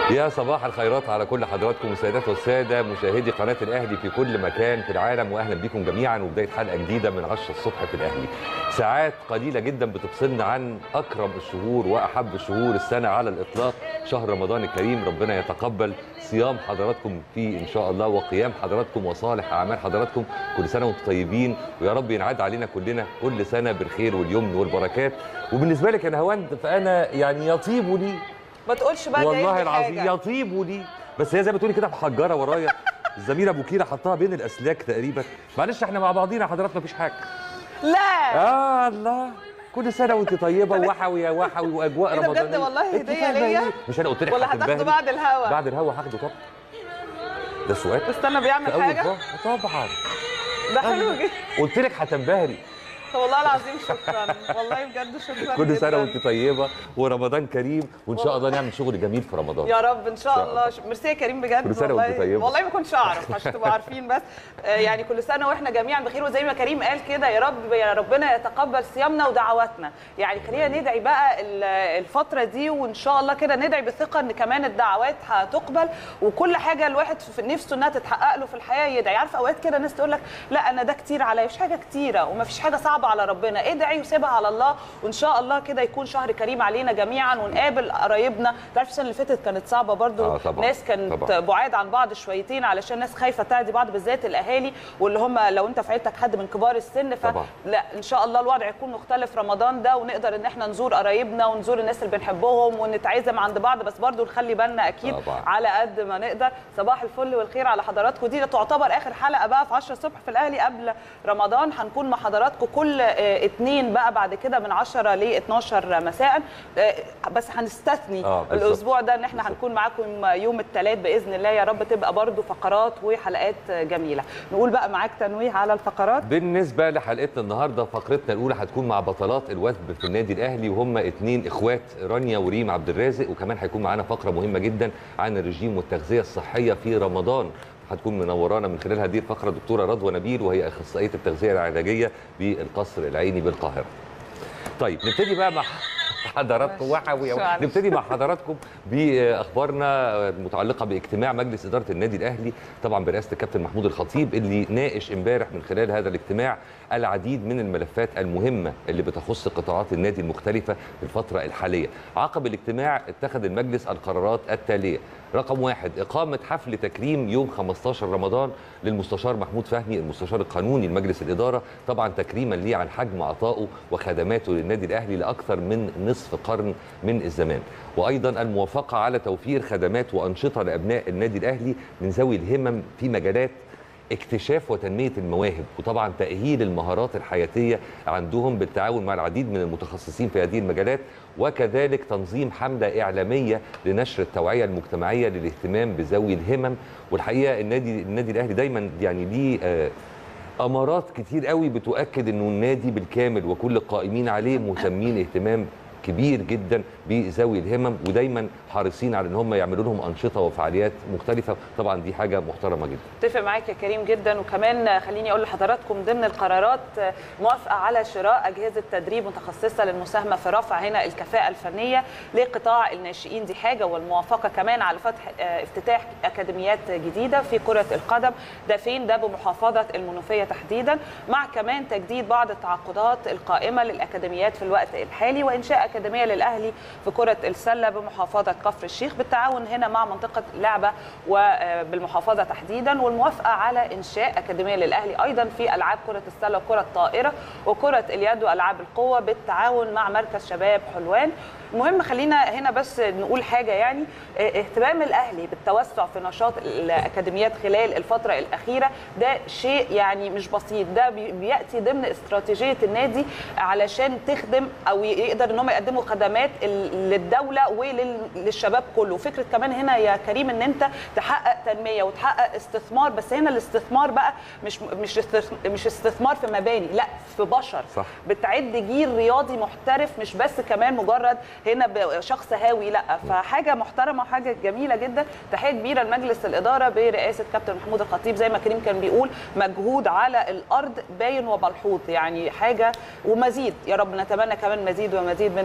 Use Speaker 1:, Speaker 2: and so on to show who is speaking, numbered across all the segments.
Speaker 1: يا صباح الخيرات على كل حضراتكم السيدات والساده مشاهدي قناه الاهلي في كل مكان في العالم واهلا بكم جميعا وبدايه حلقه جديده من 10 الصبح في الاهلي. ساعات قليله جدا بتفصلنا عن اكرم الشهور واحب شهور السنه على الاطلاق شهر رمضان الكريم ربنا يتقبل صيام حضراتكم فيه ان شاء الله وقيام حضراتكم وصالح اعمال حضراتكم كل سنه وانتم طيبين ويا رب ينعاد علينا كلنا كل سنه بالخير واليمن والبركات وبالنسبه لك يا نهاوند فانا يعني يطيب لي
Speaker 2: ما تقولش بقى
Speaker 1: والله
Speaker 2: جايب لي
Speaker 1: العظيم
Speaker 2: حاجة.
Speaker 1: يطيب لي بس هي زي ما تقولي كده محجره ورايا الزميله ابو كيره حطها بين الاسلاك تقريبا معلش احنا مع بعضينا حضرات مفيش حاجه
Speaker 2: لا
Speaker 1: اه الله كل سنه وانت طيبه وحوي يا وحوي واجواء
Speaker 2: إيه ده بجد
Speaker 1: رمضانيه
Speaker 2: والله
Speaker 1: أنت
Speaker 2: هدية
Speaker 1: فاهمة
Speaker 2: ليا؟
Speaker 1: إيه؟ مش انا قلت لك
Speaker 2: ولا
Speaker 1: هتنبهري؟
Speaker 2: هتاخده بعد الهوا
Speaker 1: بعد الهوا هاخده طبعا ده سؤال
Speaker 2: استنى بيعمل
Speaker 1: في اول
Speaker 2: حاجه
Speaker 1: فا- طبعا
Speaker 2: ده حلو جدا
Speaker 1: قلت لك هتنبهري
Speaker 2: طب والله العظيم شكرا والله بجد شكرا
Speaker 1: كل سنه
Speaker 2: جداً.
Speaker 1: وانت طيبه ورمضان كريم وان شاء الله نعمل شغل جميل في رمضان
Speaker 2: يا رب ان شاء
Speaker 1: شاء
Speaker 2: الله ش- ميرسي يا كريم بجد
Speaker 1: كل سنة
Speaker 2: والله
Speaker 1: وأنت طيبة.
Speaker 2: والله ما كنتش اعرف عشان تبقوا عارفين بس آه، يعني كل سنه واحنا جميعا بخير وزي ما كريم قال كده يا رب يا ربنا يتقبل صيامنا ودعواتنا يعني خلينا ندعي بقى ال- الفتره دي وان شاء الله كده ندعي بثقه ان كمان الدعوات هتقبل وكل حاجه الواحد في نفسه انها تتحقق له في الحياه يدعي عارف اوقات كده ناس تقول لك لا انا ده كتير عليا مفيش حاجه كتيره ومفيش حاجه صعبه على ربنا ادعي وسيبها على الله وان شاء الله كده يكون شهر كريم علينا جميعا ونقابل قرايبنا تعرف السنه اللي فاتت كانت صعبه برضو
Speaker 1: آه طبعاً،
Speaker 2: ناس كانت
Speaker 1: طبعاً.
Speaker 2: بعاد عن بعض شويتين علشان ناس خايفه تعدي بعض بالذات الاهالي واللي هم لو انت في عيلتك حد من كبار السن
Speaker 1: طبعاً.
Speaker 2: فلا ان شاء الله الوضع يكون مختلف رمضان ده ونقدر ان احنا نزور قرايبنا ونزور الناس اللي بنحبهم ونتعزم عند بعض بس برضو نخلي بالنا اكيد
Speaker 1: طبعاً.
Speaker 2: على قد ما نقدر صباح الفل والخير على حضراتكم دي تعتبر اخر حلقه بقى في 10 الصبح في الاهلي قبل رمضان هنكون مع حضراتكم كل آه، اتنين بقى بعد كده من 10 ل 12 مساء آه، بس هنستثني
Speaker 1: آه، بالظبط.
Speaker 2: الاسبوع ده ان احنا
Speaker 1: بالظبط.
Speaker 2: هنكون معاكم يوم الثلاث باذن الله يا رب تبقى برضو فقرات وحلقات جميله نقول بقى معاك تنويه على الفقرات
Speaker 1: بالنسبه لحلقتنا النهارده فقرتنا الاولى هتكون مع بطلات الوثب في النادي الاهلي وهم اتنين اخوات رانيا وريم عبد الرازق وكمان هيكون معانا فقره مهمه جدا عن الرجيم والتغذيه الصحيه في رمضان هتكون منورانا من خلال هذه الفقره دكتوره رضوى نبيل وهي اخصائيه التغذيه العلاجيه بالقصر العيني بالقاهره. طيب نبتدي بقى مع حضراتكم وحوي
Speaker 2: معلش.
Speaker 1: نبتدي مع حضراتكم باخبارنا المتعلقه باجتماع مجلس اداره النادي الاهلي طبعا برئاسه الكابتن محمود الخطيب اللي ناقش امبارح من خلال هذا الاجتماع العديد من الملفات المهمه اللي بتخص قطاعات النادي المختلفه في الفتره الحاليه عقب الاجتماع اتخذ المجلس القرارات التاليه رقم واحد إقامة حفل تكريم يوم 15 رمضان للمستشار محمود فهمي المستشار القانوني لمجلس الإدارة طبعا تكريما ليه عن حجم عطائه وخدماته للنادي الأهلي لأكثر من نصف قرن من الزمان وأيضا الموافقة على توفير خدمات وأنشطة لأبناء النادي الأهلي من ذوي الهمم في مجالات اكتشاف وتنميه المواهب وطبعا تاهيل المهارات الحياتيه عندهم بالتعاون مع العديد من المتخصصين في هذه المجالات وكذلك تنظيم حمله اعلاميه لنشر التوعيه المجتمعيه للاهتمام بذوي الهمم والحقيقه النادي النادي الاهلي دايما يعني ليه آه امارات كتير قوي بتؤكد انه النادي بالكامل وكل القائمين عليه مهتمين اهتمام كبير جدا بذوي الهمم ودايما حريصين على ان هم يعملوا لهم انشطه وفعاليات مختلفه طبعا دي حاجه محترمه جدا
Speaker 2: اتفق معاك يا كريم جدا وكمان خليني اقول لحضراتكم ضمن القرارات موافقه على شراء اجهزه تدريب متخصصه للمساهمه في رفع هنا الكفاءه الفنيه لقطاع الناشئين دي حاجه والموافقه كمان على فتح آه، افتتاح اكاديميات جديده في كره القدم ده فين ده بمحافظه المنوفيه تحديدا مع كمان تجديد بعض التعاقدات القائمه للاكاديميات في الوقت الحالي وانشاء اكاديميه للاهلي في كره السله بمحافظه كفر الشيخ بالتعاون هنا مع منطقه لعبه وبالمحافظه تحديدا والموافقه على انشاء اكاديميه للاهلي ايضا في العاب كره السله وكره الطائره وكره اليد والعاب القوه بالتعاون مع مركز شباب حلوان المهم خلينا هنا بس نقول حاجه يعني اه، اهتمام الاهلي بالتوسع في نشاط الاكاديميات خلال الفتره الاخيره ده شيء يعني مش بسيط ده بي- بياتي ضمن استراتيجيه النادي علشان تخدم او يقدر ان هم يقدموا خدمات ال- للدوله وللشباب كله فكره كمان هنا يا كريم ان انت تحقق تنميه وتحقق استثمار بس هنا الاستثمار بقى مش مش استث- مش استثمار في مباني لا في بشر
Speaker 1: صح.
Speaker 2: بتعد جيل رياضي محترف مش بس كمان مجرد هنا بشخص هاوي لا فحاجه محترمه وحاجه جميله جدا تحيه كبيره لمجلس الاداره برئاسه كابتن محمود الخطيب زي ما كريم كان بيقول مجهود على الارض باين وملحوظ يعني حاجه ومزيد يا رب نتمنى كمان مزيد ومزيد من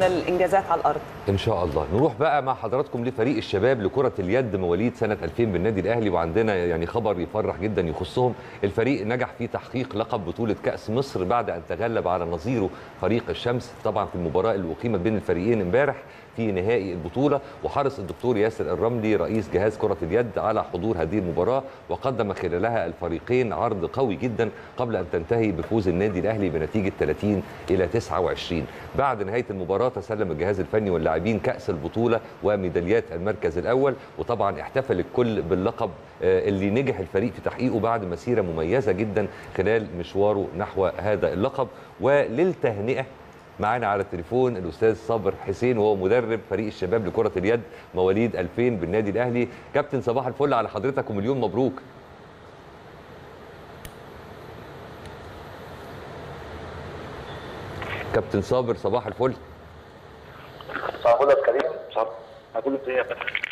Speaker 2: الانجازات على الارض
Speaker 1: ان شاء الله نروح بقى مع حضراتكم لفريق الشباب لكره اليد مواليد سنه 2000 بالنادي الاهلي وعندنا يعني خبر يفرح جدا يخصهم الفريق نجح في تحقيق لقب بطوله كاس مصر بعد ان تغلب على نظيره فريق الشمس طبعا في المباراه اللي اقيمت بين الفريقين امبارح في نهائي البطوله وحرص الدكتور ياسر الرملي رئيس جهاز كره اليد على حضور هذه المباراه وقدم خلالها الفريقين عرض قوي جدا قبل ان تنتهي بفوز النادي الاهلي بنتيجه 30 الى 29 بعد نهايه المباراه تسلم الجهاز الفني واللاعبين كاس البطوله وميداليات المركز الاول وطبعا احتفل الكل باللقب اللي نجح الفريق في تحقيقه بعد مسيره مميزه جدا خلال مشواره نحو هذا اللقب وللتهنئه معانا على التليفون الاستاذ صابر حسين وهو مدرب فريق الشباب لكره اليد مواليد 2000 بالنادي الاهلي كابتن صباح الفل على حضرتك ومليون مبروك كابتن صابر صباح الفل
Speaker 3: صباح الفل يا كريم صباح كل سنه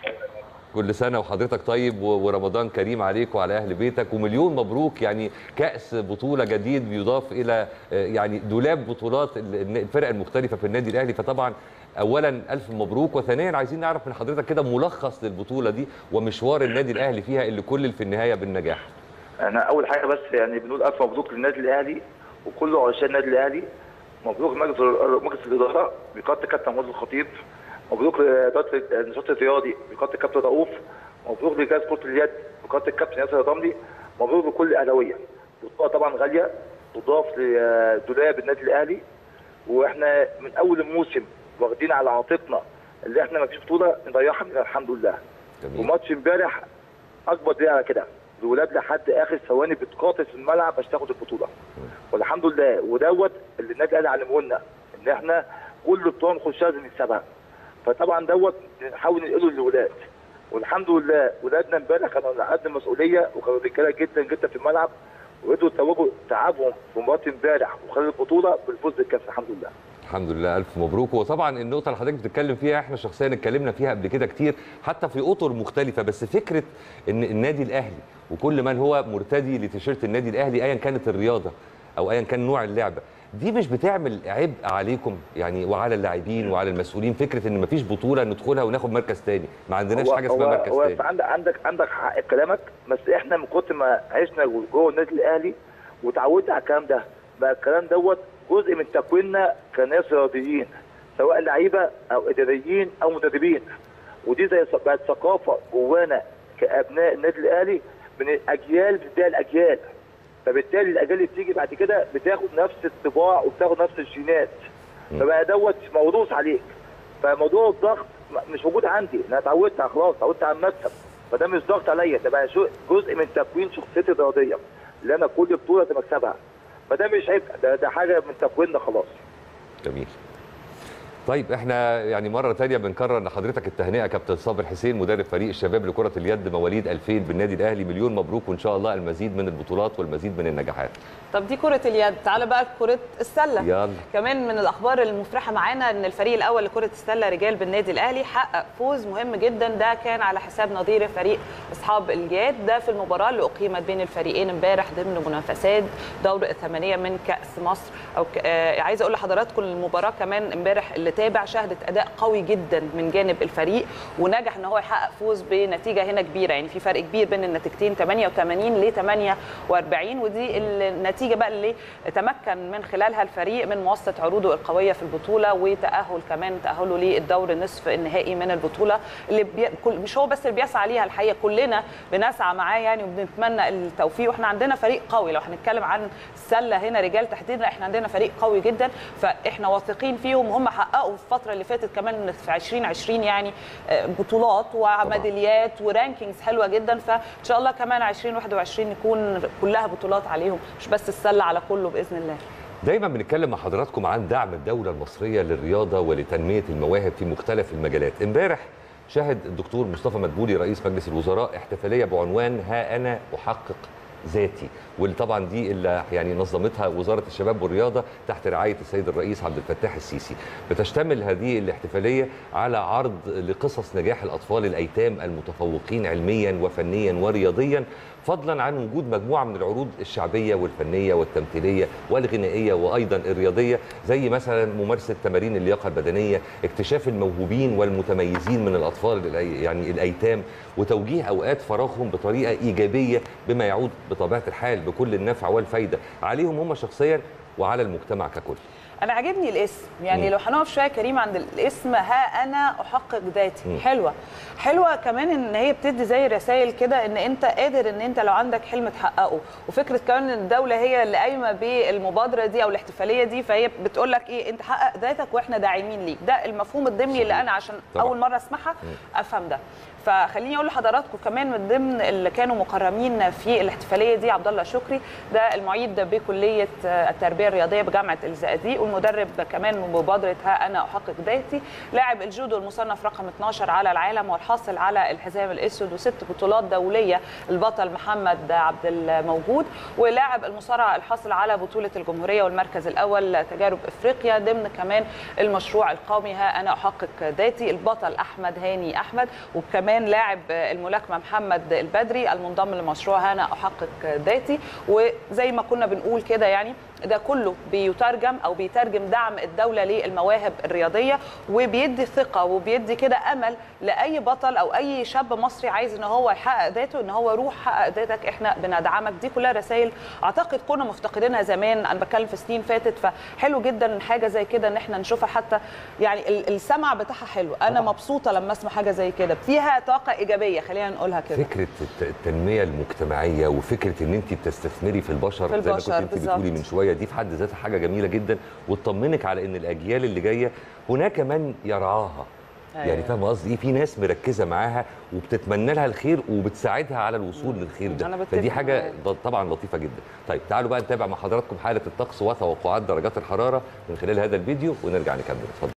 Speaker 1: كل سنه وحضرتك طيب ورمضان كريم عليك وعلى اهل بيتك ومليون مبروك يعني كاس بطوله جديد بيضاف الى يعني دولاب بطولات الفرق المختلفه في النادي الاهلي فطبعا اولا الف مبروك وثانيا عايزين نعرف من حضرتك كده ملخص للبطوله دي ومشوار النادي الاهلي فيها اللي كل في النهايه بالنجاح
Speaker 3: انا اول حاجه بس يعني بنقول الف مبروك للنادي الاهلي وكل عشاق النادي الاهلي مبروك مجلس مجلس الاداره بقياده الكابتن محمود الخطيب مبروك لاداره النشاط الرياضي بقياده الكابتن رؤوف مبروك لجهاز كره اليد بقياده الكابتن ياسر الرملي مبروك لكل الاهلاويه البطوله طبعا غاليه تضاف لدولاب النادي الاهلي واحنا من اول الموسم واخدين على عاتقنا اللي احنا ما فيش بطوله نضيعها الحمد لله
Speaker 1: جميل.
Speaker 3: وماتش امبارح اكبر دليل على كده الولاد لحد اخر ثواني بتقاتل في الملعب عشان تاخد البطوله والحمد لله ودوت اللي النادي الاهلي علمه لنا ان احنا كل بطوله نخشها لازم نكسبها فطبعا دوت نحاول ننقله للولاد والحمد لله ولادنا امبارح كانوا على قد المسؤوليه وكانوا رجاله جدا جدا في الملعب وقدروا يتوجوا تعبهم في مباراه امبارح وخلال البطوله بالفوز بالكاس الحمد لله
Speaker 1: الحمد لله الف مبروك وطبعا النقطه اللي حضرتك بتتكلم فيها احنا شخصيا اتكلمنا فيها قبل كده كتير حتى في اطر مختلفه بس فكره ان النادي الاهلي وكل من هو مرتدي لتيشيرت النادي الاهلي ايا كانت الرياضه او ايا كان نوع اللعبه دي مش بتعمل عبء عليكم يعني وعلى اللاعبين وعلى المسؤولين فكره ان مفيش بطوله ندخلها وناخد مركز تاني ما عندناش
Speaker 3: هو
Speaker 1: حاجه اسمها
Speaker 3: هو
Speaker 1: مركز
Speaker 3: هو
Speaker 1: تاني
Speaker 3: عندك عندك عندك حق كلامك بس احنا من كتر ما عشنا جوه النادي الاهلي وتعودنا على الكلام ده بقى الكلام دوت جزء من تكويننا كناس رياضيين سواء لعيبه او اداريين او مدربين ودي زي بقت ثقافه جوانا كابناء النادي الاهلي من الاجيال بتديها الاجيال فبالتالي الاجيال اللي بتيجي بعد كده بتاخد نفس الطباع وبتاخد نفس الجينات فبقى دوت موروث عليك فموضوع الضغط مش موجود عندي انا اتعودت على خلاص اتعودت على المكسب فده مش ضغط عليا ده بقى شو- جزء من تكوين شخصيتي الرياضيه اللي انا كل بطوله لازم اكسبها فده مش عيب ده, ده حاجه من تكويننا خلاص
Speaker 1: جميل طيب احنا يعني مره تانية بنكرر لحضرتك التهنئه كابتن صابر حسين مدرب فريق الشباب لكره اليد مواليد 2000 بالنادي الاهلي مليون مبروك وان شاء الله المزيد من البطولات والمزيد من النجاحات
Speaker 2: طب دي كره اليد تعال بقى كره السله
Speaker 1: يلا
Speaker 2: كمان من الاخبار المفرحه معانا ان الفريق الاول لكره السله رجال بالنادي الاهلي حقق فوز مهم جدا ده كان على حساب نظيره فريق اصحاب الجياد ده في المباراه اللي اقيمت بين الفريقين امبارح ضمن منافسات دور الثمانيه من كاس مصر او ك... آه عايزه اقول لحضراتكم المباراه كمان امبارح اللي تابع شهدت اداء قوي جدا من جانب الفريق ونجح ان هو يحقق فوز بنتيجه هنا كبيره يعني في فرق كبير بين النتيجتين 88 ل 48 ودي النتيجه بقى اللي تمكن من خلالها الفريق من مواصله عروضه القويه في البطوله وتاهل كمان تاهله للدور النصف النهائي من البطوله اللي بي... كل... مش هو بس اللي بيسعى ليها الحقيقه كلنا بنسعى معاه يعني وبنتمنى التوفيق واحنا عندنا فريق قوي لو هنتكلم عن السله هنا رجال تحديدا احنا عندنا فريق قوي جدا فاحنا واثقين فيهم وهم حققوا في الفتره اللي فاتت كمان في 2020 يعني آه، بطولات وميداليات ورانكينجز حلوه جدا فان شاء الله كمان 2021 يكون كلها بطولات عليهم مش بس السله على كله باذن الله
Speaker 1: دايما بنتكلم مع حضراتكم عن دعم الدولة المصرية للرياضة ولتنمية المواهب في مختلف المجالات امبارح شهد الدكتور مصطفى مدبولي رئيس مجلس الوزراء احتفالية بعنوان ها أنا أحقق ذاتي واللي طبعا دي اللي يعني نظمتها وزاره الشباب والرياضه تحت رعايه السيد الرئيس عبد الفتاح السيسي بتشتمل هذه الاحتفاليه على عرض لقصص نجاح الاطفال الايتام المتفوقين علميا وفنيا ورياضيا فضلا عن وجود مجموعه من العروض الشعبيه والفنيه والتمثيليه والغنائيه وايضا الرياضيه زي مثلا ممارسه تمارين اللياقه البدنيه اكتشاف الموهوبين والمتميزين من الاطفال الأي- يعني الايتام وتوجيه اوقات فراغهم بطريقه ايجابيه بما يعود بطبيعه الحال بكل النفع والفايده عليهم هم شخصيا وعلى المجتمع ككل
Speaker 2: انا عاجبني الاسم يعني
Speaker 1: مم.
Speaker 2: لو هنقف شويه كريم عند الاسم ها انا احقق ذاتي
Speaker 1: مم.
Speaker 2: حلوه حلوه كمان ان هي بتدي زي رسائل كده ان انت قادر ان انت لو عندك حلم تحققه وفكره كمان ان الدوله هي اللي قايمه بالمبادره دي او الاحتفاليه دي فهي بتقول لك ايه انت حقق ذاتك واحنا داعمين ليك ده المفهوم الضمني اللي انا عشان
Speaker 1: طبعا.
Speaker 2: اول مره اسمعها افهم ده فخليني اقول لحضراتكم كمان من ضمن اللي كانوا مكرمين في الاحتفاليه دي عبد الله شكري ده المعيد بكليه التربيه الرياضيه بجامعه الزقازيق والمدرب كمان من مبادره ها انا احقق ذاتي لاعب الجودو المصنف رقم 12 على العالم والحاصل على الحزام الاسود وست بطولات دوليه البطل محمد عبد الموجود ولاعب المصارعه الحاصل على بطوله الجمهوريه والمركز الاول تجارب افريقيا ضمن كمان المشروع القومي ها انا احقق ذاتي البطل احمد هاني احمد وكمان لاعب الملاكمه محمد البدري المنضم لمشروع ها انا احقق ذاتي وزي ما كنا بنقول كده يعني ده كله بيترجم او بيترجم دعم الدوله للمواهب الرياضيه وبيدي ثقه وبيدي كده امل لاي بطل او اي شاب مصري عايز ان هو يحقق ذاته ان هو روح حقق ذاتك احنا بندعمك دي كلها رسائل اعتقد كنا مفتقدينها زمان انا بتكلم في سنين فاتت فحلو جدا حاجه زي كده ان احنا نشوفها حتى يعني ال- السمع بتاعها حلو انا
Speaker 1: طبعاً.
Speaker 2: مبسوطه لما اسمع حاجه زي كده فيها طاقه ايجابيه خلينا نقولها كده
Speaker 1: فكره الت- التنميه المجتمعيه وفكره ان انت بتستثمري في البشر
Speaker 2: في
Speaker 1: زي ما كنت
Speaker 2: البشر،
Speaker 1: انت بتقولي
Speaker 2: بالظبط.
Speaker 1: من شويه دي في حد ذاتها حاجه جميله جدا وتطمنك على ان الاجيال اللي جايه هناك من يرعاها يعني
Speaker 2: أيوة.
Speaker 1: فاهم قصدي ايه في ناس مركزه معاها وبتتمنى لها الخير وبتساعدها على الوصول للخير
Speaker 2: أنا
Speaker 1: ده
Speaker 2: بتفق
Speaker 1: فدي حاجه
Speaker 2: معاك.
Speaker 1: ض- طبعا لطيفه جدا طيب تعالوا بقى نتابع مع حضراتكم حاله الطقس وتوقعات درجات الحراره من خلال هذا الفيديو ونرجع نكمل اتفضل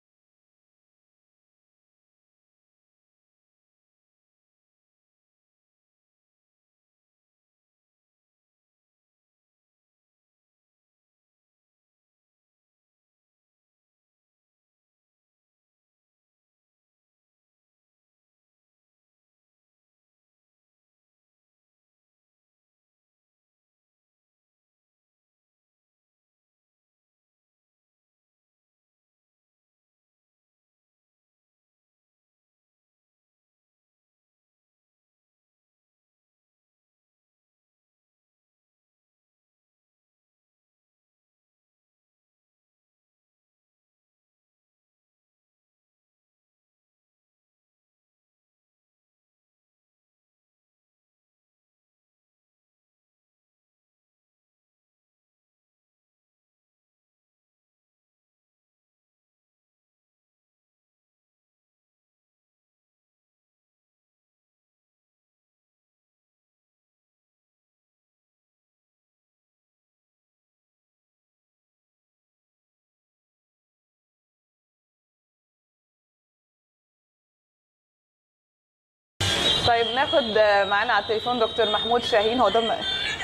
Speaker 2: طيب ناخد معانا على التليفون دكتور محمود شاهين هو ده م-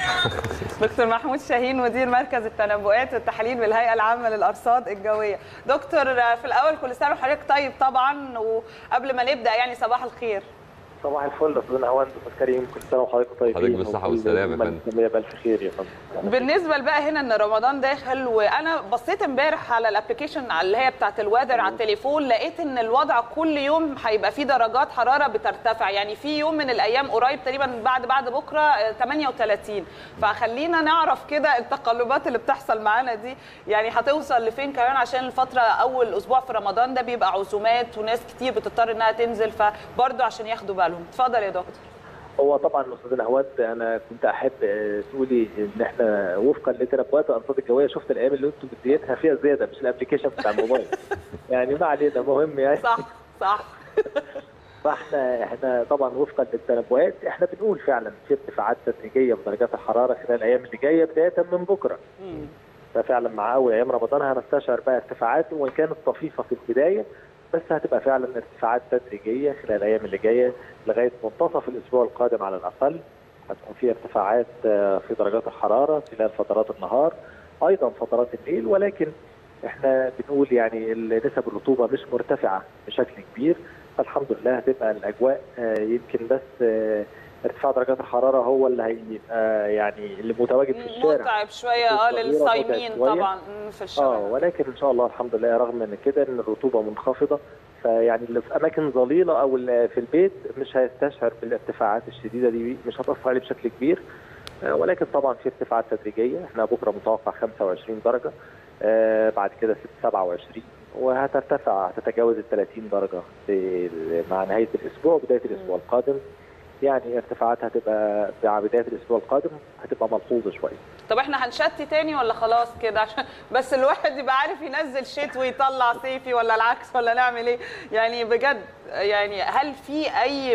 Speaker 2: دكتور محمود شاهين مدير مركز التنبؤات والتحاليل بالهيئه العامه للارصاد الجويه دكتور في الاول كل سنه وحضرتك طيب طبعا وقبل ما نبدا يعني صباح الخير
Speaker 4: صباح الفل استاذ هوان استاذ كريم كل سنه وحضرتك طيبين
Speaker 1: حضرتك بالصحة
Speaker 4: وكل
Speaker 1: والسلامة يا
Speaker 4: الأمة
Speaker 1: فندم.
Speaker 4: الإسلامية بألف خير يا فندم
Speaker 2: بالنسبه بقى هنا ان رمضان داخل وانا بصيت امبارح على الابلكيشن اللي هي بتاعه الويذر على التليفون لقيت ان الوضع كل يوم هيبقى فيه درجات حراره بترتفع يعني في يوم من الايام قريب تقريبا بعد بعد بكره آه، 38 فخلينا نعرف كده التقلبات اللي بتحصل معانا دي يعني هتوصل لفين كمان عشان الفتره اول اسبوع في رمضان ده بيبقى عزومات وناس كتير بتضطر انها تنزل فبرضه عشان ياخدوا بالهم اتفضل يا دكتور
Speaker 4: هو طبعا استاذ نهوات انا كنت احب آه، تقولي ان احنا وفقا لتنبؤات الارصاد الجويه شفت الايام اللي انتم مديتها فيها زياده مش الابلكيشن بتاع الموبايل يعني ما علينا مهم يعني
Speaker 2: صح صح
Speaker 4: فاحنا احنا طبعا وفقا للتنبؤات احنا بنقول فعلا في ارتفاعات تدريجيه في درجات الحراره خلال الايام اللي جايه بدايه من بكره
Speaker 2: مم.
Speaker 4: ففعلا مع اول ايام رمضان هنستشعر بقى ارتفاعات وان كانت طفيفه في البدايه بس هتبقى فعلا ارتفاعات تدريجيه خلال الايام اللي جايه لغايه منتصف الاسبوع القادم على الاقل هتكون في ارتفاعات آه، في درجات الحراره خلال فترات النهار ايضا فترات الليل ولكن احنا بنقول يعني نسب الرطوبه مش مرتفعه بشكل كبير فالحمد لله هتبقى الاجواء آه، يمكن بس آه، ارتفاع درجات الحراره هو اللي هيبقى يعني اللي متواجد في الشارع
Speaker 2: متعب شويه اه
Speaker 4: الصغيرة
Speaker 2: للصايمين
Speaker 4: متعب شوية.
Speaker 2: طبعا مم، في
Speaker 4: اه
Speaker 2: الشارع
Speaker 4: ولكن ان شاء الله الحمد لله رغم من كده ان الرطوبه منخفضه فيعني اللي في اماكن ظليله او اللي في البيت مش هيستشعر بالارتفاعات الشديده دي مش هتاثر عليه بشكل كبير آه ولكن طبعا في ارتفاعات تدريجيه احنا بكره متوقع 25 درجه آه بعد كده 27 وهترتفع هتتجاوز ال 30 درجه في مع نهايه الاسبوع وبدايه الاسبوع القادم يعني ارتفاعاتها هتبقى مع بدايه الاسبوع القادم هتبقى ملحوظه شويه
Speaker 2: طب احنا هنشتي تاني ولا خلاص كده عشان بس الواحد يبقى عارف ينزل شتوي ويطلع صيفي ولا العكس ولا نعمل ايه يعني بجد يعني هل في اي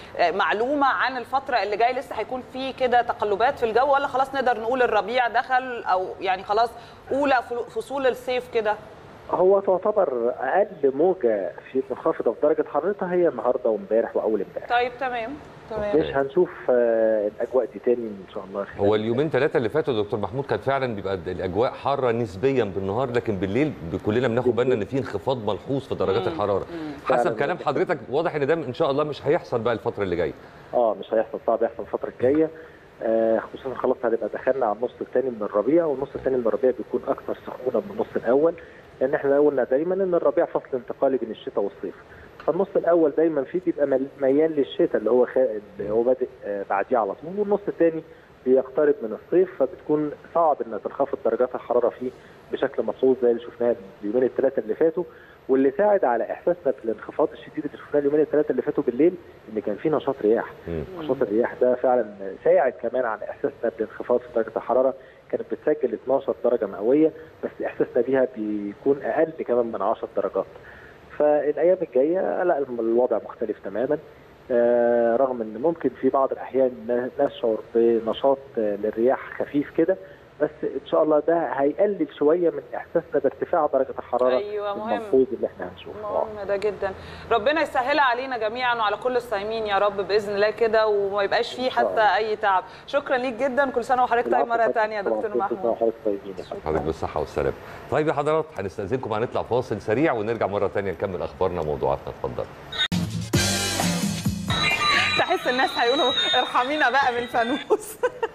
Speaker 2: معلومه عن الفتره اللي جايه لسه هيكون في كده تقلبات في الجو ولا خلاص نقدر نقول الربيع دخل او يعني خلاص اولى فصول الصيف كده
Speaker 4: هو تعتبر اقل موجه في منخفضه في درجه حرارتها هي النهارده وامبارح واول امبارح
Speaker 2: طيب تمام تمام
Speaker 4: مش هنشوف آه، الاجواء دي تاني ان شاء الله خلال
Speaker 1: هو اليومين ثلاثة اللي فاتوا يا دكتور محمود كانت فعلا بيبقى الأجواء حارة نسبيا بالنهار لكن بالليل كلنا بناخد بالنا إن في انخفاض ملحوظ في درجات الحرارة حسب
Speaker 4: فعلاً.
Speaker 1: كلام حضرتك واضح إن ده إن شاء الله مش هيحصل بقى الفترة اللي جاية
Speaker 4: اه مش هيحصل صعب يحصل الفتره الجايه آه خصوصا خلاص هنبقى دخلنا على النص الثاني من الربيع والنص الثاني من الربيع بيكون اكثر سخونه من النص الاول لان احنا قلنا دايما ان الربيع فصل انتقالي بين الشتاء والصيف فالنص الاول دايما فيه بيبقى مل- ميال للشتاء اللي هو خا... اللي هو بادئ آه بعديه على طول والنص الثاني بيقترب من الصيف فبتكون صعب ان تنخفض درجات الحراره فيه بشكل ملحوظ زي اللي شفناها اليومين الثلاثه اللي فاتوا واللي ساعد على احساسنا بالانخفاض الشديد اللي شفناه اليومين الثلاثه اللي فاتوا بالليل ان كان في نشاط رياح
Speaker 1: مم.
Speaker 4: نشاط الرياح ده فعلا ساعد كمان على احساسنا بانخفاض في درجه الحراره كانت بتسجل 12 درجه مئويه بس احساسنا بيها بيكون اقل كمان من 10 درجات فالايام الجايه لا الوضع مختلف تماما آه، رغم ان ممكن في بعض الاحيان ن- نشعر بنشاط آه، للرياح خفيف كده بس ان شاء الله ده هيقلل شويه من احساسنا بارتفاع درجه الحراره
Speaker 2: أيوة، مهم.
Speaker 4: الملحوظ اللي احنا هنشوفه آه.
Speaker 2: مهم ده جدا ربنا يسهلها علينا جميعا وعلى كل الصايمين يا رب باذن الله كده وما يبقاش فيه
Speaker 4: شاء
Speaker 2: حتى
Speaker 4: الله.
Speaker 2: اي تعب شكرا ليك جدا كل سنه وحضرتك طيب مره ثانيه يا دكتور محمود
Speaker 4: حضرتك طيبين يا فندم.
Speaker 1: حضرتك بالصحة والسلامة طيب يا حضرات هنستأذنكم هنطلع فاصل سريع ونرجع مرة تانية نكمل أخبارنا وموضوعاتنا اتفضل
Speaker 2: تحس الناس هيقولوا ارحمينا بقى من الفانوس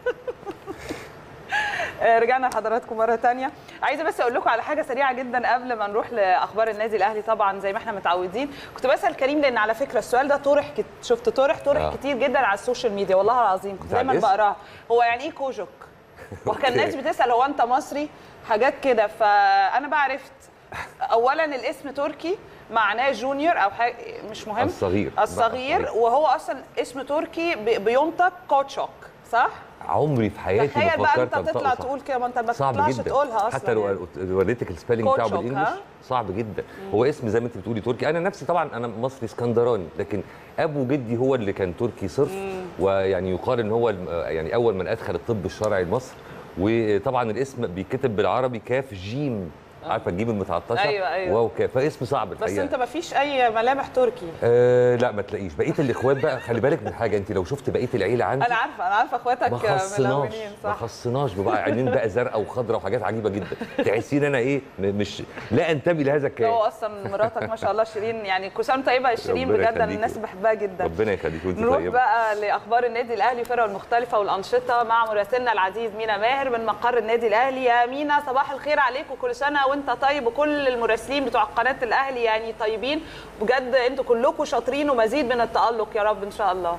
Speaker 2: آه، رجعنا لحضراتكم مره تانية عايزه بس اقول لكم على حاجه سريعه جدا قبل ما نروح لاخبار النادي الاهلي طبعا زي ما احنا متعودين كنت بسال كريم لان على فكره السؤال ده طرح كت... شفت طرح طرح
Speaker 1: آه.
Speaker 2: كتير جدا على السوشيال ميديا والله العظيم كنت
Speaker 1: بتاع
Speaker 2: دايما
Speaker 1: الاسم؟
Speaker 2: بقراها هو يعني ايه كوجوك وكان الناس بتسال هو انت مصري حاجات كده فانا بقى عرفت اولا الاسم تركي معناه جونيور او حاجه مش مهم
Speaker 1: الصغير.
Speaker 2: الصغير
Speaker 1: بقى.
Speaker 2: وهو اصلا اسم تركي بي- بينطق كوتشوك صح
Speaker 1: عمري في حياتي
Speaker 2: تخيل
Speaker 1: ما
Speaker 2: بقى
Speaker 1: فكرت
Speaker 2: انت تطلع
Speaker 1: أنطقه صح.
Speaker 2: تقول كده ما انت ما
Speaker 1: صعب
Speaker 2: تطلعش
Speaker 1: جدا
Speaker 2: تقولها اصلا
Speaker 1: حتى لو
Speaker 2: يعني.
Speaker 1: وريتك السبيلنج بتاعه
Speaker 2: كوتشوك،
Speaker 1: بالانجلش
Speaker 2: ها؟
Speaker 1: صعب جدا هو اسم زي ما انت بتقولي تركي انا نفسي طبعا انا مصري اسكندراني لكن ابو جدي هو اللي كان تركي صرف ويعني يقال ان هو الم- يعني اول من ادخل الطب الشرعي لمصر وطبعا الاسم بيتكتب بالعربي كاف جيم عارفه الجيم المتعطشه
Speaker 2: أيوة، أيوة.
Speaker 1: واو كاف فاسم صعب
Speaker 2: بس
Speaker 1: الحقيقه
Speaker 2: انت ما فيش اي ملامح تركي
Speaker 1: آه لا ما تلاقيش بقيه الاخوات بقى خلي بالك من حاجه انت لو شفت بقيه العيله عندي
Speaker 2: انا عارفه انا عارفه اخواتك
Speaker 1: ما خصناش
Speaker 2: ملونين
Speaker 1: ما
Speaker 2: صح
Speaker 1: خصناش بقى عينين بقى زرقاء وخضراء وحاجات عجيبه جدا تحسين انا ايه م- مش لا انتمي لهذا
Speaker 2: هو
Speaker 1: الكيان
Speaker 2: اصلا مراتك ما شاء الله شيرين يعني كل سنه وأنت طيبه يا شيرين
Speaker 1: ربنا
Speaker 2: بجد انا
Speaker 1: يخليكي.
Speaker 2: الناس بحبها جدا
Speaker 1: ربنا يخليك وانت
Speaker 2: نروح
Speaker 1: طيبه
Speaker 2: بقى لاخبار النادي الاهلي فرقه المختلفه والانشطه مع مراسلنا العزيز مينا ماهر من مقر النادي الاهلي يا مينا صباح الخير عليك وكل سنه وانت طيب وكل المراسلين بتوع قناه الاهلي يعني طيبين بجد انتوا كلكم شاطرين ومزيد من التالق يا رب ان شاء الله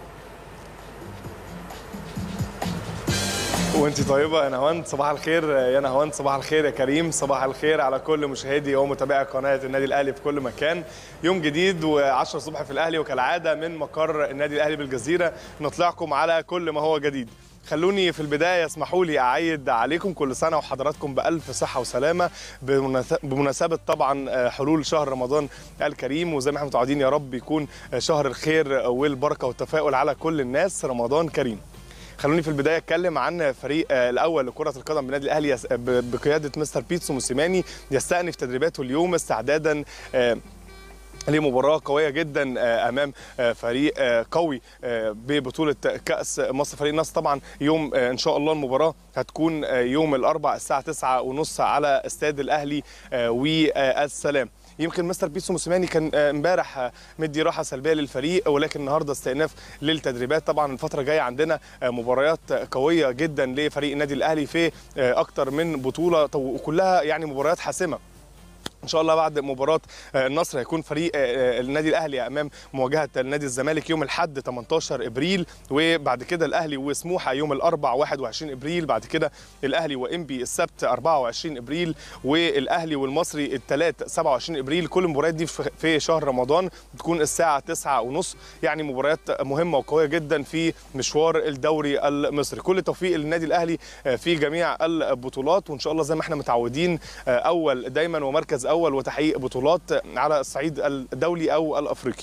Speaker 5: وانت طيبه يا نهاوند صباح الخير يا نهاوند صباح الخير يا كريم صباح الخير على كل مشاهدي ومتابعي قناه النادي الاهلي في كل مكان يوم جديد و10 الصبح في الاهلي وكالعاده من مقر النادي الاهلي بالجزيره نطلعكم على كل ما هو جديد خلوني في البدايه اسمحوا لي اعيد عليكم كل سنه وحضراتكم بالف صحه وسلامه بمناس- بمناسبه طبعا آه، حلول شهر رمضان الكريم وزي ما احنا متعودين يا رب يكون آه، شهر الخير والبركه والتفاؤل على كل الناس رمضان كريم خلوني في البدايه اتكلم عن فريق آه، الاول لكره القدم بالنادي الاهلي يس- ب- بقياده مستر بيتسو موسيماني يستأنف تدريباته اليوم استعدادا آه، لمباراة قوية جدا آه، أمام آه، فريق آه، قوي آه، ببطولة كأس مصر فريق النصر طبعا يوم آه، إن شاء الله المباراة هتكون آه، يوم الأربع الساعة 9 ونص على استاد الأهلي آه، والسلام يمكن مستر بيسو موسيماني كان آه، امبارح آه، مدي راحه سلبيه للفريق ولكن النهارده استئناف للتدريبات طبعا الفتره الجايه عندنا آه، مباريات قويه جدا لفريق النادي الاهلي في آه، اكتر من بطوله وكلها يعني مباريات حاسمه ان شاء الله بعد مباراه آه، النصر هيكون فريق آه، آه، النادي الاهلي امام مواجهه النادي الزمالك يوم الاحد 18 ابريل وبعد كده الاهلي وسموحه يوم الاربع 21 ابريل بعد كده الاهلي وانبي السبت 24 ابريل والاهلي والمصري الثلاث 27 ابريل كل المباريات دي في في شهر رمضان بتكون الساعه 9 ونص يعني مباريات مهمه وقويه جدا في مشوار الدوري المصري كل التوفيق للنادي الاهلي آه، في جميع البطولات وان شاء الله زي ما احنا متعودين آه، اول دايما ومركز اول وتحقيق بطولات على الصعيد الدولي او الافريقي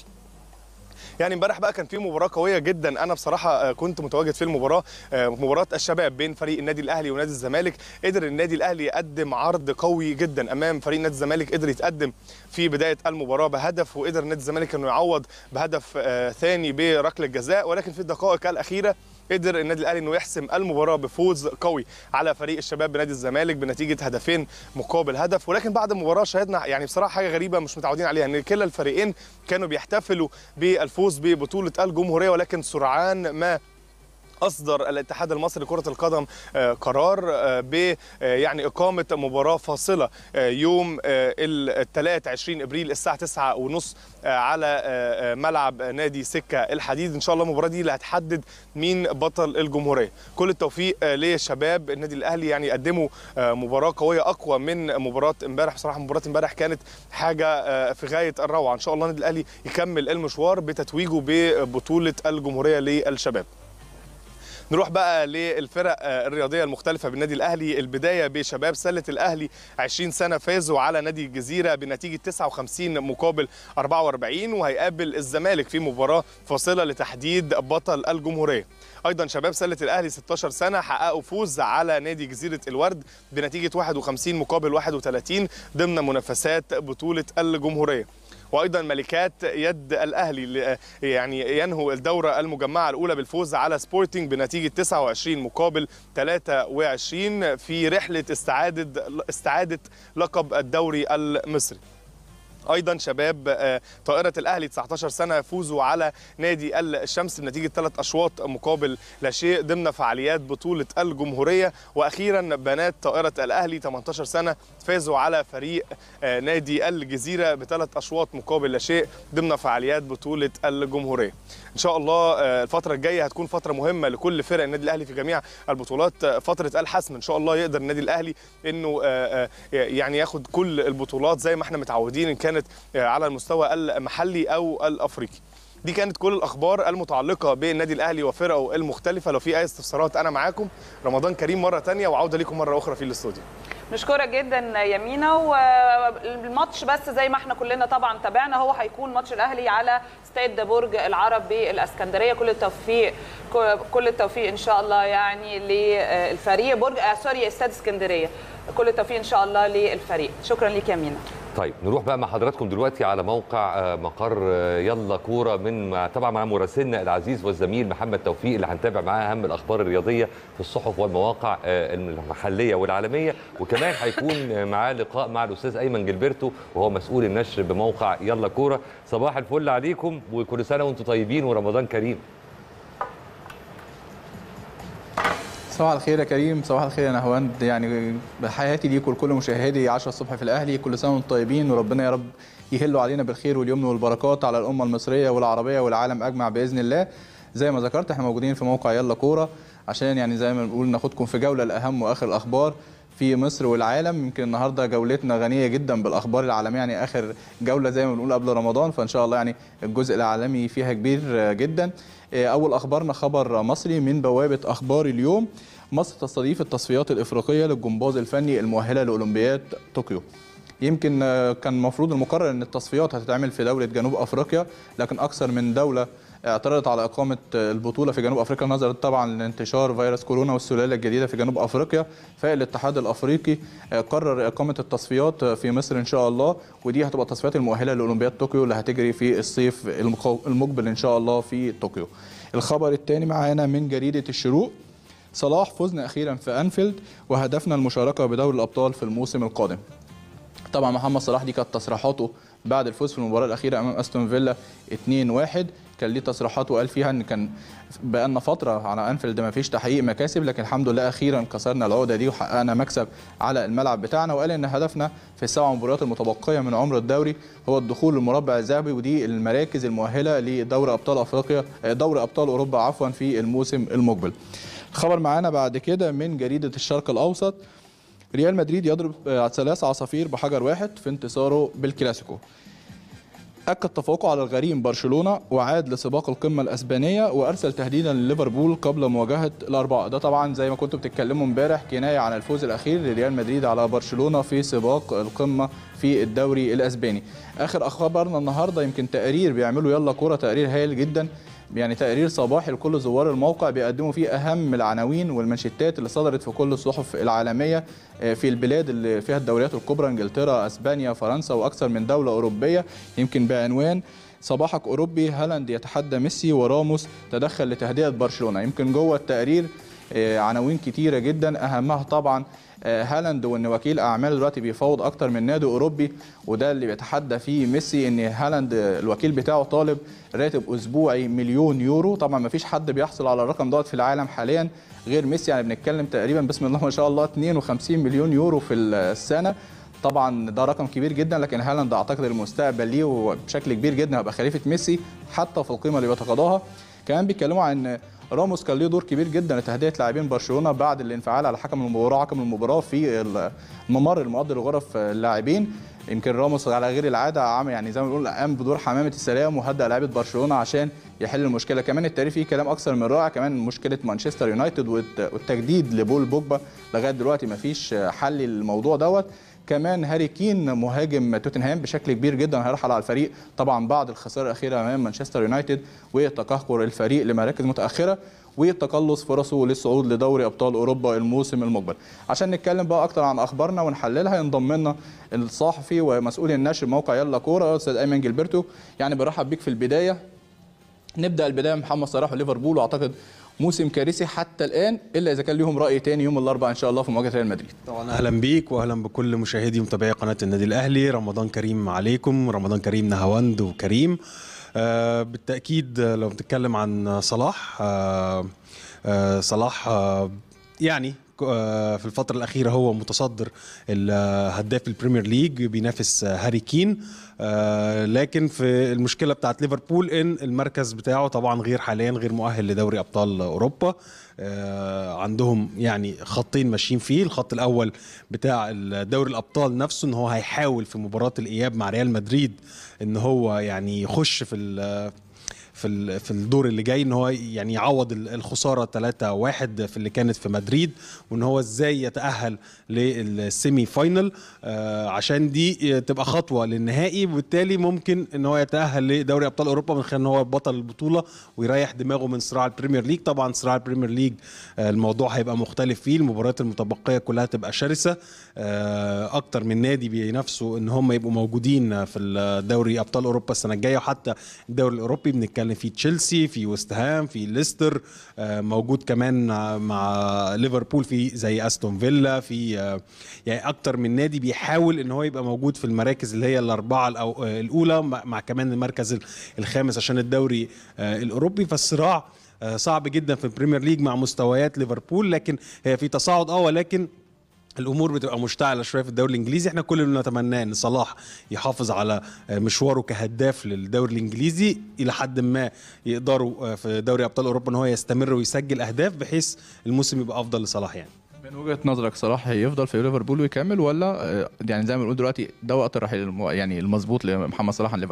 Speaker 5: يعني امبارح بقى كان في مباراه قويه جدا انا بصراحه آه، كنت متواجد في المباراه آه، مباراه الشباب بين فريق النادي الاهلي ونادي الزمالك قدر النادي الاهلي يقدم عرض قوي جدا امام فريق نادي الزمالك قدر يتقدم في بدايه المباراه بهدف وقدر نادي الزمالك انه يعوض بهدف آه، ثاني بركله جزاء ولكن في الدقائق الاخيره قدر النادي الاهلي انه يحسم المباراه بفوز قوي على فريق الشباب بنادي الزمالك بنتيجه هدفين مقابل هدف ولكن بعد المباراه شاهدنا يعني بصراحه حاجه غريبه مش متعودين عليها ان كلا الفريقين كانوا بيحتفلوا بالفوز ببطوله الجمهوريه ولكن سرعان ما اصدر الاتحاد المصري لكره القدم آه، قرار آه، ب آه، يعني اقامه مباراه فاصله آه، يوم الثلاث 20 ابريل الساعه 9 ونص على آه، آه، ملعب نادي سكه الحديد ان شاء الله المباراه دي اللي هتحدد مين بطل الجمهوريه كل التوفيق آه، لشباب النادي الاهلي يعني قدموا آه، مباراه قويه اقوى من مباراه امبارح بصراحه مباراه امبارح كانت حاجه آه، في غايه الروعه ان شاء الله النادي الاهلي يكمل المشوار بتتويجه ببطوله الجمهوريه للشباب نروح بقى للفرق آه، الرياضيه المختلفه بالنادي الاهلي البدايه بشباب سله الاهلي 20 سنه فازوا على نادي الجزيره بنتيجه 59 مقابل 44 وهيقابل الزمالك في مباراه فاصله لتحديد بطل الجمهوريه ايضا شباب سله الاهلي 16 سنه حققوا فوز على نادي جزيره الورد بنتيجه 51 مقابل 31 ضمن منافسات بطوله الجمهوريه وايضا ملكات يد الاهلي اللي يعني ينهو الدوره المجمعه الاولى بالفوز على سبورتنج بنتيجه 29 مقابل 23 في رحله استعاده استعاده لقب الدوري المصري ايضا شباب آه، طائره الاهلي 19 سنه فوزوا على نادي الشمس بنتيجه ثلاث اشواط مقابل لا شيء ضمن فعاليات بطوله الجمهوريه واخيرا بنات طائره الاهلي 18 سنه فازوا على فريق آه، نادي الجزيره بثلاث اشواط مقابل لا شيء ضمن فعاليات بطوله الجمهوريه ان شاء الله آه، الفتره الجايه هتكون فتره مهمه لكل فرق النادي الاهلي في جميع البطولات آه، فتره الحسم ان شاء الله يقدر النادي الاهلي انه آه، آه، يعني ياخد كل البطولات زي ما احنا متعودين ان كانت آه، على المستوى المحلي او الافريقي دي كانت كل الاخبار المتعلقه بالنادي الاهلي وفرقه المختلفه لو في اي استفسارات انا معاكم رمضان كريم مره تانية وعوده لكم مره اخرى في الاستوديو
Speaker 2: نشكرك جدا يا مينا والماتش بس زي ما احنا كلنا طبعا تابعنا هو هيكون ماتش الاهلي على استاد برج العرب بالاسكندريه كل التوفيق كل التوفيق ان شاء الله يعني للفريق برج آه سوري استاد اسكندريه كل التوفيق ان شاء الله للفريق شكرا ليك يا مينا
Speaker 1: طيب نروح بقى مع حضراتكم دلوقتي على موقع آه، مقر آه، يلا كوره من مع- طبعا مع مراسلنا العزيز والزميل محمد توفيق اللي هنتابع معاه اهم الاخبار الرياضيه في الصحف والمواقع آه، المحليه والعالميه وكمان هيكون آه، معاه لقاء مع الاستاذ ايمن جilberto وهو مسؤول النشر بموقع يلا كوره صباح الفل عليكم وكل سنه وانتم طيبين ورمضان كريم
Speaker 6: صباح الخير يا كريم صباح الخير يا نهواند يعني بحياتي ليكم ولكل مشاهدي 10 الصبح في الاهلي كل سنه وانتم طيبين وربنا يا رب يهلوا علينا بالخير واليمن والبركات على الامه المصريه والعربيه والعالم اجمع باذن الله زي ما ذكرت احنا موجودين في موقع يلا كوره عشان يعني زي ما بنقول ناخدكم في جوله لاهم واخر الاخبار في مصر والعالم يمكن النهارده جولتنا غنيه جدا بالاخبار العالميه يعني اخر جوله زي ما بنقول قبل رمضان فان شاء الله يعني الجزء العالمي فيها كبير جدا اول اخبارنا خبر مصري من بوابه اخبار اليوم مصر تستضيف التصفيات الافريقيه للجمباز الفني المؤهله لاولمبياد طوكيو يمكن آه، كان المفروض المقرر ان التصفيات هتتعمل في دوله جنوب افريقيا لكن اكثر من دوله اعترضت على اقامه البطوله في جنوب افريقيا نظرا طبعا لانتشار فيروس كورونا والسلاله الجديده في جنوب افريقيا فالاتحاد الافريقي قرر اقامه التصفيات في مصر ان شاء الله ودي هتبقى التصفيات المؤهله لاولمبياد طوكيو اللي هتجري في الصيف المقو- المقبل ان شاء الله في طوكيو. الخبر الثاني معانا من جريده الشروق صلاح فزنا اخيرا في انفيلد وهدفنا المشاركه بدوري الابطال في الموسم القادم. طبعا محمد صلاح دي كانت تصريحاته بعد الفوز في المباراه الاخيره امام استون فيلا 2-1 كان ليه تصريحات وقال فيها ان كان بقالنا فتره على انفيلد ما فيش تحقيق مكاسب لكن الحمد لله اخيرا كسرنا العقده دي وحققنا مكسب على الملعب بتاعنا وقال ان هدفنا في السبع مباريات المتبقيه من عمر الدوري هو الدخول للمربع الذهبي ودي المراكز المؤهله لدوري ابطال افريقيا دوري ابطال اوروبا عفوا في الموسم المقبل. الخبر معانا بعد كده من جريده الشرق الاوسط ريال مدريد يضرب آه، ثلاث عصافير بحجر واحد في انتصاره بالكلاسيكو أكد تفوقه على الغريم برشلونة وعاد لسباق القمة الأسبانية وأرسل تهديدا لليفربول قبل مواجهة الأربعة ده طبعا زي ما كنتوا بتتكلموا امبارح كناية عن الفوز الأخير لريال مدريد على برشلونة في سباق القمة في الدوري الأسباني آخر أخبارنا النهاردة يمكن تقرير بيعملوا يلا كورة تقرير هايل جدا يعني تقرير صباحي لكل زوار الموقع بيقدموا فيه اهم العناوين والمنشطات اللي صدرت في كل الصحف العالميه آه، في البلاد اللي فيها الدوريات الكبرى انجلترا اسبانيا فرنسا واكثر من دوله اوروبيه يمكن بعنوان صباحك اوروبي هالاند يتحدى ميسي وراموس تدخل لتهدئه برشلونه يمكن جوه التقرير آه، عناوين كتيره جدا اهمها طبعا آه، هالاند وان وكيل اعمال دلوقتي بيفاوض اكتر من نادي اوروبي وده اللي بيتحدى فيه ميسي ان هالاند آه، الوكيل بتاعه طالب راتب اسبوعي مليون يورو طبعا ما فيش حد بيحصل على الرقم دوت في العالم حاليا غير ميسي يعني بنتكلم تقريبا بسم الله ما شاء الله 52 مليون يورو في السنه طبعا ده رقم كبير جدا لكن هالاند اعتقد المستقبل ليه وبشكل كبير جدا هيبقى خليفه ميسي حتى في القيمه اللي بيتقاضاها كمان بيتكلموا عن راموس كان ليه دور كبير جدا لتهدئه لاعبين برشلونه بعد الانفعال على حكم المباراه حكم المباراه في الممر المؤدي لغرف اللاعبين يمكن راموس على غير العاده عمل يعني زي ما بنقول قام بدور حمامه السلام وهدأ لعيبه برشلونه عشان يحل المشكله كمان التقرير فيه كلام اكثر من رائع كمان مشكله مانشستر يونايتد والت- والتجديد لبول بوجبا لغايه دلوقتي ما فيش حل للموضوع دوت كمان هاري كين مهاجم توتنهام بشكل كبير جدا هيرحل على الفريق طبعا بعد الخساره الاخيره امام مانشستر يونايتد وتقهقر الفريق لمراكز متاخره وتقلص فرصه للصعود لدوري ابطال اوروبا الموسم المقبل عشان نتكلم بقى اكتر عن اخبارنا ونحللها ينضم لنا الصحفي ومسؤول النشر موقع يلا كوره استاذ ايمن جilberto يعني برحب بيك في البدايه نبدا البدايه محمد صلاح وليفربول واعتقد موسم كارثي حتى الان الا اذا كان ليهم راي تاني يوم الاربعاء ان شاء الله في مواجهه ريال مدريد
Speaker 7: طبعا اهلا بيك واهلا بكل مشاهدي ومتابعي قناه النادي الاهلي رمضان كريم عليكم رمضان كريم نهاوند وكريم آه بالتاكيد آه، لو بنتكلم عن صلاح آه آه صلاح آه يعني آه، في الفترة الأخيرة هو متصدر ال- آه، هداف البريمير ليج بينافس آه، هاري كين آه، لكن في المشكلة بتاعت ليفربول إن المركز بتاعه طبعا غير حاليا غير مؤهل لدوري أبطال أوروبا آه، عندهم يعني خطين ماشيين فيه الخط الأول بتاع دوري الأبطال نفسه إن هو هيحاول في مباراة الإياب مع ريال مدريد إن هو يعني يخش في ال- في ال- في الدور اللي جاي ان هو يعني يعوض ال- الخساره 3-1 في اللي كانت في مدريد وان هو ازاي يتاهل للسيمي فاينل آه، عشان دي تبقى خطوه للنهائي وبالتالي ممكن ان هو يتاهل لدوري ابطال اوروبا من خلال ان هو بطل البطوله ويريح دماغه من صراع البريمير ليج طبعا صراع البريمير ليج آه، الموضوع هيبقى مختلف فيه المباريات المتبقيه كلها تبقى شرسه آه، اكتر من نادي بينافسوا ان هم يبقوا موجودين في الدوري ابطال اوروبا السنه الجايه وحتى الدوري الاوروبي بنتكلم في تشيلسي في ويست هام في ليستر آه، موجود كمان مع ليفربول في زي استون فيلا في آه، يعني اكتر من نادي بيحاول ان هو يبقى موجود في المراكز اللي هي الاربعه الأو- آه، الاولى مع مع كمان المركز الخامس عشان الدوري آه، الاوروبي فالصراع آه، صعب جدا في البريمير ليج مع مستويات ليفربول لكن هي في تصاعد اه ولكن الامور بتبقى مشتعله شويه في الدوري الانجليزي احنا كل اللي نتمناه ان صلاح يحافظ على مشواره كهداف للدوري الانجليزي الى حد ما يقدروا في دوري ابطال اوروبا ان هو يستمر ويسجل اهداف بحيث الموسم يبقى افضل لصلاح يعني
Speaker 6: من وجهه نظرك صلاح هيفضل في ليفربول ويكمل ولا آه، يعني زي ما بنقول دلوقتي ده وقت الرحيل الم- يعني المظبوط لمحمد صلاح عن ليفربول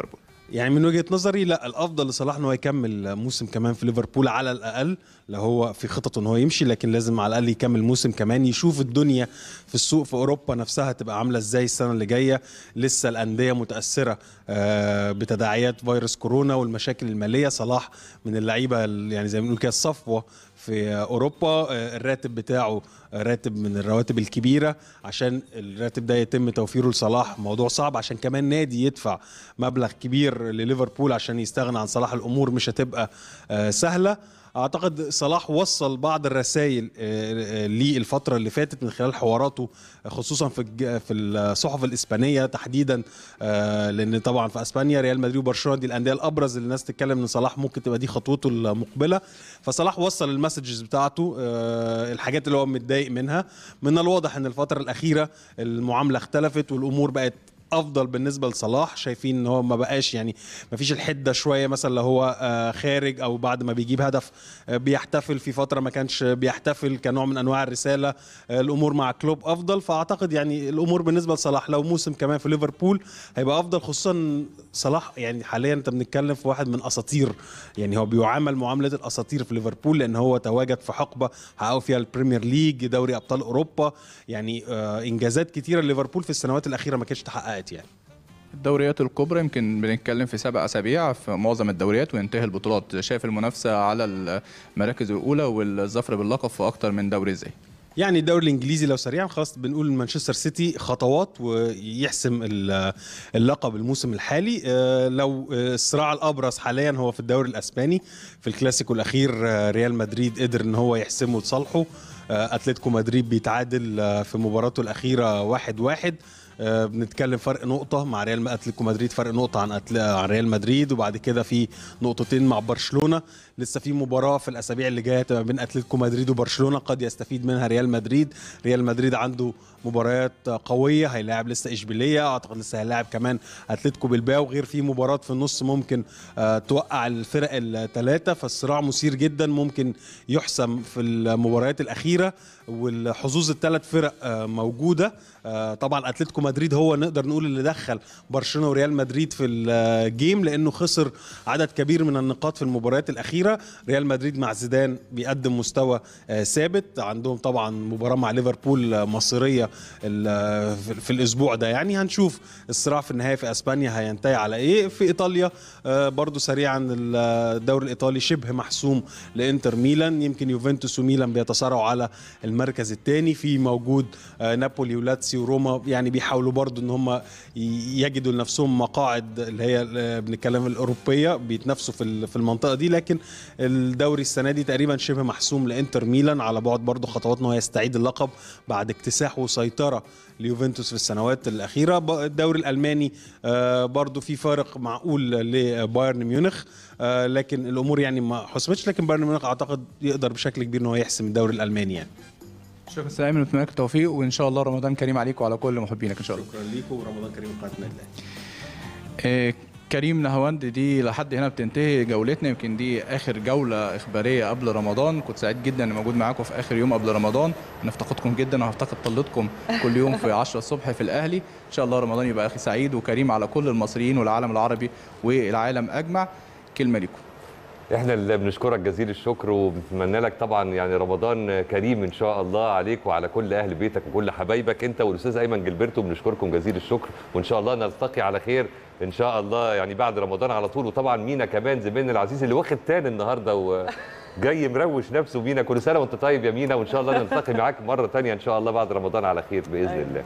Speaker 7: يعني من وجهه نظري لا الافضل لصلاح ان هو يكمل موسم كمان في ليفربول على الاقل لو هو في خططه ان هو يمشي لكن لازم على الاقل يكمل موسم كمان يشوف الدنيا في السوق في اوروبا نفسها تبقى عامله ازاي السنه اللي جايه لسه الانديه متاثره آه، بتداعيات فيروس كورونا والمشاكل الماليه صلاح من اللعيبه ال- يعني زي ما بنقول كده الصفوه في اوروبا آه، الراتب بتاعه راتب من الرواتب الكبيره عشان الراتب ده يتم توفيره لصلاح موضوع صعب عشان كمان نادي يدفع مبلغ كبير لليفربول عشان يستغنى عن صلاح الامور مش هتبقى آه، سهله اعتقد صلاح وصل بعض الرسائل آه، آه، ليه الفتره اللي فاتت من خلال حواراته آه، خصوصا في الج- في الصحف الاسبانيه تحديدا آه، لان طبعا في اسبانيا ريال مدريد وبرشلونه دي الانديه الابرز اللي الناس تتكلم ان صلاح ممكن تبقى دي خطوته المقبله فصلاح وصل المسجز بتاعته آه، الحاجات اللي هو متضايق منها من الواضح ان الفتره الاخيره المعامله اختلفت والامور بقت افضل بالنسبه لصلاح شايفين ان هو ما بقاش يعني ما فيش الحده شويه مثلا لو هو آه، خارج او بعد ما بيجيب هدف آه، بيحتفل في فتره ما كانش بيحتفل كنوع من انواع الرساله آه، الامور مع كلوب افضل فاعتقد يعني الامور بالنسبه لصلاح لو موسم كمان في ليفربول هيبقى افضل خصوصا صلاح يعني حاليا انت بنتكلم في واحد من اساطير يعني هو بيعامل معامله الاساطير في ليفربول لان هو تواجد في حقبه حققوا فيها البريمير ليج دوري ابطال اوروبا يعني آه، انجازات كتيره ليفربول في السنوات الاخيره ما كانتش اتحققت يعني
Speaker 6: الدوريات الكبرى يمكن بنتكلم في سبع اسابيع في معظم الدوريات وينتهي البطولات شايف المنافسه على المراكز الاولى والظفر باللقب في اكتر من دوري ازاي
Speaker 7: يعني الدوري الانجليزي لو سريعا خلاص بنقول مانشستر سيتي خطوات ويحسم ال- اللقب الموسم الحالي آه، لو آه، الصراع الابرز حاليا هو في الدوري الاسباني في الكلاسيكو الاخير آه، ريال مدريد قدر ان هو يحسمه لصالحه آه، اتلتيكو مدريد بيتعادل آه، في مباراته الاخيره واحد واحد آه، بنتكلم فرق نقطة مع ريال اتلتيكو مدريد فرق نقطة عن أتل... عن ريال مدريد وبعد كده في نقطتين مع برشلونة لسه في مباراة في الأسابيع اللي جاية تبقى بين اتلتيكو مدريد وبرشلونة قد يستفيد منها ريال مدريد ريال مدريد عنده مباريات قوية هيلاعب لسه إشبيلية أعتقد لسه هيلاعب كمان اتلتيكو بالباو غير في مباراة في النص ممكن آه، توقع الفرق الثلاثة فالصراع مثير جدا ممكن يحسم في المباريات الأخيرة والحظوظ الثلاث فرق آه، موجودة آه، طبعا اتلتيكو مدريد هو نقدر نقول اللي دخل برشلونه وريال مدريد في الجيم لانه خسر عدد كبير من النقاط في المباريات الاخيره ريال مدريد مع زيدان بيقدم مستوى آه، ثابت عندهم طبعا مباراه مع ليفربول آه، مصيريه ال- في- في الاسبوع ده يعني هنشوف الصراع في النهايه في اسبانيا هينتهي على ايه في ايطاليا آه، برضو سريعا الدوري الايطالي شبه محسوم لانتر ميلان يمكن يوفنتوس وميلان بيتصارعوا على المركز الثاني في موجود آه، نابولي ولاتسيو وروما يعني بيحاولوا برضو ان هم ي- يجدوا لنفسهم مقاعد اللي هي ال- بنتكلم الاوروبيه بيتنافسوا في ال- في المنطقه دي لكن الدوري السنه دي تقريبا شبه محسوم لانتر ميلان على بعد برضو خطوات ان هو يستعيد اللقب بعد اكتساح وسيطره ليوفنتوس في السنوات الاخيره ب- الدوري الالماني آه، برضو في فارق معقول لبايرن ميونخ آه، لكن الامور يعني ما حسمتش لكن بايرن ميونخ اعتقد يقدر بشكل كبير ان هو يحسم الدوري الالماني يعني
Speaker 6: شكرا استاذ ايمن ونتمنى لك التوفيق وان شاء الله رمضان كريم عليك وعلى كل محبينك ان شاء الله
Speaker 7: شكرا ليكم ورمضان كريم قناه النادي الاهلي
Speaker 6: آه، كريم نهاوند دي لحد هنا بتنتهي جولتنا يمكن دي اخر جوله اخباريه قبل رمضان كنت سعيد جدا اني موجود معاكم في اخر يوم قبل رمضان نفتقدكم جدا وهفتقد طلتكم كل يوم في 10 الصبح في الاهلي ان شاء الله رمضان يبقى اخي سعيد وكريم على كل المصريين والعالم العربي والعالم اجمع كلمه لكم
Speaker 1: احنا اللي بنشكرك جزيل الشكر وبنتمنى لك طبعا يعني رمضان كريم ان شاء الله عليك وعلى كل اهل بيتك وكل حبايبك انت والاستاذ ايمن جلبرتو بنشكركم جزيل الشكر وان شاء الله نلتقي على خير ان شاء الله يعني بعد رمضان على طول وطبعا مينا كمان زميلنا العزيز اللي واخد تان النهارده وجاي مروش نفسه مينا كل سنه وانت طيب يا مينا وان شاء الله نلتقي معاك مره تانية ان شاء الله بعد رمضان على خير باذن
Speaker 2: أيوة.
Speaker 1: الله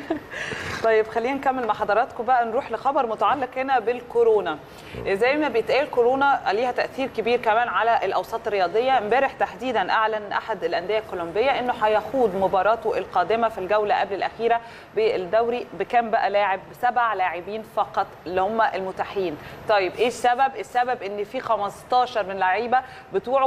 Speaker 2: طيب خلينا نكمل مع حضراتكم بقى نروح لخبر متعلق هنا بالكورونا زي ما بيتقال كورونا ليها تاثير كبير كمان على الاوساط الرياضيه امبارح تحديدا اعلن احد الانديه الكولومبيه انه هيخوض مباراته القادمه في الجوله قبل الاخيره بالدوري بكام بقى لاعب بسبع لاعبين فقط اللي هم المتاحين طيب ايه السبب السبب ان في 15 من اللعيبه بتوعه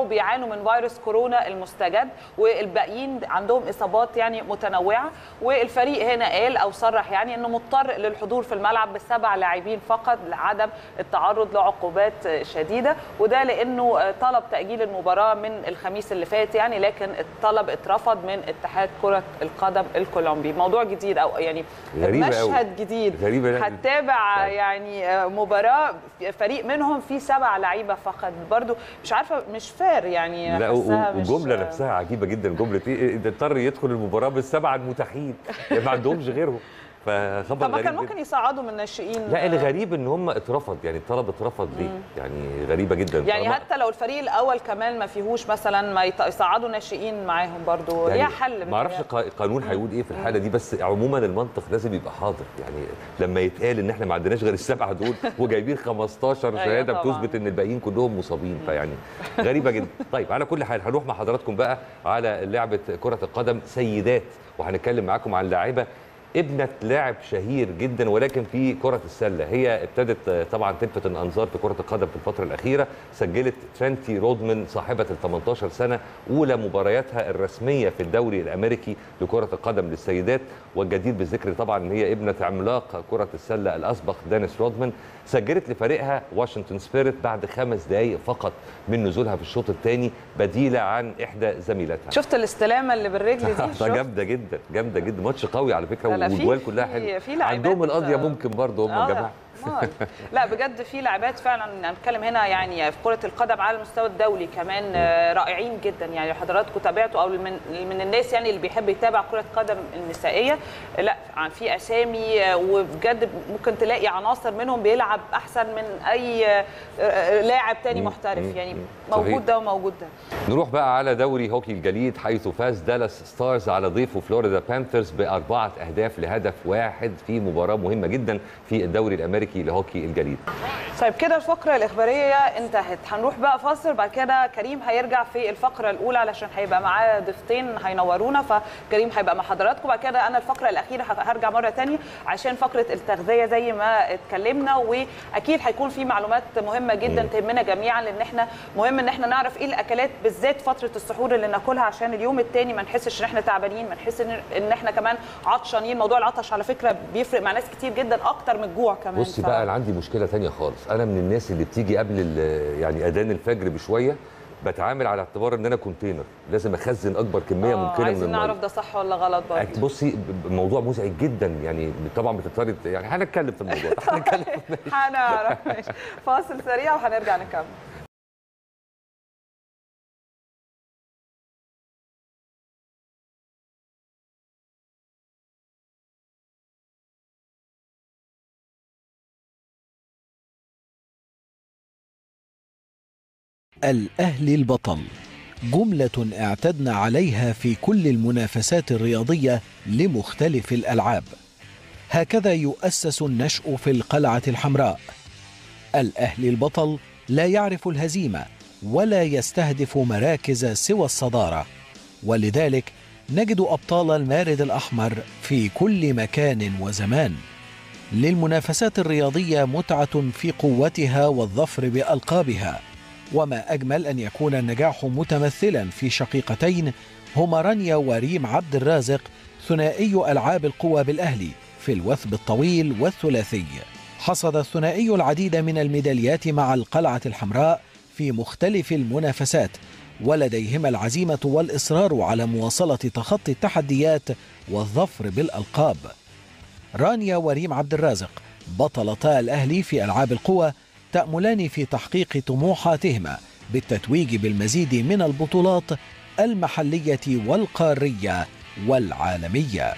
Speaker 2: رجعوا بيعانوا من فيروس كورونا المستجد والباقيين عندهم اصابات يعني متنوعه والفريق هنا قال او صرح يعني انه مضطر للحضور في الملعب بسبع لاعبين فقط لعدم التعرض لعقوبات شديده وده لانه طلب تاجيل المباراه من الخميس اللي فات يعني لكن الطلب اترفض من اتحاد كره القدم الكولومبي موضوع جديد او يعني
Speaker 1: غريبة أوي.
Speaker 2: مشهد جديد
Speaker 1: غريبة يعني.
Speaker 2: هتتابع يعني مباراه فريق منهم فيه سبع لعيبه فقط برضو مش عارفه مش فار يعني
Speaker 1: لا و-
Speaker 2: حاساها مش-
Speaker 1: وجمله نفسها عجيبه جدا جمله ايه ده اضطر يدخل المباراه بالسبعه المتاحين يعني ما عندهمش غيرهم فخبر
Speaker 2: طب ما
Speaker 1: غريب
Speaker 2: كان
Speaker 1: جداً.
Speaker 2: ممكن يصعدوا من الناشئين
Speaker 1: لا الغريب ان هم اترفض يعني الطلب اترفض ليه يعني غريبه جدا
Speaker 2: يعني
Speaker 1: طالما-
Speaker 2: حتى لو الفريق الاول كمان ما فيهوش مثلا ما يط- يصعدوا ناشئين معاهم برضو ليها حل
Speaker 1: ما اعرفش
Speaker 2: متهيألي.
Speaker 1: قا- قانون هيقول ايه في الحاله دي بس عموما المنطق لازم يبقى حاضر يعني لما يتقال ان احنا ما عندناش غير السبعه دول وجايبين 15
Speaker 2: أيوة
Speaker 1: شهاده
Speaker 2: طبعاً.
Speaker 1: بتثبت ان الباقيين كلهم مصابين فيعني غريبه جدا طيب على كل حال هنروح مع حضراتكم بقى على لعبه كره القدم سيدات وهنتكلم معاكم عن لاعبه ابنة لاعب شهير جدا ولكن في كرة السلة هي ابتدت آه، طبعا تلفت الأنظار في كرة القدم في الفترة الأخيرة سجلت ترنتي رودمان صاحبة ال 18 سنة أولى مبارياتها الرسمية في الدوري الأمريكي لكرة القدم للسيدات والجدير بالذكر طبعا إن هي ابنة عملاق كرة السلة الأسبق دانيس رودمان سجلت لفريقها واشنطن سبيريت بعد خمس دقائق فقط من نزولها في الشوط الثاني بديلة عن إحدى زميلاتها
Speaker 2: شفت الاستلامه اللي بالرجل دي
Speaker 1: ده
Speaker 2: شفت؟
Speaker 1: جامده جدا جامده جدا ماتش قوي على فكره
Speaker 2: لا، لا، في-
Speaker 1: والجوال كلها
Speaker 2: في-
Speaker 1: حلوه
Speaker 2: في لعيبات-
Speaker 1: عندهم القضيه ممكن برضه هم
Speaker 2: آه،
Speaker 1: يا جماعه
Speaker 2: آه. لا بجد في لاعبات فعلا نتكلم هنا يعني في كره القدم على المستوى الدولي كمان آه، رائعين جدا يعني حضراتكم تابعتوا او من من الناس يعني اللي بيحب يتابع كره قدم النسائيه لا في اسامي آه، وبجد ممكن تلاقي عناصر منهم بيلعب احسن من اي آه، آه، لاعب تاني
Speaker 1: مم.
Speaker 2: محترف
Speaker 1: مم.
Speaker 2: يعني
Speaker 1: مم.
Speaker 2: موجود
Speaker 1: صحيح.
Speaker 2: ده وموجود ده
Speaker 1: نروح بقى على دوري هوكي الجليد حيث فاز دالاس ستارز على ضيفه فلوريدا بانثرز باربعه اهداف لهدف واحد في مباراه مهمه جدا في الدوري الامريكي لهوكي الجليد
Speaker 2: طيب كده الفقرة الإخبارية انتهت هنروح بقى فاصل بعد كده كريم هيرجع في الفقرة الأولى علشان هيبقى معاه ضيفتين هينورونا فكريم هيبقى مع حضراتكم بعد كده أنا الفقرة الأخيرة هرجع مرة تانية عشان فقرة التغذية زي ما اتكلمنا وأكيد هيكون في معلومات مهمة جدا تهمنا جميعا لأن احنا مهم إن احنا نعرف إيه الأكلات بالذات فترة السحور اللي ناكلها عشان اليوم التاني ما نحسش إن احنا تعبانين ما نحس إن- إن احنا كمان عطشانين موضوع العطش على فكرة بيفرق مع ناس كتير جدا أكتر من الجوع كمان
Speaker 1: بصي
Speaker 2: ف-
Speaker 1: بقى انا عندي مشكله تانية خالص انا من الناس اللي بتيجي قبل ال- يعني اذان الفجر بشويه بتعامل على اعتبار ان انا كونتينر لازم اخزن اكبر كميه
Speaker 2: آه،
Speaker 1: ممكنه من
Speaker 2: عايزين
Speaker 1: الميه
Speaker 2: نعرف ده صح ولا غلط برضه
Speaker 1: بصي ب- ب- موضوع مزعج جدا يعني طبعا بتضطري يعني هنتكلم في الموضوع ده هنتكلم
Speaker 2: هنعرف ماشي فاصل سريع وهنرجع نكمل
Speaker 8: الأهلي البطل جملة اعتدنا عليها في كل المنافسات الرياضية لمختلف الألعاب هكذا يؤسس النشأ في القلعة الحمراء الأهلي البطل لا يعرف الهزيمة ولا يستهدف مراكز سوى الصدارة ولذلك نجد أبطال المارد الأحمر في كل مكان وزمان للمنافسات الرياضية متعة في قوتها والظفر بألقابها وما أجمل أن يكون النجاح متمثلا في شقيقتين هما رانيا وريم عبد الرازق ثنائي ألعاب القوى بالأهلي في الوثب الطويل والثلاثي حصد الثنائي العديد من الميداليات مع القلعة الحمراء في مختلف المنافسات ولديهما العزيمة والإصرار على مواصلة تخطي التحديات والظفر بالألقاب رانيا وريم عبد الرازق بطلتا الأهلي في ألعاب القوى تأملان في تحقيق طموحاتهما بالتتويج بالمزيد من البطولات المحلية والقارية والعالمية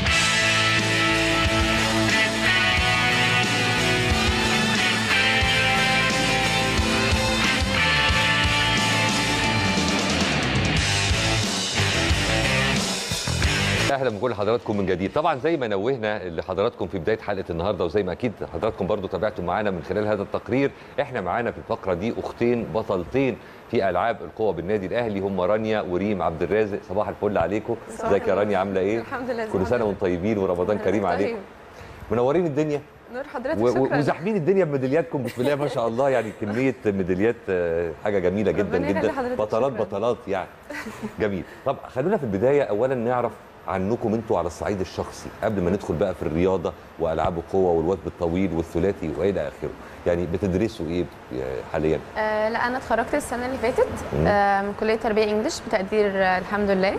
Speaker 1: اهلا بكل حضراتكم من جديد طبعا زي ما نوهنا لحضراتكم في بدايه حلقه النهارده وزي ما اكيد حضراتكم برضو تابعتم معانا من خلال هذا التقرير احنا معانا في الفقره دي اختين بطلتين في العاب القوى بالنادي الاهلي هم رانيا وريم عبد الرازق صباح الفل عليكم ازيك يا رانيا عامله ايه
Speaker 9: الحمد لله
Speaker 1: كل سنه وانتم طيبين ورمضان كريم عليكم منورين الدنيا
Speaker 9: نور حضرتك
Speaker 1: و- و-
Speaker 9: شكرا
Speaker 1: وزاحمين الدنيا بميدالياتكم بسم الله ما شاء الله يعني كميه ميداليات آه، حاجه جميله جدا
Speaker 9: ربنا يخلي
Speaker 1: جدا
Speaker 9: حضرتك،
Speaker 1: بطلات
Speaker 9: شكراً.
Speaker 1: بطلات يعني جميل طب خلونا في البدايه اولا نعرف عنكم انتوا على الصعيد الشخصي قبل ما ندخل بقى في الرياضه والعاب القوه والوثب الطويل والثلاثي والى اخره يعني بتدرسوا ايه حاليا
Speaker 9: آه لا انا اتخرجت السنه اللي فاتت
Speaker 1: مم.
Speaker 9: آه من كليه تربيه انجلش بتقدير آه الحمد لله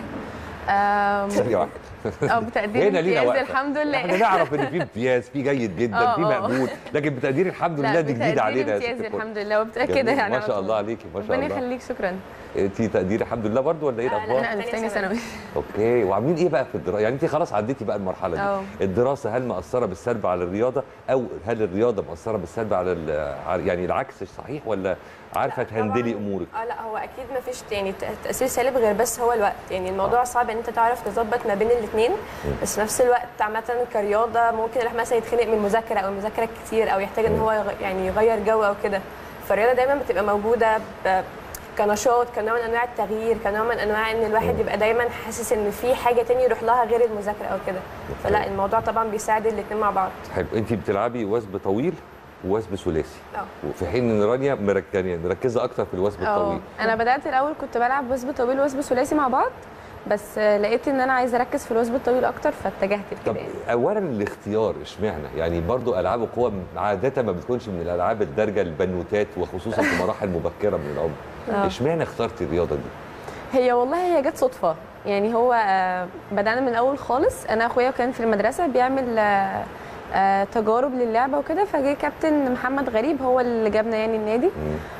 Speaker 9: آم،
Speaker 1: ثانيه واحده
Speaker 9: اه بتقدير
Speaker 1: هنا لينا
Speaker 9: امتياز
Speaker 1: وقفة.
Speaker 9: الحمد لله
Speaker 1: احنا نعرف ان في امتياز في جيد جدا
Speaker 9: آه،
Speaker 1: في
Speaker 9: آه.
Speaker 1: مقبول لكن بتقدير الحمد
Speaker 9: لا
Speaker 1: لله دي جديده
Speaker 9: بتقدير
Speaker 1: علينا يا ست
Speaker 9: امتياز
Speaker 1: الكل.
Speaker 9: الحمد لله ومتاكده
Speaker 1: جميل.
Speaker 9: يعني
Speaker 1: ما
Speaker 9: على
Speaker 1: شاء
Speaker 9: طول.
Speaker 1: الله عليكي ما شاء
Speaker 9: ربنا
Speaker 1: الله
Speaker 9: يخليك شكرا
Speaker 1: انت تقدير الحمد لله برضو ولا ايه الاخبار؟
Speaker 9: انا في ثانيه ثانوي
Speaker 1: اوكي وعاملين ايه بقى في الدراسه يعني انت خلاص عديتي بقى المرحله دي
Speaker 9: اه.
Speaker 1: الدراسه هل مأثره بالسلب على الرياضه او هل الرياضه مأثره بالسلب على ال- على- يعني العكس صحيح ولا عارفه تهندلي امورك
Speaker 10: اه لا هو اكيد ما فيش يعني ت- تاثير سالب غير بس هو الوقت يعني الموضوع صعب ان انت تعرف تظبط ما بين الاثنين بس في نفس الوقت عامه كرياضه ممكن الواحد مثلا يتخنق من المذاكره او المذاكره كتير او يحتاج ان هو يغ- يعني يغير جو او كده فالرياضه دايما بتبقى موجوده ب- كنشاط كنوع من انواع التغيير كنوع من انواع ان الواحد يبقى دايما حاسس ان في حاجه تاني يروح لها غير المذاكره او كده فلا الموضوع طبعا بيساعد الاثنين مع بعض
Speaker 1: حلو انت بتلعبي وثب طويل ووثب ثلاثي
Speaker 10: اه
Speaker 1: وفي حين ان رانيا مرك- يعني مركزه اكتر في الوثب
Speaker 9: اه
Speaker 1: الطويل
Speaker 9: انا بدات الاول كنت بلعب وثب طويل ووثب ثلاثي مع بعض بس آه، لقيت ان انا عايزه اركز في الوثب الطويل اكتر فاتجهت
Speaker 1: طب
Speaker 9: لكده يعني.
Speaker 1: اولا الاختيار اشمعنى يعني برضو العاب القوى عاده ما بتكونش من الالعاب الدارجه البنوتات وخصوصا في مراحل مبكره من العمر
Speaker 9: اه.
Speaker 1: اشمعنى اخترتي الرياضه دي
Speaker 9: هي والله هي جت صدفه يعني هو آه، بدانا من الاول خالص انا اخويا كان في المدرسه بيعمل آه، آه، تجارب للعبه وكده فجه كابتن محمد غريب هو اللي جابنا يعني النادي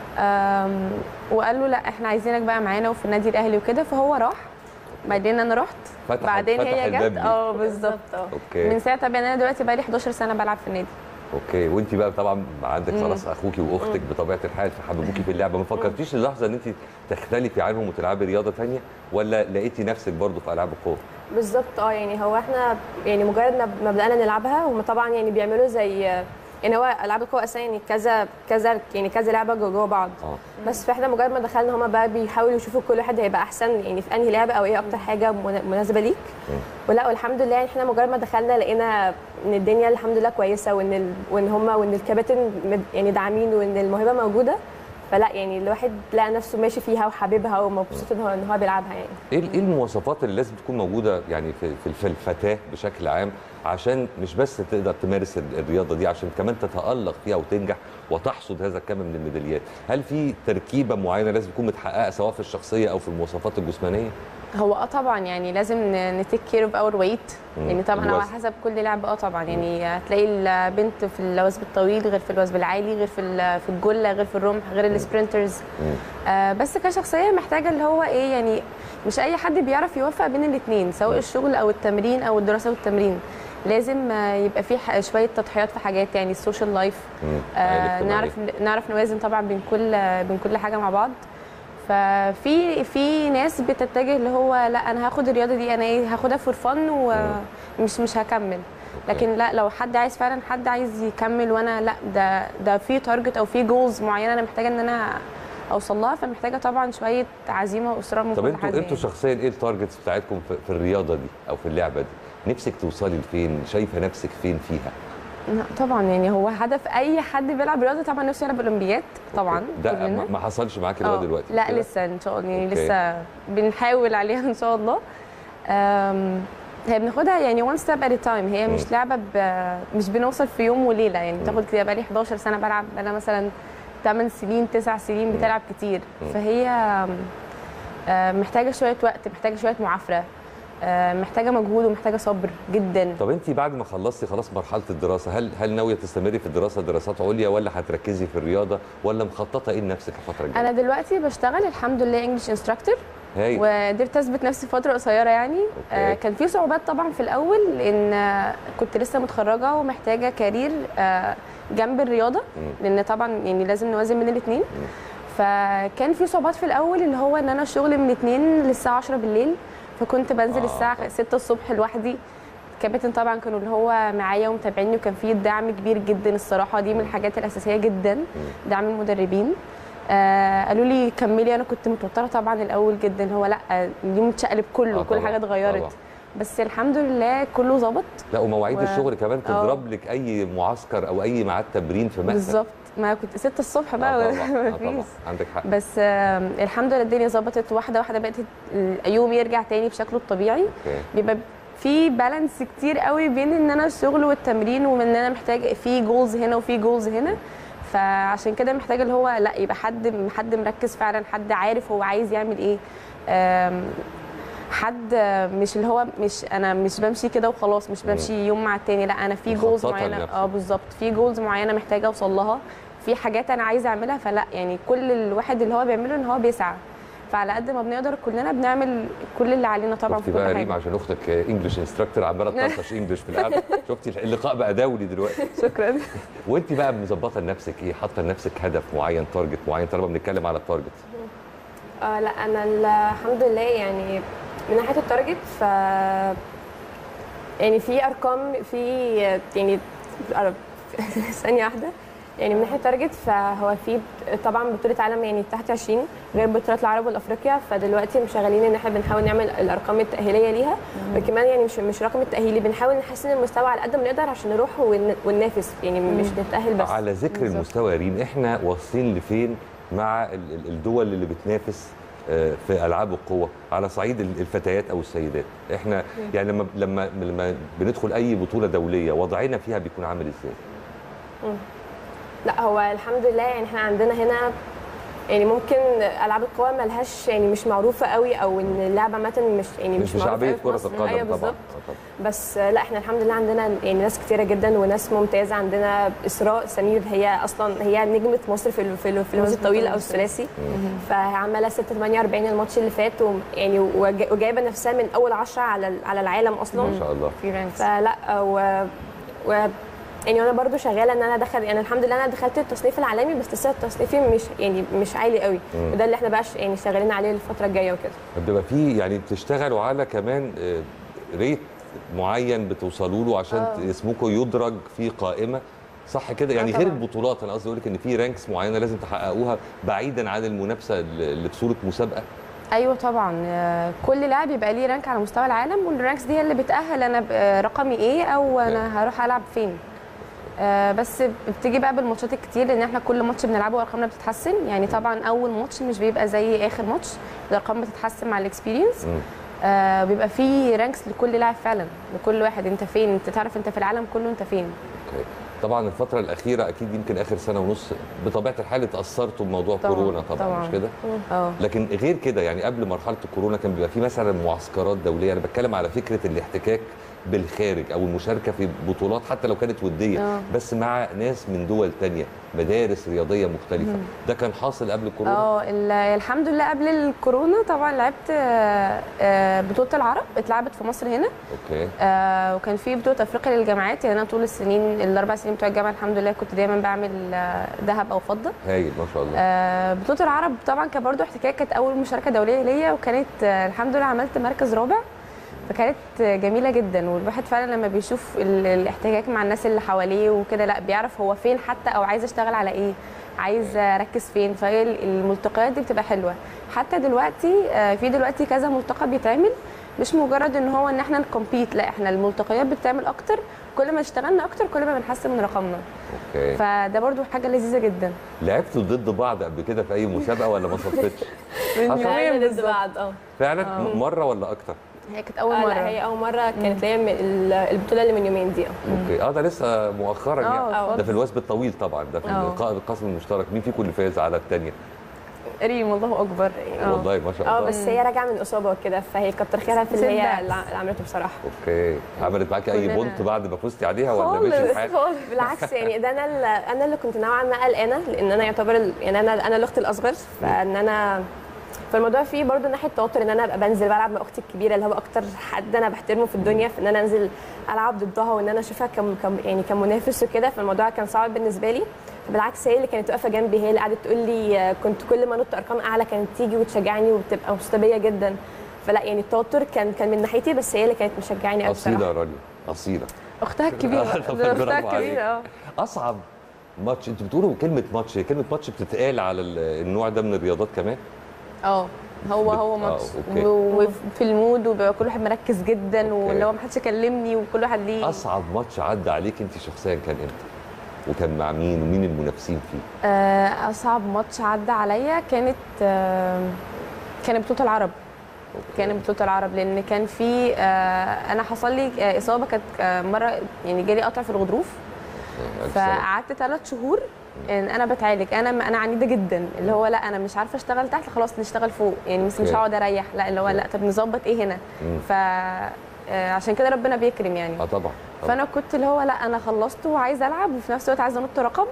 Speaker 9: آم، وقال له لا احنا عايزينك بقى معانا وفي النادي الاهلي وكده فهو راح بعدين انا رحت
Speaker 1: فتح-
Speaker 9: بعدين
Speaker 1: فتح
Speaker 9: هي
Speaker 1: الباب
Speaker 9: جت
Speaker 1: ليك.
Speaker 9: اه بالظبط اه
Speaker 1: اوكي
Speaker 9: من ساعتها بقى انا دلوقتي بقى لي 11 سنه بلعب في النادي
Speaker 1: اوكي وانت بقى طبعا عندك
Speaker 9: مم.
Speaker 1: خلاص اخوكي واختك بطبيعه الحال فحببوكي في اللعبه ما فكرتيش للحظه ان انت تختلفي عنهم وتلعبي رياضه ثانيه ولا لقيتي نفسك برضو في العاب القوه
Speaker 10: بالظبط اه يعني هو احنا يعني مجرد ما ما بدانا نلعبها هم طبعا يعني بيعملوا زي يعني هو العاب القوى اساسا يعني كذا كذا يعني كذا لعبه جوه جوه بعض
Speaker 1: اه
Speaker 10: بس فاحنا مجرد ما دخلنا هم بقى بيحاولوا يشوفوا كل واحد هيبقى احسن يعني في انهي لعبه او ايه اكتر حاجه من- مناسبه ليك ولا والحمد لله يعني احنا مجرد ما دخلنا لقينا ان الدنيا الحمد لله كويسه وان ال... وان هم وان الكباتن مد- يعني داعمين وان الموهبه موجوده فلا يعني الواحد لقى نفسه ماشي فيها وحاببها ومبسوط ان هو ان هو بيلعبها يعني
Speaker 1: ايه ايه المواصفات اللي لازم تكون موجوده يعني في في- في الفتاه بشكل عام عشان مش بس تقدر تمارس ال- الرياضه دي عشان كمان تتالق فيها وتنجح وتحصد هذا الكم من الميداليات هل في تركيبه معينه لازم تكون متحققه سواء في الشخصيه او في المواصفات الجسمانيه
Speaker 9: هو اه طبعا يعني لازم نتيك كير اوف اور ويت
Speaker 1: مم.
Speaker 9: يعني طبعا على
Speaker 1: الوزن.
Speaker 9: حسب كل لعبه اه طبعا يعني هتلاقي البنت في الوثب الطويل غير في الوثب العالي غير في ال- في الجله غير في الرمح غير السبرنترز آه بس كشخصيه محتاجه اللي هو ايه يعني مش اي حد بيعرف يوفق بين الاثنين سواء الشغل او التمرين او الدراسه والتمرين لازم آه، يبقى في ح- شويه تضحيات في حاجات يعني السوشيال لايف آه نعرف نعرف نوازن طبعا بين كل بين كل حاجه مع بعض ففي في ناس بتتجه اللي هو لا انا هاخد الرياضه دي انا ايه هاخدها فور فن ومش مش هكمل لكن لا لو حد عايز فعلا حد عايز يكمل وانا لا ده ده في تارجت او في جولز معينه انا محتاجه ان انا اوصل لها فمحتاجه طبعا شويه عزيمه واصرار من
Speaker 1: طب
Speaker 9: كل
Speaker 1: انتوا
Speaker 9: حد
Speaker 1: انتوا
Speaker 9: يعني.
Speaker 1: شخصيا ايه التارجتس بتاعتكم في, في الرياضه دي او في اللعبه دي نفسك توصلي لفين شايفه نفسك فين فيها
Speaker 9: لا طبعا يعني هو هدف اي حد بيلعب رياضه طبعا نفسه يلعب اولمبياد طبعا
Speaker 1: ده
Speaker 9: كلنا.
Speaker 1: ما- ما حصلش معاكي لغايه
Speaker 9: آه،
Speaker 1: دلوقتي
Speaker 9: لا
Speaker 1: كده؟
Speaker 9: لسه ان شاء الله يعني
Speaker 1: أوكي.
Speaker 9: لسه بنحاول عليها ان شاء الله أم، هي بناخدها يعني وان ستيب ات تايم هي
Speaker 1: مم.
Speaker 9: مش لعبه ب... مش بنوصل في يوم وليله يعني بتاخد كده بقالي 11 سنه بلعب بقالها مثلا 8 سنين 9 سنين بتلعب كتير
Speaker 1: مم.
Speaker 9: فهي أم، أم، محتاجه شويه وقت محتاجه شويه معافره أم، محتاجه مجهود ومحتاجه صبر جدا
Speaker 1: طب انت بعد ما خلصتي خلاص مرحله الدراسه هل هل ناويه تستمري في الدراسه دراسات عليا ولا هتركزي في الرياضه ولا مخططه ايه لنفسك الفتره الجايه
Speaker 9: انا دلوقتي بشتغل الحمد لله انجلش انستراكتور
Speaker 1: هايل
Speaker 9: وقدرت اثبت نفسي في فتره قصيره يعني آه كان في صعوبات طبعا في الاول لان آه كنت لسه متخرجه ومحتاجه كارير آه جنب الرياضه لان طبعا يعني لازم نوازن بين الاثنين فكان في صعوبات في الاول اللي هو ان انا الشغل من 2 للساعه 10 بالليل فكنت بنزل
Speaker 1: آه.
Speaker 9: آه. الساعه 6 الصبح لوحدي الكابتن طبعا كانوا اللي هو معايا ومتابعيني وكان في دعم كبير جدا الصراحه دي من الحاجات الاساسيه جدا دعم المدربين آه قالوا لي كملي انا كنت متوتره طبعا الاول جدا اللي هو لا اليوم اتشقلب كله
Speaker 1: آه
Speaker 9: كل
Speaker 1: طبعاً،
Speaker 9: حاجه اتغيرت
Speaker 1: طبعاً.
Speaker 9: بس الحمد لله كله ظبط
Speaker 1: لا ومواعيد
Speaker 9: و-
Speaker 1: الشغل كمان
Speaker 9: آه.
Speaker 1: تضرب لك اي معسكر او اي ميعاد تمرين في مكتب
Speaker 9: بالظبط ما كنت 6 الصبح
Speaker 1: آه
Speaker 9: بقى
Speaker 1: طبعا آه طبعا
Speaker 9: مفيش
Speaker 1: عندك حق
Speaker 9: بس آم، الحمد لله الدنيا ظبطت واحده واحده بقت اليوم يرجع تاني بشكله الطبيعي
Speaker 1: اوكي
Speaker 9: بيبقى في بالانس كتير قوي بين ان انا الشغل والتمرين وان انا محتاج في جولز هنا وفي جولز هنا فعشان كده محتاج اللي هو لا يبقى حد حد مركز فعلا حد عارف هو عايز يعمل ايه آم، حد مش اللي هو مش انا مش بمشي كده وخلاص مش بمشي يوم مع التاني لا انا في جولز
Speaker 1: مخططة
Speaker 9: معينه
Speaker 1: لنفسك.
Speaker 9: اه بالظبط في جولز معينه محتاجه اوصل لها في حاجات انا عايزه اعملها فلا يعني كل الواحد اللي هو بيعمله ان هو بيسعى فعلى قد ما بنقدر كلنا بنعمل كل اللي علينا طبعا
Speaker 1: شفتي
Speaker 9: في
Speaker 1: بقى
Speaker 9: كل
Speaker 1: ريم
Speaker 9: حاجه
Speaker 1: عشان اختك انجلش انستراكتور عماله تطرطش انجلش في القعده شفتي اللقاء بقى دولي دلوقتي
Speaker 9: شكرا
Speaker 1: وانت بقى مظبطه لنفسك ايه حاطه لنفسك هدف معين تارجت معين طالما بنتكلم على التارجت
Speaker 10: آه لا انا الحمد لله يعني من ناحيه التارجت ف يعني في ارقام في يعني ثانيه واحده يعني من ناحيه التارجت فهو في طبعا بطوله عالم يعني تحت 20 غير بطولات العرب والافريقيا فدلوقتي مشغلين ان احنا بنحاول نعمل الارقام التاهيليه ليها وكمان يعني مش مش رقم التاهيلي بنحاول نحسن المستوى على قد ما نقدر عشان نروح ون- وننافس يعني مش نتاهل بس
Speaker 1: على ذكر
Speaker 9: بالظبط.
Speaker 1: المستوى يا ريم احنا واصلين لفين مع ال- ال- الدول اللي بتنافس آه، في العاب القوه على صعيد ال- الفتيات او السيدات احنا يعني لما لما لما بندخل اي بطوله دوليه وضعنا فيها بيكون عامل ازاي
Speaker 10: لا هو الحمد لله يعني احنا عندنا هنا يعني ممكن العاب القوى ملهاش يعني مش معروفه قوي او ان اللعبه عامه مش يعني
Speaker 1: مش
Speaker 10: مش, معروفه
Speaker 1: بشعبيه
Speaker 10: قوي في
Speaker 1: كره
Speaker 10: مصر.
Speaker 1: القدم
Speaker 10: ايوه
Speaker 1: طبعا
Speaker 10: بالظبط
Speaker 1: آه طبعا.
Speaker 10: بس لا احنا الحمد لله عندنا يعني ناس كتيره جدا وناس ممتازه عندنا اسراء سمير هي اصلا هي نجمه مصر في ال- في ال- في الوزن الطويل او الثلاثي فعماله 6 48 الماتش اللي فات ويعني وجا- وجايبه نفسها من اول 10 على ال- على العالم اصلا
Speaker 1: ما شاء الله
Speaker 9: في رانكس
Speaker 10: فلا و, و يعني انا برضو شغاله ان انا دخل يعني الحمد لله انا دخلت التصنيف العالمي بس لسه التصنيفي مش يعني مش عالي قوي
Speaker 1: مم.
Speaker 10: وده اللي احنا بقى ش- يعني شغالين عليه الفتره الجايه وكده
Speaker 1: بيبقى في يعني بتشتغلوا على كمان آه، ريت معين بتوصلوا له عشان
Speaker 10: آه.
Speaker 1: اسمكم يدرج في قائمه صح كده يعني
Speaker 10: آه
Speaker 1: غير
Speaker 10: طبعاً.
Speaker 1: البطولات انا قصدي اقول لك ان في رانكس معينه لازم تحققوها بعيدا عن المنافسه اللي في صوره مسابقه
Speaker 9: ايوه طبعا آه، كل لاعب يبقى ليه رانك على مستوى العالم والرانكس دي هي اللي بتاهل انا ب- آه، رقمي ايه او انا هروح العب فين آه، بس بتيجي بقى بالماتشات الكتير لان احنا كل ماتش بنلعبه ارقامنا بتتحسن يعني طبعا اول ماتش مش بيبقى زي اخر ماتش الارقام بتتحسن مع الاكسبيرينس
Speaker 1: مم.
Speaker 9: آه بيبقى في رانكس لكل لاعب فعلا لكل واحد انت فين انت تعرف انت في العالم كله انت فين
Speaker 1: أوكي. طبعا الفتره الاخيره اكيد يمكن اخر سنه ونص بطبيعه الحال اتاثرتوا بموضوع
Speaker 9: طبعاً،
Speaker 1: كورونا طبعا,
Speaker 9: طبعاً.
Speaker 1: مش كده
Speaker 9: اه
Speaker 1: لكن غير كده يعني قبل مرحله الكورونا كان بيبقى في مثلا معسكرات دوليه انا بتكلم على فكره الاحتكاك بالخارج او المشاركه في بطولات حتى لو كانت وديه
Speaker 9: آه.
Speaker 1: بس مع ناس من دول تانية مدارس رياضيه مختلفه ده كان حاصل قبل الكورونا
Speaker 9: اه ال- الحمد لله قبل الكورونا طبعا لعبت آه، آه، بطوله العرب اتلعبت في مصر هنا
Speaker 1: اوكي
Speaker 9: آه وكان في بطوله افريقيا للجامعات يعني انا طول السنين الاربع سنين بتوع الجامعه الحمد لله كنت دايما بعمل آه، ذهب او فضه
Speaker 1: هايل ما شاء الله
Speaker 9: آه بطوله العرب طبعا كان برضو احتكاك كانت اول مشاركه دوليه ليا وكانت آه الحمد لله عملت مركز رابع فكانت آه، جميله جدا والواحد فعلا لما بيشوف ال- الاحتكاك مع الناس اللي حواليه وكده لا بيعرف هو فين حتى او عايز اشتغل على ايه عايز اركز فين فهي ال- الملتقيات دي بتبقى حلوه حتى دلوقتي آه، في دلوقتي كذا ملتقى بيتعمل مش مجرد ان هو ان احنا نكمبيت لا احنا الملتقيات بتتعمل اكتر كل ما اشتغلنا اكتر كل ما بنحسن من رقمنا
Speaker 1: اوكي
Speaker 9: فده برضو حاجه لذيذه جدا
Speaker 1: لعبتوا ضد بعض قبل كده في اي مسابقه ولا ما صدفتش حصل؟
Speaker 10: لعبنا ضد بعض اه
Speaker 1: فعلا م- مره ولا اكتر
Speaker 9: هي كانت اول
Speaker 10: آه،
Speaker 9: مره
Speaker 10: لا هي اول مره كانت ليا من ال- البطوله اللي من يومين دي اه
Speaker 1: اوكي اه ده لسه مؤخرا
Speaker 9: اه
Speaker 1: يعني
Speaker 9: اتفضل.
Speaker 1: ده في الوثب الطويل طبعا ده في
Speaker 9: آه.
Speaker 1: اللقاء القسم المشترك مين فيكم اللي فاز على الثانيه
Speaker 9: ريم الله اكبر آه.
Speaker 1: والله ما شاء
Speaker 10: اه
Speaker 1: الله
Speaker 10: بس هي راجعه من اصابه وكده فهي كتر خيرها في اللي هي
Speaker 9: setbacks.
Speaker 10: اللي اللي عملته بصراحه
Speaker 1: اوكي عملت معاكي اي
Speaker 9: كلنا.
Speaker 1: بونت بعد ما فزتي عليها ولا
Speaker 10: خالص
Speaker 1: ماشي الحال
Speaker 10: خالص بالعكس يعني ده انا اللي انا اللي كنت نوعا ما قلقانه لان انا يعتبر ال- يعني انا انا الاخت الاصغر فان انا فالموضوع فيه برضه ناحيه توتر ان انا ابقى بنزل بلعب مع اختي الكبيره اللي هو اكتر حد انا بحترمه في الدنيا في ان انا انزل العب ضدها وان انا اشوفها كم كم يعني كمنافس وكده فالموضوع كان صعب بالنسبه لي بالعكس هي اللي كانت واقفه جنبي هي اللي قعدت تقول لي آه، كنت كل ما نط ارقام اعلى كانت تيجي وتشجعني وبتبقى مبسوطه بيا جدا فلا يعني التوتر كان كان من ناحيتي بس هي اللي كانت مشجعاني قوي
Speaker 1: اصيله
Speaker 10: بصراحه
Speaker 1: يا رانيا اصيله
Speaker 9: اختها الكبيره
Speaker 1: آه،
Speaker 9: ده
Speaker 1: برافو
Speaker 9: اختها
Speaker 1: عليك.
Speaker 9: الكبيره اه
Speaker 1: اصعب ماتش انتوا بتقولوا كلمه ماتش هي كلمه ماتش بتتقال على ال- النوع ده من الرياضات كمان
Speaker 9: اه هو
Speaker 1: بت-
Speaker 9: هو
Speaker 1: آه،
Speaker 9: ماتش
Speaker 1: أوكي.
Speaker 9: و- وفي المود وبيبقى كل واحد مركز جدا واللي هو محدش يكلمني وكل واحد ليه
Speaker 1: اصعب ماتش عدى عليك انت شخصيا كان امتى وكان مع مين ومين المنافسين فيه
Speaker 9: آه، اصعب ماتش عدى عليا كانت آه، كانت بطوله العرب كانت بطوله العرب لان كان في آه، انا حصل لي آه، اصابه كانت آه، مره يعني جالي قطع في الغضروف
Speaker 1: ألف سلامة.
Speaker 9: فقعدت ثلاث شهور ان انا بتعالج انا انا عنيده جدا اللي هو لا انا مش عارفه اشتغل تحت خلاص نشتغل فوق يعني بس مش
Speaker 1: أوكي.
Speaker 9: هقعد اريح لا اللي هو لا طب نظبط ايه هنا
Speaker 1: مم.
Speaker 9: ف آه، عشان كده ربنا بيكرم يعني
Speaker 1: اه طبعا طبعاً.
Speaker 9: فانا كنت اللي هو لا انا خلصت وعايزه العب وفي نفس الوقت عايزه انط رقم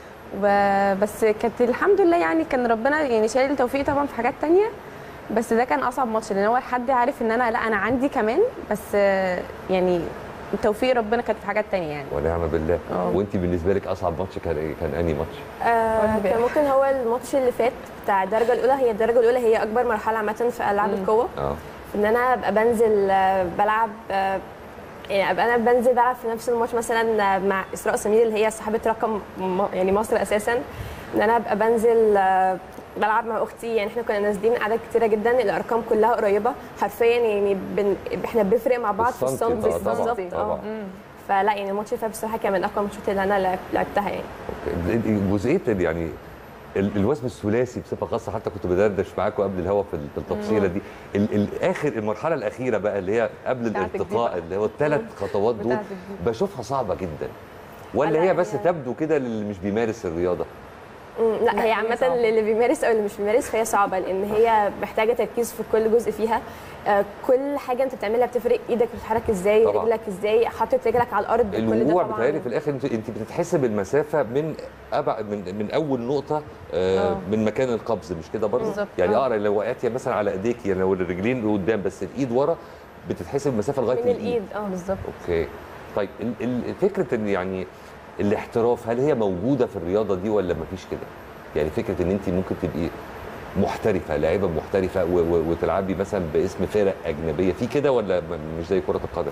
Speaker 9: و- بس كانت الحمد لله يعني كان ربنا يعني شايل التوفيق طبعا في حاجات تانية بس ده كان اصعب ماتش لان هو حد عارف ان انا لا انا عندي كمان بس آه، يعني توفيق ربنا كانت في حاجات تانية يعني
Speaker 1: ونعم بالله
Speaker 9: آه.
Speaker 1: وانت بالنسبه لك اصعب ماتش كان ايه كان انهي ماتش
Speaker 10: آه كان ممكن هو الماتش اللي فات بتاع الدرجه الاولى هي الدرجه الاولى هي اكبر مرحله عامه في العاب القوه
Speaker 1: اه
Speaker 10: ان انا ابقى بنزل آه، بلعب آه، يعني ابقى انا بنزل بلعب في نفس الماتش مثلا آه، مع اسراء سمير اللي هي صاحبه رقم م- يعني مصر اساسا ان انا ابقى بنزل آه، بلعب مع اختي يعني احنا كنا نازلين اعداد كتيره جدا الارقام كلها قريبه حرفيا يعني بن... احنا بنفرق مع بعض في
Speaker 1: السنتي،
Speaker 10: السنتي
Speaker 1: آه، طبعاً،
Speaker 10: بالظبط
Speaker 1: طبعاً.
Speaker 10: اه فلا يعني الماتش اللي فات بصراحه كان من اقوى الماتشات اللي انا لعب- لعبتها يعني
Speaker 1: أوكي. جزئيه ال- يعني ال- الوزن الثلاثي بصفه خاصه حتى كنت بدردش معاكم قبل الهوا في ال- في التفصيله دي ال- الاخر المرحله الاخيره بقى اللي هي قبل
Speaker 9: بتاعتك دي
Speaker 1: الارتقاء
Speaker 9: بقى.
Speaker 1: اللي هو الثلاث خطوات دول
Speaker 9: بتاعتك دي.
Speaker 1: بشوفها صعبه جدا ولا
Speaker 10: لا،
Speaker 1: هي بس
Speaker 10: هي-
Speaker 1: تبدو كده للي مش بيمارس الرياضه
Speaker 10: مم، لا
Speaker 9: لا،
Speaker 10: هي
Speaker 9: هي
Speaker 10: عامة
Speaker 9: صعبة.
Speaker 10: اللي بيمارس او اللي مش بيمارس فهي صعبة لان هي محتاجة تركيز في كل جزء فيها آه، كل حاجة انت بتعملها بتفرق ايدك بتتحرك ازاي
Speaker 1: طبعاً.
Speaker 10: رجلك ازاي حاطط رجلك على الارض كل ده
Speaker 1: الوقوع
Speaker 10: طبعاً.
Speaker 1: بتهيألي في الاخر انت انت بتتحسب المسافه من أبع من من اول نقطه آه
Speaker 9: آه.
Speaker 1: من مكان القبض مش كده برضه
Speaker 9: بالظبط،
Speaker 1: يعني
Speaker 9: آه.
Speaker 1: اه لو وقعت يعني مثلا على ايديك يعني لو الرجلين لقدام بس الايد ورا بتتحسب المسافه لغايه
Speaker 10: من الايد اه
Speaker 9: بالظبط
Speaker 1: اوكي طيب ال- ال- فكره ان يعني الاحتراف هل هي موجوده في الرياضه دي ولا مفيش كده؟ يعني فكره ان انت ممكن تبقي محترفه لاعبه محترفه و- و- وتلعبي مثلا باسم فرق اجنبيه في كده ولا م- مش زي كره القدم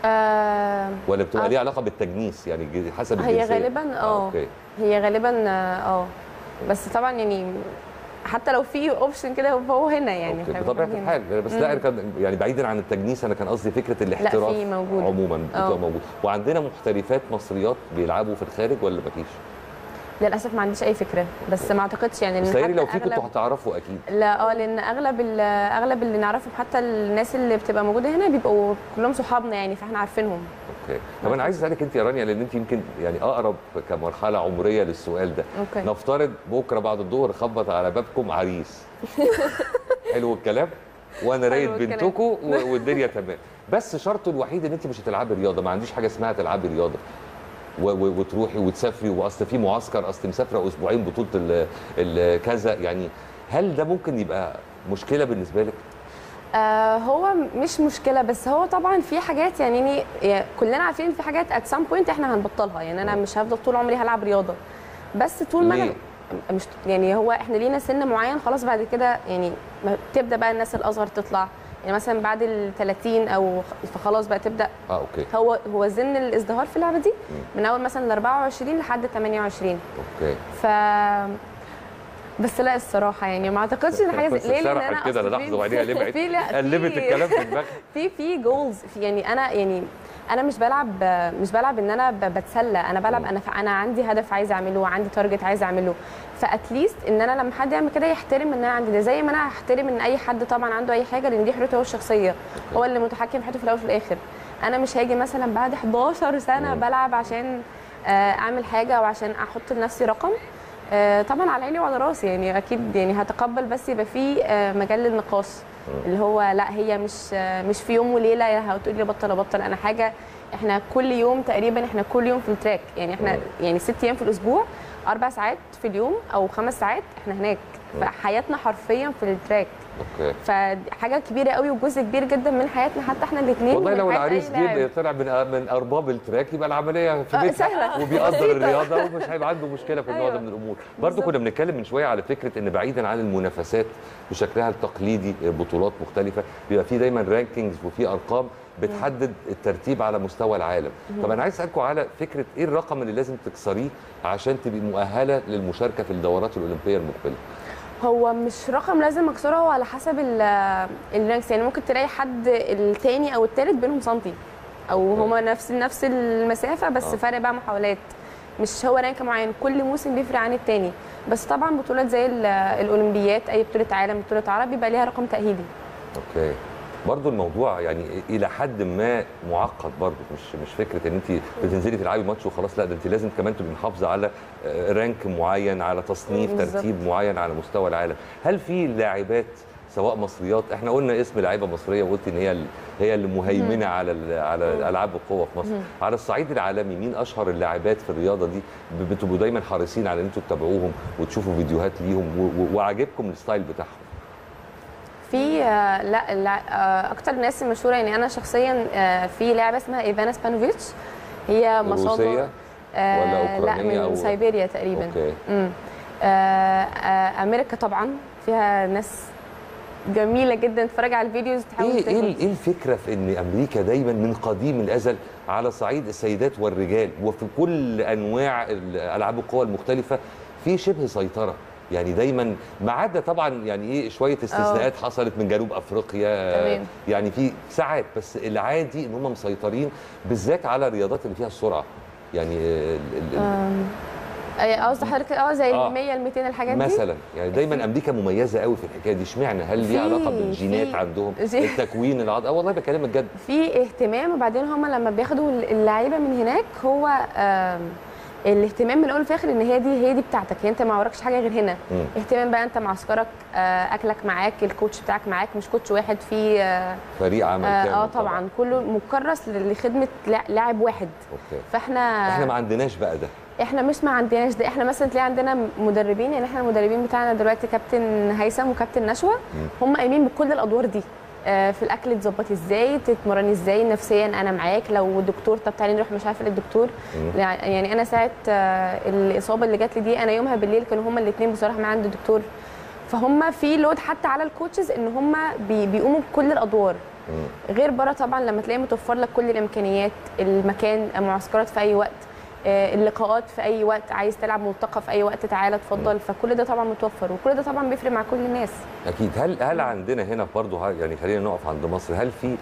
Speaker 9: آه
Speaker 1: ولا بتبقى
Speaker 9: آه.
Speaker 1: ليها علاقه بالتجنيس يعني ج- حسب
Speaker 9: هي
Speaker 1: الجنسيه
Speaker 9: غالبا اه
Speaker 1: اوكي
Speaker 9: هي غالبا اه بس طبعا يعني حتى لو في اوبشن كده فهو هنا يعني
Speaker 1: أوكي.
Speaker 9: إحنا
Speaker 1: بطبيعه
Speaker 9: هنا.
Speaker 1: الحال بس لا أنا كان يعني بعيدا عن التجنيس انا كان قصدي فكره الاحتراف
Speaker 9: في موجودة.
Speaker 1: عموما بتبقى
Speaker 9: آه.
Speaker 1: موجود وعندنا محترفات مصريات بيلعبوا في الخارج ولا مفيش؟
Speaker 9: للاسف ما عنديش اي فكره بس ما اعتقدش يعني
Speaker 1: بس
Speaker 9: ان
Speaker 1: تهيألي
Speaker 9: حتى
Speaker 1: لو في كنتوا
Speaker 9: أغلب-
Speaker 1: هتعرفوا اكيد
Speaker 9: لا اه لان اغلب ال- اغلب اللي نعرفهم حتى الناس اللي بتبقى موجوده هنا بيبقوا كلهم صحابنا يعني فاحنا عارفينهم
Speaker 1: اوكي طب انا عايز اسالك انت يا رانيا لان انت يمكن يعني اقرب كمرحله عمريه للسؤال ده
Speaker 9: اوكي
Speaker 1: نفترض بكره بعد الظهر خبط على بابكم عريس حلو الكلام وانا رايد
Speaker 9: الكلام.
Speaker 1: بنتكم و- والدنيا تمام بس شرطه الوحيد ان انت مش هتلعبي رياضه ما عنديش حاجه اسمها تلعبي رياضه و- و- وتروحي وتسافري واصل في معسكر اصل مسافره اسبوعين بطوله ال- ال- كذا يعني هل ده ممكن يبقى مشكله بالنسبه لك؟
Speaker 9: آه هو مش مشكله بس هو طبعا في حاجات يعني يعني كلنا عارفين إن في حاجات ات سام بوينت احنا هنبطلها يعني انا مش هفضل طول عمري هلعب رياضه بس طول ما انا
Speaker 1: ليه؟
Speaker 9: مش يعني هو احنا لينا سن معين خلاص بعد كده يعني ما تبدا بقى الناس الاصغر تطلع يعني مثلا بعد ال 30 او فخلاص بقى تبدا
Speaker 1: اه اوكي
Speaker 9: هو هو سن الازدهار في اللعبه دي من اول مثلا ال 24 لحد 28
Speaker 1: اوكي
Speaker 9: ف بس لا الصراحه يعني ما اعتقدش ان حاجه
Speaker 1: بس
Speaker 9: زي ليه لان
Speaker 1: اتشرحت
Speaker 9: انا
Speaker 1: كده
Speaker 9: أصل
Speaker 1: لحظه
Speaker 9: في-
Speaker 1: وبعدين لمعت
Speaker 9: في لا
Speaker 1: قلبت
Speaker 9: في-
Speaker 1: الكلام في دماغك
Speaker 9: في في جولز في يعني انا يعني انا مش بلعب مش بلعب ان انا ب- بتسلى انا بلعب انا انا عندي هدف عايز اعمله عندي تارجت عايز اعمله فاتليست ان انا لما حد يعمل كده يحترم ان انا عندي ده زي ما انا هحترم ان اي حد طبعا عنده اي حاجه لان دي حريته هو الشخصيه هو اللي متحكم في حياته في الاول وفي الاخر انا مش هاجي مثلا بعد 11 سنه بلعب عشان آه، اعمل حاجه او عشان احط لنفسي رقم آه، طبعا على عيني وعلى راسي يعني اكيد يعني هتقبل بس يبقى في آه، مجال للنقاش اللي هو لا هي مش آه، مش في يوم وليله يا هتقول لي بطل ابطل انا حاجه احنا كل يوم تقريبا احنا كل يوم في التراك يعني احنا يعني ست ايام في الاسبوع اربع ساعات في اليوم او خمس ساعات احنا هناك فحياتنا حرفيا في التراك
Speaker 1: اوكي
Speaker 9: فحاجه كبيره قوي وجزء كبير جدا من حياتنا حتى احنا الاثنين
Speaker 1: والله لو العريس جه طلع من من ارباب التراك يبقى العمليه في
Speaker 9: آه،
Speaker 1: بيتها
Speaker 9: سهلة.
Speaker 1: وبيقدر
Speaker 9: بسيطة.
Speaker 1: الرياضه ومش هيبقى عنده مشكله في النوع ده
Speaker 9: أيوة.
Speaker 1: من الامور برضو كنا بنتكلم من شويه على فكره ان بعيدا عن المنافسات بشكلها التقليدي بطولات مختلفه بيبقى في دايما رانكينجز وفي ارقام بتحدد الترتيب على مستوى العالم طب انا عايز اسالكم على فكره ايه الرقم اللي لازم تكسريه عشان تبقي مؤهله للمشاركه في الدورات الاولمبيه المقبله
Speaker 9: هو مش رقم لازم اكسره هو على حسب ال- الرانكس يعني ممكن تلاقي حد التاني او التالت بينهم سنتي او هما نفس نفس المسافه بس
Speaker 1: آه.
Speaker 9: فرق بقى محاولات مش هو رانك معين كل موسم بيفرق عن التاني بس طبعا بطولات زي ال- الاولمبيات اي بطوله عالم بطوله عرب بيبقى ليها رقم تاهيلي
Speaker 1: اوكي برضو الموضوع يعني الى حد ما معقد برضو مش مش فكره ان انت بتنزلي تلعبي ماتش وخلاص لا ده انت لازم كمان تبقي محافظه على آه، رانك معين على تصنيف
Speaker 9: بالظبط.
Speaker 1: ترتيب معين على مستوى العالم هل في لاعبات سواء مصريات احنا قلنا اسم لاعيبه مصريه وقلت ان هي ال- هي اللي مهيمنه على ال- على العاب القوه في مصر على الصعيد العالمي مين اشهر اللاعبات في الرياضه دي ب- بتبقوا دايما حريصين على ان انتوا تتابعوهم وتشوفوا فيديوهات ليهم و- و- وعاجبكم الستايل بتاعهم
Speaker 9: في آه، لا لا آه، اكتر ناس مشهوره يعني انا شخصيا آه، في لاعبه اسمها ايفانا سبانوفيتش هي مصادة
Speaker 1: روسية
Speaker 9: آه،
Speaker 1: ولا
Speaker 9: لا
Speaker 1: أوكرانية
Speaker 9: من
Speaker 1: أو-
Speaker 9: سيبيريا تقريبا
Speaker 1: اوكي
Speaker 9: امم آه، آه، امريكا طبعا فيها ناس جميله جدا تتفرج على الفيديوز تحاول
Speaker 1: ايه ايه
Speaker 9: تاخد
Speaker 1: ايه الفكره في ان امريكا دايما من قديم الازل على صعيد السيدات والرجال وفي كل انواع ال- العاب القوى المختلفه في شبه سيطره يعني دايما ما عدا طبعا يعني ايه شويه استثناءات حصلت من جنوب افريقيا
Speaker 9: تمام.
Speaker 1: يعني في ساعات بس العادي ان هم مسيطرين بالذات على الرياضات اللي فيها السرعه يعني ال- ال- ال-
Speaker 9: آم، أي- قصدي حضرتك اه زي
Speaker 1: آه.
Speaker 9: ال 100 ال 200 الحاجات دي
Speaker 1: مثلا يعني دايما امريكا مميزه قوي في الحكايه دي اشمعنى هل
Speaker 9: في-
Speaker 1: ليها علاقه بالجينات
Speaker 9: في-
Speaker 1: عندهم
Speaker 9: زي-
Speaker 1: التكوين العض اه والله بكلمك جد
Speaker 9: في اهتمام وبعدين هم لما بياخدوا اللعيبه من هناك هو آم، الاهتمام من الاول في الاخر ان هي دي هي دي بتاعتك يعني انت ما وراكش حاجه غير هنا
Speaker 1: مم.
Speaker 9: اهتمام بقى انت معسكرك آه، اكلك معاك الكوتش بتاعك معاك مش كوتش واحد في اه,
Speaker 1: فريق عمل
Speaker 9: آه,
Speaker 1: كامل
Speaker 9: آه طبعا كله مكرس لخدمه لا- لاعب واحد
Speaker 1: اوكي
Speaker 9: فاحنا
Speaker 1: احنا ما عندناش بقى ده
Speaker 9: احنا مش ما عندناش ده احنا مثلا تلاقي عندنا مدربين يعني احنا المدربين بتاعنا دلوقتي كابتن هيثم وكابتن نشوى هم قايمين بكل الادوار دي آه، في الاكل تظبطي ازاي تتمرني ازاي نفسيا انا معاك لو دكتور طب تعالي نروح مش عارفه للدكتور يعني انا ساعه آه، الاصابه اللي جات لي دي انا يومها بالليل كانوا هما الاثنين بصراحه معايا عند الدكتور فهم في لود حتى على الكوتشز ان هم بي بيقوموا بكل الادوار غير بره طبعا لما تلاقي متوفر لك كل الامكانيات المكان معسكرات في اي وقت آه، اللقاءات في اي وقت عايز تلعب ملتقى في اي وقت تعالى اتفضل فكل ده طبعا متوفر وكل ده طبعا بيفرق مع كل الناس
Speaker 1: اكيد هل هل عندنا هنا برضه ها- يعني خلينا نقف عند مصر هل في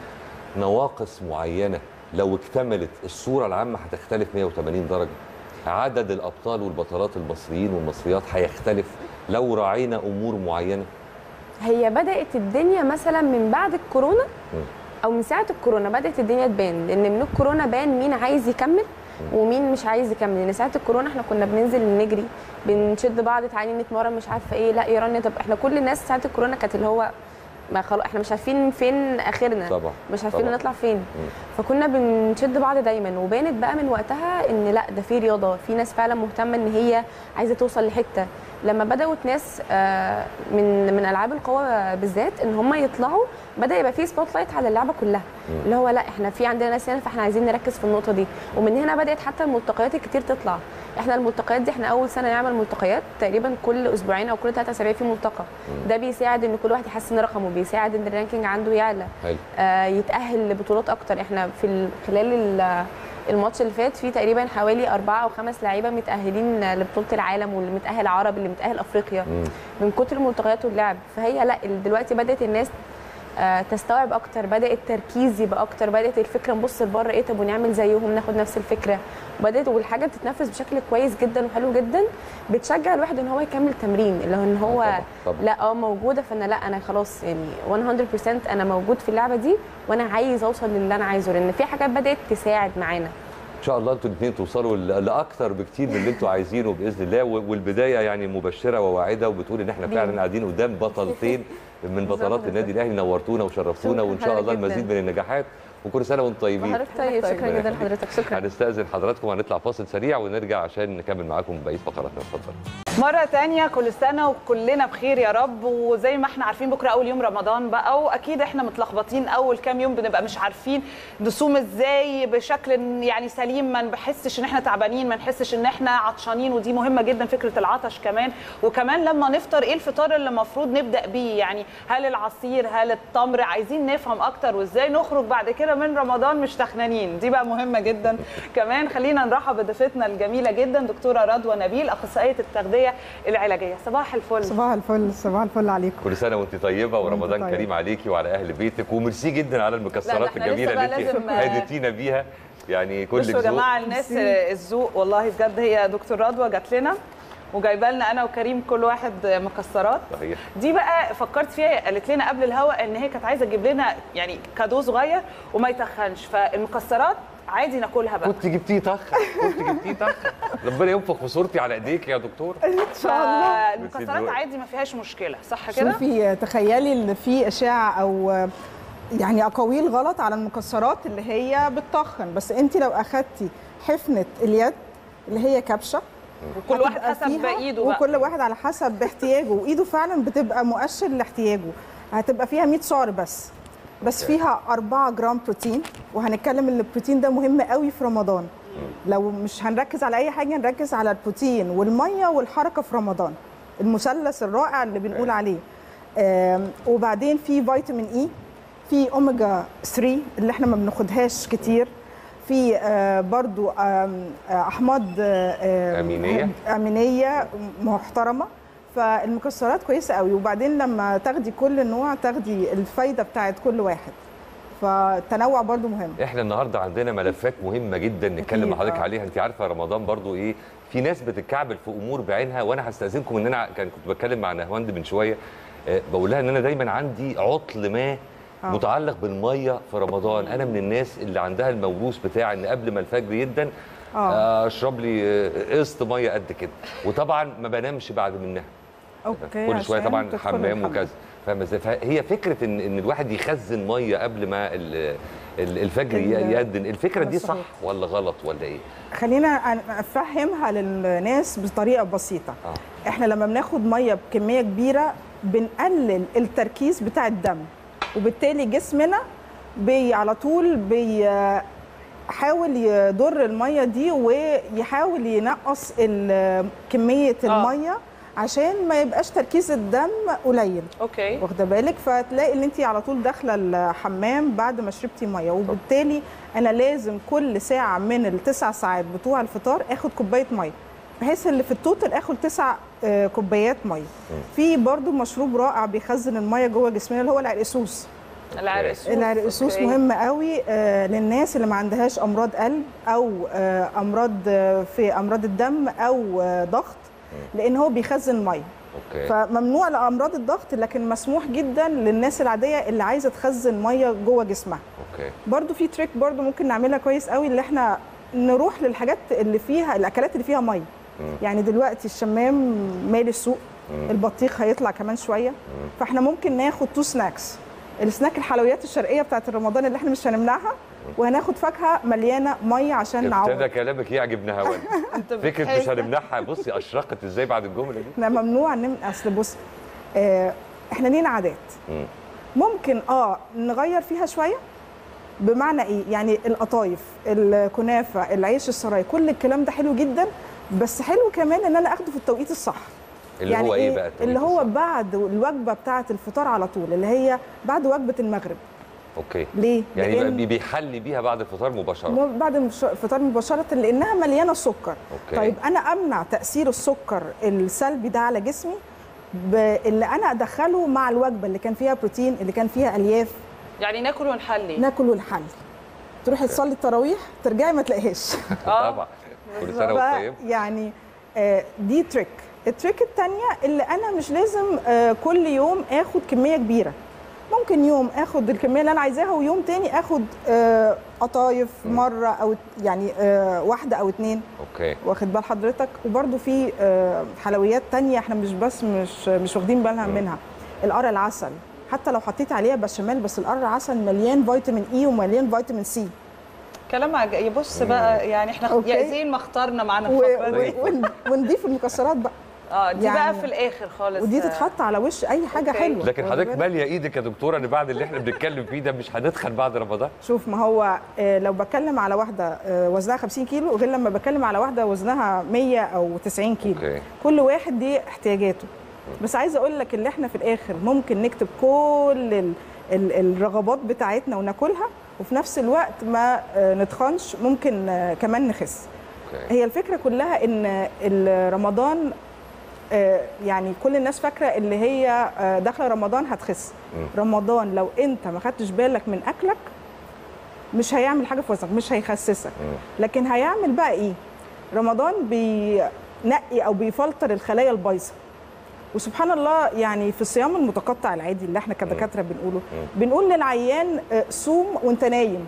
Speaker 1: نواقص معينه لو اكتملت الصوره العامه هتختلف 180 درجه عدد الابطال والبطلات المصريين والمصريات هيختلف لو راعينا امور معينه
Speaker 9: هي بدات الدنيا مثلا من بعد الكورونا او من ساعه الكورونا بدات الدنيا تبان لان من الكورونا بان مين عايز يكمل ومين مش عايز يكمل لان ساعه الكورونا احنا كنا بننزل نجري بنشد بعض تعالي نتمرن مش عارفه ايه لا يا رانيا طب احنا كل الناس ساعه الكورونا كانت اللي هو ما خلاص احنا مش عارفين فين اخرنا
Speaker 1: طبعا
Speaker 9: مش عارفين
Speaker 1: طبعا.
Speaker 9: نطلع فين فكنا بنشد بعض دايما وبانت بقى من وقتها ان لا ده في رياضه في ناس فعلا مهتمه ان هي عايزه توصل لحته لما بدات ناس آه، من من العاب القوى بالذات ان هم يطلعوا بدا يبقى في سبوت لايت على اللعبه كلها اللي هو لا احنا في عندنا ناس هنا فاحنا عايزين نركز في النقطه دي ومن هنا بدات حتى الملتقيات الكتير تطلع احنا الملتقيات دي احنا اول سنه نعمل ملتقيات تقريبا كل اسبوعين او كل ثلاث اسابيع في ملتقى ده بيساعد ان كل واحد يحسن رقمه بيساعد ان الرانكينج عنده يعلى
Speaker 1: حلو
Speaker 9: آه، يتاهل لبطولات اكتر احنا في ال- خلال ال- الماتش اللي فات في تقريبا حوالي أربعة أو خمس لعيبة متأهلين لبطولة العالم واللي متأهل عرب اللي متأهل أفريقيا من كتر الملتقيات واللعب فهي لا ال- دلوقتي بدأت الناس آه، تستوعب اكتر بدا التركيز يبقى اكتر بدات الفكره نبص لبره ايه طب ونعمل زيهم ناخد نفس الفكره بدات والحاجه بتتنفذ بشكل كويس جدا وحلو جدا بتشجع الواحد ان هو يكمل تمرين اللي هو ان هو
Speaker 1: طبعاً، طبعاً.
Speaker 9: لا اه موجوده فانا لا انا خلاص يعني 100% انا موجود في اللعبه دي وانا عايز اوصل للي انا عايزه لان في حاجات بدات تساعد معانا
Speaker 1: ان شاء الله انتوا الاثنين توصلوا ل- لاكثر بكتير من اللي انتوا عايزينه باذن الله و- والبدايه يعني مبشره وواعده وبتقول ان احنا فعلا قاعدين قدام بطلتين من بطلات النادي الاهلي نورتونا وشرفتونا
Speaker 9: شكراً
Speaker 1: وان شاء الله
Speaker 9: حضرتك
Speaker 1: المزيد
Speaker 9: جداً.
Speaker 1: من النجاحات وكل سنه وانتم طيبين
Speaker 9: حضرتك طيب شكرا
Speaker 1: ربنا
Speaker 9: جدا
Speaker 1: يخليك.
Speaker 9: لحضرتك شكرا
Speaker 1: هنستاذن حضراتكم هنطلع فاصل سريع ونرجع عشان نكمل معاكم بقيه فقراتنا اتفضل
Speaker 2: مرة تانية كل سنة وكلنا بخير يا رب وزي ما احنا عارفين بكرة أول يوم رمضان بقى وأكيد احنا متلخبطين أول كام يوم بنبقى مش عارفين نصوم ازاي بشكل يعني سليم ما نحسش ان احنا تعبانين ما نحسش ان احنا عطشانين ودي مهمة جدا فكرة العطش كمان وكمان لما نفطر ايه الفطار اللي المفروض نبدأ بيه يعني هل العصير هل التمر عايزين نفهم أكتر وازاي نخرج بعد كده من رمضان مش تخنانين دي بقى مهمه جدا كمان خلينا نرحب بضيفتنا الجميله جدا دكتوره رضوى نبيل اخصائيه التغذيه العلاجيه صباح الفل
Speaker 11: صباح الفل صباح الفل عليكم
Speaker 1: كل سنه وانت طيبه ورمضان
Speaker 11: طيب.
Speaker 1: كريم عليكي وعلى اهل بيتك وميرسي جدا على
Speaker 2: لا،
Speaker 1: المكسرات
Speaker 2: ده احنا
Speaker 1: الجميله
Speaker 2: لسه
Speaker 1: اللي
Speaker 2: بقى
Speaker 1: انت
Speaker 2: لازم-
Speaker 1: هديتينا بيها يعني كل
Speaker 2: بصوا يا جماعه الناس آه، الذوق والله بجد هي دكتور رضوى جات لنا وجايبه لنا انا وكريم كل واحد آه، مكسرات
Speaker 1: صحيح
Speaker 2: دي بقى فكرت فيها قالت لنا قبل الهوا ان هي كانت عايزه تجيب لنا يعني كادو صغير وما يتخنش فالمكسرات عادي ناكلها بقى
Speaker 1: كنت جبتيه طخ كنت جبتيه طخ ربنا ينفخ في صورتي على ايديك يا دكتور
Speaker 11: ان شاء الله
Speaker 2: فالمكسرات عادي ما فيهاش مشكله صح كده
Speaker 11: شوفي تخيلي ان في اشاعه او يعني اقاويل غلط على المكسرات اللي هي بتطخن بس انت لو اخدتي حفنه اليد اللي هي كبشه
Speaker 2: وكل واحد
Speaker 11: هتبقى
Speaker 2: حسب
Speaker 11: فيها-
Speaker 2: ايده بقى
Speaker 11: وكل واحد على حسب احتياجه وايده فعلا بتبقى مؤشر لاحتياجه هتبقى فيها 100 سعر بس بس فيها 4 جرام بروتين وهنتكلم ان البروتين ده مهم قوي في رمضان لو مش هنركز على اي حاجه نركز على البروتين والميه والحركه في رمضان المثلث الرائع اللي بنقول عليه آم، وبعدين في فيتامين اي في اوميجا 3 اللي احنا ما بناخدهاش كتير في آه، برضو آم، آه، احماض آه، آم،
Speaker 1: أمينية.
Speaker 11: امينيه محترمه فالمكسرات كويسه قوي وبعدين لما تاخدي كل نوع تاخدي الفايده بتاعت كل واحد فالتنوع برضو مهم
Speaker 1: احنا النهارده عندنا ملفات مهمه جدا نتكلم
Speaker 11: أكيد،
Speaker 1: مع حضرتك
Speaker 11: آه.
Speaker 1: عليها انت عارفه رمضان برضو ايه في ناس بتتكعبل في امور بعينها وانا هستاذنكم ان انا كان كنت بتكلم مع نهواند من شويه آه، بقول لها ان انا دايما عندي عطل ما
Speaker 11: آه.
Speaker 1: متعلق بالميه في رمضان انا من الناس اللي عندها الموروث بتاع ان قبل ما الفجر يدن
Speaker 11: آه.
Speaker 1: آه، اشرب لي آه، قسط ميه قد كده وطبعا ما بنامش بعد منها
Speaker 11: اوكي
Speaker 1: كل شويه
Speaker 11: عشان
Speaker 1: طبعا
Speaker 11: تدخل
Speaker 1: حمام
Speaker 11: الحمام.
Speaker 1: وكذا فاهمه ازاي فهي فكره ان ان الواحد يخزن ميه قبل ما ال- ال- الفجر
Speaker 11: ال-
Speaker 1: يأذن الفكره
Speaker 11: ده
Speaker 1: دي صح
Speaker 11: صحيح.
Speaker 1: ولا غلط ولا ايه
Speaker 11: خلينا أن- افهمها للناس بطريقه بسيطه
Speaker 1: اه
Speaker 11: احنا لما بناخد ميه بكميه كبيره بنقلل التركيز بتاع الدم وبالتالي جسمنا بي على طول بيحاول يضر الميه دي ويحاول ينقص ال- كميه
Speaker 2: آه.
Speaker 11: الميه عشان ما يبقاش تركيز الدم قليل
Speaker 2: اوكي
Speaker 11: واخده بالك فتلاقي ان انت على طول داخله الحمام بعد ما شربتي ميه وبالتالي انا لازم كل ساعه من التسع ساعات بتوع الفطار اخد كوبايه ميه بحيث اللي في التوتال اخد تسع آه، كوبايات ميه في برضو مشروب رائع بيخزن الميه جوه جسمنا اللي هو العرقسوس
Speaker 2: العرقسوس
Speaker 11: العرقسوس
Speaker 2: أوكي.
Speaker 11: مهم قوي آه، للناس اللي ما عندهاش امراض قلب او آه، امراض آه، في امراض الدم او آه، ضغط لان هو بيخزن ميه
Speaker 1: اوكي
Speaker 11: فممنوع لامراض الضغط لكن مسموح جدا للناس العاديه اللي عايزه تخزن ميه جوه جسمها
Speaker 1: اوكي
Speaker 11: برضو في تريك برضو ممكن نعملها كويس قوي اللي احنا نروح للحاجات اللي فيها الاكلات اللي فيها ميه يعني دلوقتي الشمام مالي السوق البطيخ هيطلع كمان شويه فاحنا ممكن ناخد تو سناكس السناك الحلويات الشرقيه بتاعت رمضان اللي احنا مش هنمنعها وهناخد فاكهه مليانه ميه عشان نعوض
Speaker 1: ابتدى كلامك يعجب نهاوند
Speaker 2: انت
Speaker 1: فكره مش
Speaker 2: بتحس-
Speaker 1: هنمنعها بصي اشرقت ازاي بعد الجمله دي
Speaker 11: احنا ممنوع نم اصل بص آه احنا لينا عادات
Speaker 1: مم.
Speaker 11: ممكن اه نغير فيها شويه بمعنى ايه يعني القطايف الكنافه العيش السراي كل الكلام ده حلو جدا بس حلو كمان ان انا اخده في التوقيت الصح
Speaker 1: اللي هو ايه بقى التوقيت
Speaker 11: اللي هو
Speaker 1: الصح؟
Speaker 11: بعد الوجبه بتاعه الفطار على طول اللي هي بعد وجبه المغرب
Speaker 1: اوكي
Speaker 11: ليه
Speaker 1: يعني
Speaker 11: لأن-
Speaker 1: بقى بيحلي بيها بعد الفطار مباشره
Speaker 11: مو- بعد المش- الفطار مباشره لانها مليانه سكر
Speaker 1: اوكي
Speaker 11: طيب انا امنع تاثير السكر السلبي ده على جسمي باللي انا ادخله مع الوجبه اللي كان فيها بروتين اللي كان فيها الياف
Speaker 2: يعني ناكل ونحلي
Speaker 11: ناكل ونحل تروحي تصلي التراويح ترجعي ما تلاقيهاش
Speaker 2: اه
Speaker 1: طبعا كل سنه وانت طيب
Speaker 11: يعني آه، دي تريك التريك التانية اللي انا مش لازم آه، كل يوم اخد كميه كبيره ممكن يوم اخد الكميه اللي انا عايزاها ويوم تاني اخد آه، قطايف مره او يعني آه، واحده او اتنين
Speaker 1: اوكي
Speaker 11: واخد بال حضرتك وبرده في آه، حلويات تانية احنا مش بس مش مش واخدين بالنا منها القرع العسل حتى لو حطيت عليها بشاميل بس القرع العسل مليان فيتامين اي ومليان فيتامين سي
Speaker 2: كلام عج... بص بقى يعني احنا
Speaker 11: أوكي.
Speaker 2: يائسين ما اخترنا معانا
Speaker 11: و-
Speaker 2: الفقره دي
Speaker 11: و- ون- ونضيف المكسرات بقى
Speaker 2: اه دي
Speaker 11: يعني-
Speaker 2: بقى في الاخر خالص
Speaker 11: ودي تتحط على وش اي حاجه
Speaker 2: أوكي.
Speaker 11: حلوه
Speaker 1: لكن
Speaker 11: واخد
Speaker 1: حضرتك
Speaker 11: بالك؟
Speaker 1: ماليه ايدك يا دكتوره ان بعد اللي احنا بنتكلم فيه ده مش هندخل بعد رمضان
Speaker 11: شوف ما هو آه، لو بتكلم على واحده آه، وزنها 50 كيلو غير لما بتكلم على واحده وزنها 100 او 90 كيلو
Speaker 1: اوكي
Speaker 11: كل واحد دي احتياجاته بس عايزه اقول لك اللي احنا في الاخر ممكن نكتب كل ال ال الرغبات بتاعتنا وناكلها وفي نفس الوقت ما آه، نتخنش ممكن آه، كمان نخس
Speaker 1: أوكي.
Speaker 11: هي الفكره كلها ان ال- رمضان آه، يعني كل الناس فاكره اللي هي آه، داخله رمضان هتخس
Speaker 1: مم.
Speaker 11: رمضان لو انت ما خدتش بالك من اكلك مش هيعمل حاجه في وزنك مش هيخسسك لكن هيعمل بقى ايه رمضان بينقي او بيفلتر الخلايا البايظه وسبحان الله يعني في الصيام المتقطع العادي اللي احنا كدكاتره بنقوله بنقول للعيان آه، صوم وانت نايم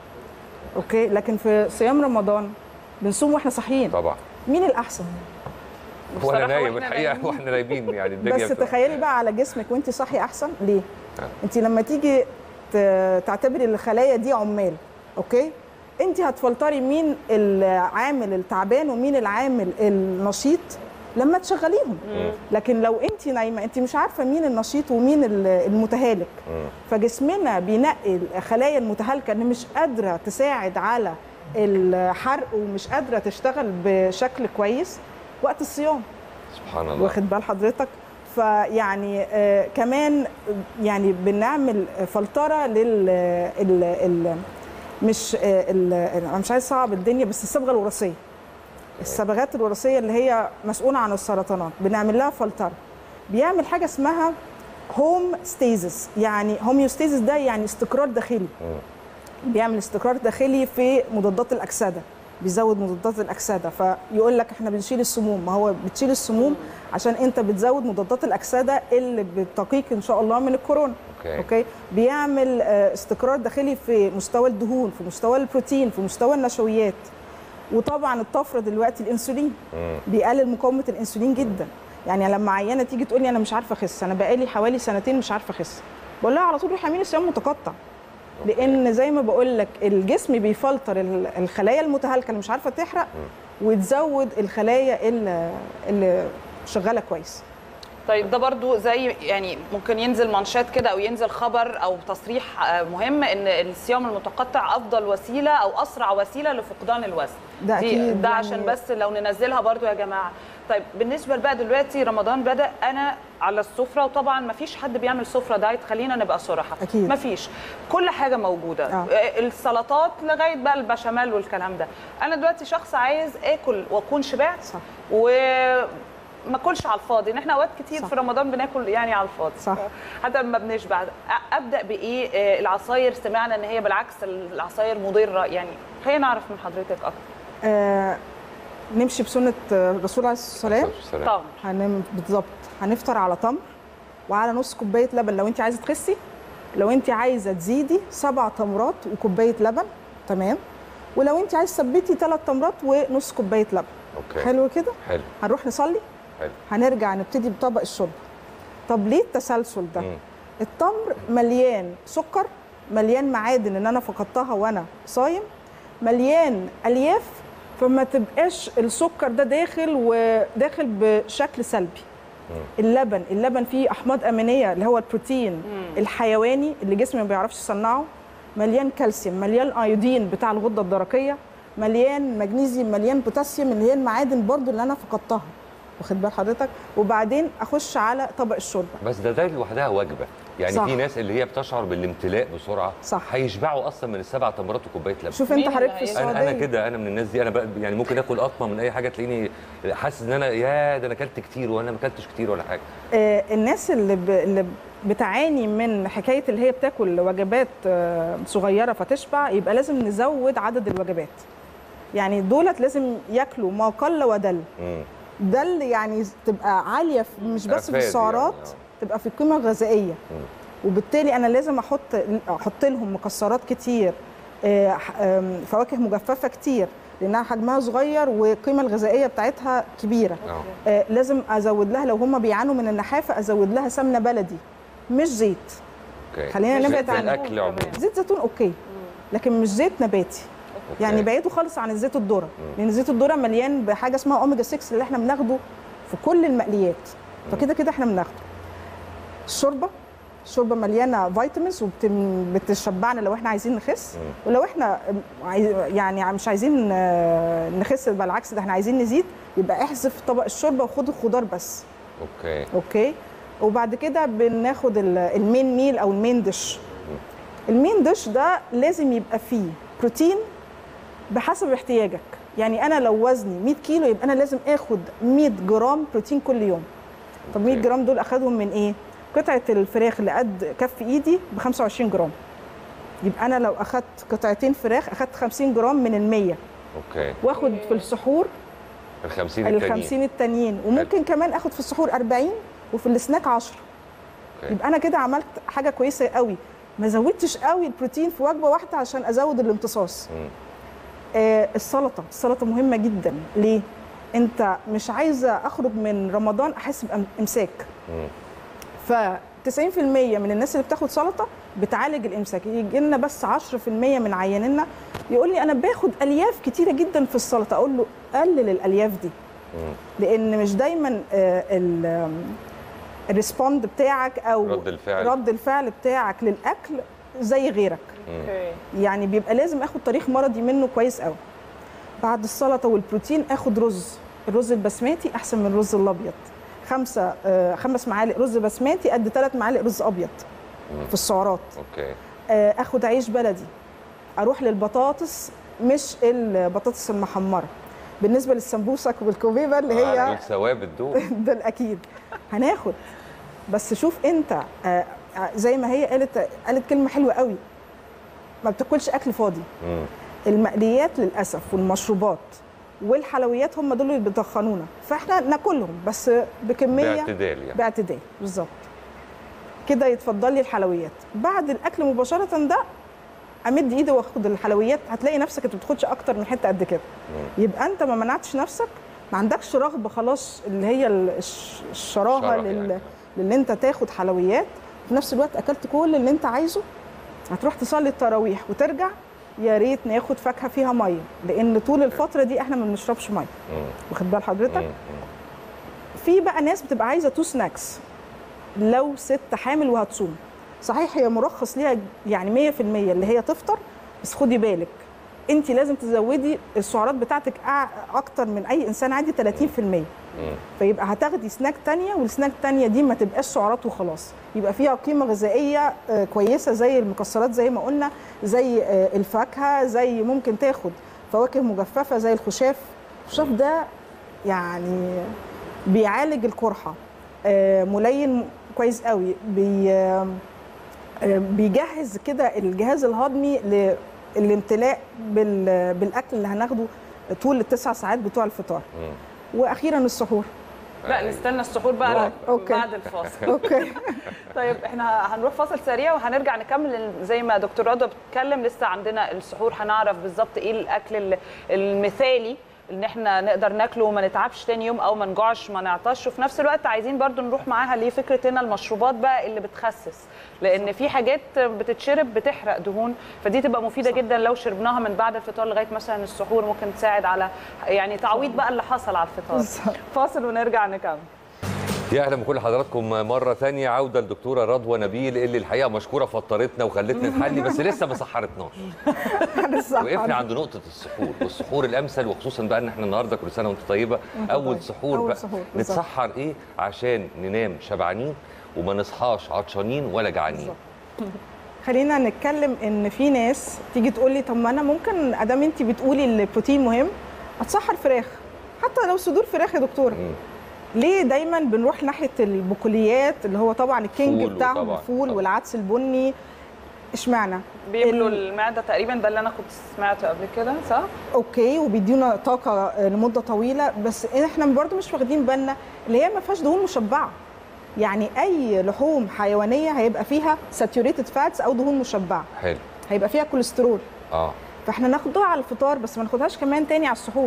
Speaker 11: اوكي لكن في صيام رمضان بنصوم واحنا صاحيين
Speaker 1: طبعا
Speaker 11: مين الاحسن
Speaker 1: وانا
Speaker 2: بصراحة
Speaker 1: نايم
Speaker 2: وإحنا
Speaker 1: الحقيقه
Speaker 2: نايمين.
Speaker 1: واحنا نايمين يعني الدنيا
Speaker 11: بس
Speaker 1: بتبقى-
Speaker 11: تخيلي بقى على جسمك وانت صاحيه احسن ليه
Speaker 1: آه.
Speaker 11: انت لما تيجي ت- تعتبري الخلايا دي عمال اوكي انت هتفلتري مين العامل التعبان ومين العامل النشيط لما تشغليهم لكن لو انت نايمه انت مش عارفه مين النشيط ومين ال- المتهالك فجسمنا بينقي الخلايا المتهالكه اللي مش قادره تساعد على الحرق ومش قادره تشتغل بشكل كويس وقت الصيام
Speaker 1: سبحان الله
Speaker 11: واخد بال حضرتك فيعني آه كمان يعني بنعمل فلتره لل ال ال مش آه ال- انا مش عايز صعب الدنيا بس الصبغه الوراثيه الصبغات الوراثيه اللي هي مسؤوله عن السرطانات بنعمل لها فلتره بيعمل حاجه اسمها هوم ستيزس يعني هوميوستيزس ده يعني استقرار داخلي بيعمل استقرار داخلي في مضادات الاكسده بيزود مضادات الاكسده فيقول لك احنا بنشيل السموم ما هو بتشيل السموم عشان انت بتزود مضادات الاكسده اللي بتقيك ان شاء الله من الكورونا
Speaker 1: أوكي.
Speaker 11: اوكي بيعمل آه، استقرار داخلي في مستوى الدهون في مستوى البروتين في مستوى النشويات وطبعا الطفره دلوقتي الانسولين بيقلل مقاومه الانسولين جدا يعني لما عيانه تيجي تقول لي انا مش عارفه اخس انا بقالي حوالي سنتين مش عارفه اخس بقول لها على طول روحي اعملي صيام متقطع لان زي ما بقول لك الجسم بيفلتر ال- الخلايا المتهالكه اللي مش عارفه تحرق وتزود الخلايا اللي, اللي شغاله كويس
Speaker 2: طيب ده برضو زي يعني ممكن ينزل مانشات كده او ينزل خبر او تصريح آه، مهم ان الصيام المتقطع افضل وسيله او اسرع وسيله لفقدان الوزن
Speaker 11: ده
Speaker 2: دي-
Speaker 11: أكيد
Speaker 2: ده
Speaker 11: يعني-
Speaker 2: عشان بس لو ننزلها برضو يا جماعه طيب بالنسبه بقى دلوقتي رمضان بدا انا على السفره وطبعا ما فيش حد بيعمل سفره دايت خلينا نبقى صراحه
Speaker 11: أكيد.
Speaker 2: ما فيش كل حاجه موجوده
Speaker 11: آه.
Speaker 2: آه، السلطات لغايه بقى البشاميل والكلام ده انا دلوقتي شخص عايز اكل واكون شبعت
Speaker 11: صح.
Speaker 2: وما اكلش على الفاضي ان احنا اوقات كتير
Speaker 11: صح.
Speaker 2: في رمضان بناكل يعني على الفاضي
Speaker 11: صح.
Speaker 2: حتى لما بنشبع أ- ابدا بايه آه، العصاير سمعنا ان هي بالعكس العصاير مضره يعني خلينا نعرف من حضرتك اكتر
Speaker 11: آه نمشي بسنه آه، الرسول عليه الصلاه والسلام
Speaker 1: سلام.
Speaker 2: طبعا
Speaker 11: هنم بالظبط هنفطر على تمر وعلى نص كوبايه لبن لو انت عايزه تخسي لو انت عايزه تزيدي سبع تمرات وكوبايه لبن تمام ولو انت عايزه تثبتي ثلاث تمرات ونص كوبايه لبن
Speaker 1: اوكي
Speaker 11: حلو كده
Speaker 1: حلو
Speaker 11: هنروح نصلي
Speaker 1: حلو
Speaker 11: هنرجع نبتدي بطبق الشرب طب ليه التسلسل ده
Speaker 1: مم.
Speaker 11: التمر مليان سكر مليان معادن ان انا فقدتها وانا صايم مليان الياف فما تبقاش السكر ده داخل وداخل بشكل سلبي اللبن اللبن فيه احماض امينيه اللي هو البروتين الحيواني اللي جسمي ما بيعرفش يصنعه مليان كالسيوم مليان ايودين بتاع الغده الدرقيه مليان مغنيسيوم مليان بوتاسيوم اللي هي المعادن برضو اللي انا فقدتها واخد بال حضرتك وبعدين اخش على طبق الشوربه
Speaker 1: بس ده ده لوحدها وجبه يعني
Speaker 11: صح.
Speaker 1: في ناس اللي هي بتشعر بالامتلاء بسرعه
Speaker 11: صح.
Speaker 1: هيشبعوا اصلا من السبع تمرات وكوبايه لبن
Speaker 11: شوف
Speaker 2: مين
Speaker 11: انت حضرتك
Speaker 2: اللي
Speaker 11: في
Speaker 2: هي-
Speaker 1: انا
Speaker 11: السعوديه
Speaker 1: انا كده انا من الناس دي انا بقى يعني ممكن اكل قطمه من اي حاجه تلاقيني حاسس ان انا يا ده انا اكلت كتير وانا ما اكلتش كتير ولا حاجه
Speaker 11: آه، الناس اللي, ب... اللي بتعاني من حكايه اللي هي بتاكل وجبات آه، صغيره فتشبع يبقى لازم نزود عدد الوجبات يعني دولت لازم ياكلوا ما قل ودل
Speaker 1: مم.
Speaker 11: دل يعني تبقى عاليه في- مش بس في
Speaker 1: أفادي
Speaker 11: السعرات
Speaker 1: يعني،
Speaker 11: تبقى في القيمه الغذائيه وبالتالي انا لازم احط احط لهم مكسرات كتير آه، ح- آم، فواكه مجففه كتير لانها حجمها صغير والقيمه الغذائيه بتاعتها كبيره
Speaker 1: اه
Speaker 11: آه، لازم ازود لها لو هم بيعانوا من النحافه ازود لها سمنه بلدي مش زيت
Speaker 1: اوكي
Speaker 11: خلينا
Speaker 1: زي-
Speaker 11: نبعد
Speaker 1: زي
Speaker 11: عن
Speaker 1: الاكل عموما
Speaker 11: زيت زيتون اوكي لكن مش زيت نباتي
Speaker 1: أوكي.
Speaker 11: يعني بعيدوا خالص عن الزيت الذره لان زيت الذره مليان بحاجه اسمها اوميجا 6 اللي احنا بناخده في كل المقليات فكده كده احنا بناخده الشوربه الشوربه مليانه فيتامينز وبتشبعنا لو احنا عايزين نخس ولو احنا عايز- يعني مش عايزين آه، نخس بالعكس ده احنا عايزين نزيد يبقى احذف طبق الشوربه وخد الخضار بس
Speaker 1: اوكي
Speaker 11: اوكي وبعد كده بناخد ال- المين ميل او المين ديش المين ديش ده لازم يبقى فيه بروتين بحسب احتياجك يعني انا لو وزني 100 كيلو يبقى انا لازم اخد 100 جرام بروتين كل يوم طب 100
Speaker 1: أوكي.
Speaker 11: جرام دول اخدهم من ايه قطعه الفراخ اللي قد كف ايدي ب 25 جرام يبقى انا لو اخدت قطعتين فراخ اخدت 50 جرام من ال 100
Speaker 1: اوكي
Speaker 11: واخد في السحور
Speaker 1: ال 50
Speaker 11: ال
Speaker 1: التانيين
Speaker 11: 50 التانيين وممكن كمان اخد في السحور 40 وفي السناك 10
Speaker 1: أوكي.
Speaker 11: يبقى انا كده عملت حاجه كويسه قوي ما زودتش قوي البروتين في وجبه واحده عشان ازود الامتصاص
Speaker 1: مم.
Speaker 11: آه السلطه السلطه مهمه جدا ليه انت مش عايزه اخرج من رمضان احس بامساك
Speaker 1: مم.
Speaker 11: ف 90% من الناس اللي بتاخد سلطه بتعالج الامساك يجي لنا بس 10% من عيانينا يقول لي انا باخد الياف كتيره جدا في السلطه اقول له قلل الالياف دي
Speaker 1: مم.
Speaker 11: لان مش دايما آه، ال- آم، الريسبوند بتاعك او
Speaker 1: رد الفعل.
Speaker 11: رد الفعل بتاعك للاكل زي غيرك
Speaker 2: اوكي
Speaker 11: يعني بيبقى لازم اخد تاريخ مرضي منه كويس قوي بعد السلطه والبروتين اخد رز الرز البسماتي احسن من الرز الابيض خمسه آه، خمس معالق رز بسماتي قد ثلاث معالق رز ابيض في السعرات
Speaker 1: اوكي
Speaker 11: آه، اخد عيش بلدي اروح للبطاطس مش البطاطس المحمره بالنسبه للسمبوسك والكوبيبه اللي
Speaker 1: آه،
Speaker 11: هي
Speaker 1: دول ثوابت دول
Speaker 11: ده الاكيد هناخد بس شوف انت آه، آه، زي ما هي قالت قالت كلمه حلوه قوي ما بتاكلش اكل فاضي
Speaker 1: مم.
Speaker 11: المقليات للاسف والمشروبات والحلويات هم دول اللي بيتخنونا فاحنا ناكلهم بس بكميه
Speaker 1: باعتدال يعني
Speaker 11: باعتدال بالظبط كده يتفضل لي الحلويات بعد الاكل مباشره ده امد ايدي واخد الحلويات هتلاقي نفسك انت ما بتاخدش اكتر من حته قد كده يبقى انت ما منعتش نفسك ما عندكش رغبه خلاص اللي هي ال- الش- الشراهه
Speaker 1: شرف
Speaker 11: لل...
Speaker 1: يعني.
Speaker 11: للي انت تاخد حلويات في نفس الوقت اكلت كل اللي انت عايزه هتروح تصلي التراويح وترجع يا ريت ناخد فاكهه فيها ميه لان طول الفتره دي احنا ما بنشربش ميه
Speaker 1: مم.
Speaker 11: واخد بال حضرتك
Speaker 1: مم.
Speaker 11: في بقى ناس بتبقى عايزه تو سناكس لو ست حامل وهتصوم صحيح هي مرخص ليها يعني 100% اللي هي تفطر بس خدي بالك انت لازم تزودي السعرات بتاعتك أع- اكتر من اي انسان عادي 30%
Speaker 1: مم.
Speaker 11: فيبقى هتاخدي سناك تانية والسناك التانية دي ما تبقاش سعرات وخلاص يبقى فيها قيمة غذائية آه، كويسة زي المكسرات زي ما قلنا زي آه، الفاكهة زي ممكن تاخد فواكه مجففة زي الخشاف الخشاف ده يعني بيعالج القرحة آه، ملين كويس قوي بي آه، آه، بيجهز كده الجهاز الهضمي للامتلاء بال- بالاكل اللي هناخده طول التسع ساعات بتوع الفطار
Speaker 1: مم.
Speaker 11: واخيرا السحور
Speaker 2: لا نستنى السحور بقى
Speaker 1: واو.
Speaker 11: أوكي.
Speaker 2: بعد الفاصل
Speaker 11: اوكي
Speaker 2: طيب احنا هنروح فاصل سريع وهنرجع نكمل زي ما دكتور رضوى بتتكلم لسه عندنا السحور هنعرف بالظبط ايه الاكل ال- المثالي ان احنا نقدر ناكله وما نتعبش تاني يوم او ما نجوعش ما نعطش وفي نفس الوقت عايزين برضو نروح معاها لفكره هنا المشروبات بقى اللي بتخسس لان في حاجات بتتشرب بتحرق دهون فدي تبقى مفيده جدا لو شربناها من بعد الفطار لغايه مثلا السحور ممكن تساعد على يعني تعويض بقى اللي حصل على الفطار
Speaker 11: بالظبط.
Speaker 2: فاصل ونرجع نكمل
Speaker 1: يا اهلا بكل حضراتكم مره ثانيه عوده للدكتوره رضوى نبيل اللي الحقيقه مشكوره فطرتنا وخلتنا نحلي بس لسه ما سحرتناش وقفنا عند نقطه السحور والسحور الامثل وخصوصا بقى ان احنا النهارده كل سنه وانت طيبه اول سحور
Speaker 11: أول
Speaker 1: بقى
Speaker 11: سحور، بالظبط.
Speaker 1: نتسحر ايه عشان ننام شبعانين وما نصحاش عطشانين ولا جعانين
Speaker 11: خلينا نتكلم ان في ناس تيجي تقول لي طب ما انا ممكن ادام انت بتقولي البروتين مهم اتسحر فراخ حتى لو صدور فراخ يا دكتوره
Speaker 1: مم.
Speaker 11: ليه دايما بنروح ناحيه البقوليات اللي هو طبعا الكينج
Speaker 1: فول
Speaker 11: بتاعهم
Speaker 1: وطبعا-
Speaker 11: الفول
Speaker 1: طبعا.
Speaker 11: والعدس البني اشمعنى
Speaker 2: بيملوا
Speaker 11: ال-
Speaker 2: المعده تقريبا ده اللي انا كنت سمعته قبل كده صح؟
Speaker 11: اوكي وبيدينا طاقه آه، لمده طويله بس احنا برضو مش واخدين بالنا اللي هي ما فيهاش دهون مشبعه يعني اي لحوم حيوانيه هيبقى فيها ساتوريتد فاتس او دهون مشبعه
Speaker 1: حلو
Speaker 11: هيبقى فيها كوليسترول
Speaker 1: اه
Speaker 11: فاحنا ناخدها على الفطار بس ما ناخدهاش كمان تاني على السحور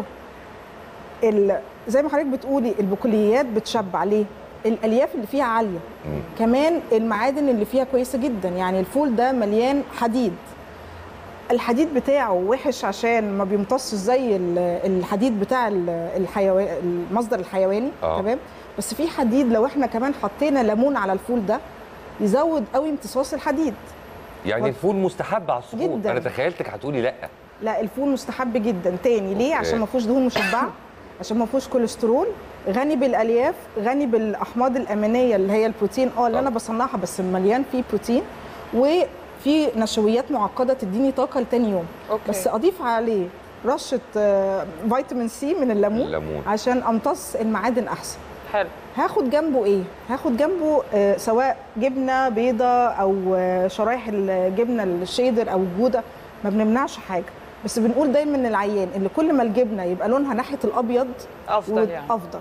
Speaker 11: ال- زي ما حضرتك بتقولي البقوليات بتشبع ليه الالياف اللي فيها عاليه
Speaker 1: مم.
Speaker 11: كمان المعادن اللي فيها كويسه جدا يعني الفول ده مليان حديد الحديد بتاعه وحش عشان ما بيمتصش زي ال- الحديد بتاع الحيوان المصدر الحيواني
Speaker 1: آه.
Speaker 11: تمام بس في حديد لو احنا كمان حطينا ليمون على الفول ده يزود قوي امتصاص الحديد
Speaker 1: يعني الفول مستحب على السحور
Speaker 11: جداً.
Speaker 1: انا تخيلتك هتقولي لا
Speaker 11: لا الفول مستحب جدا تاني ليه
Speaker 1: أوكي.
Speaker 11: عشان ما فيهوش دهون مشبعه عشان ما فيهوش كوليسترول غني بالالياف غني بالاحماض الامينيه اللي هي البروتين اه اللي انا
Speaker 1: طبعا.
Speaker 11: بصنعها بس مليان فيه بروتين وفي في نشويات معقده تديني طاقه لتاني يوم
Speaker 2: أوكي.
Speaker 11: بس اضيف عليه رشه آه، فيتامين سي من الليمون
Speaker 1: الليمون.
Speaker 11: عشان امتص المعادن احسن
Speaker 2: حلو
Speaker 11: هاخد جنبه ايه هاخد جنبه آه، سواء جبنه بيضه او آه، شرايح الجبنه الشيدر او الجوده ما بنمنعش حاجه بس بنقول دايما للعيان ان كل ما الجبنه يبقى لونها ناحيه الابيض
Speaker 2: افضل يعني
Speaker 11: افضل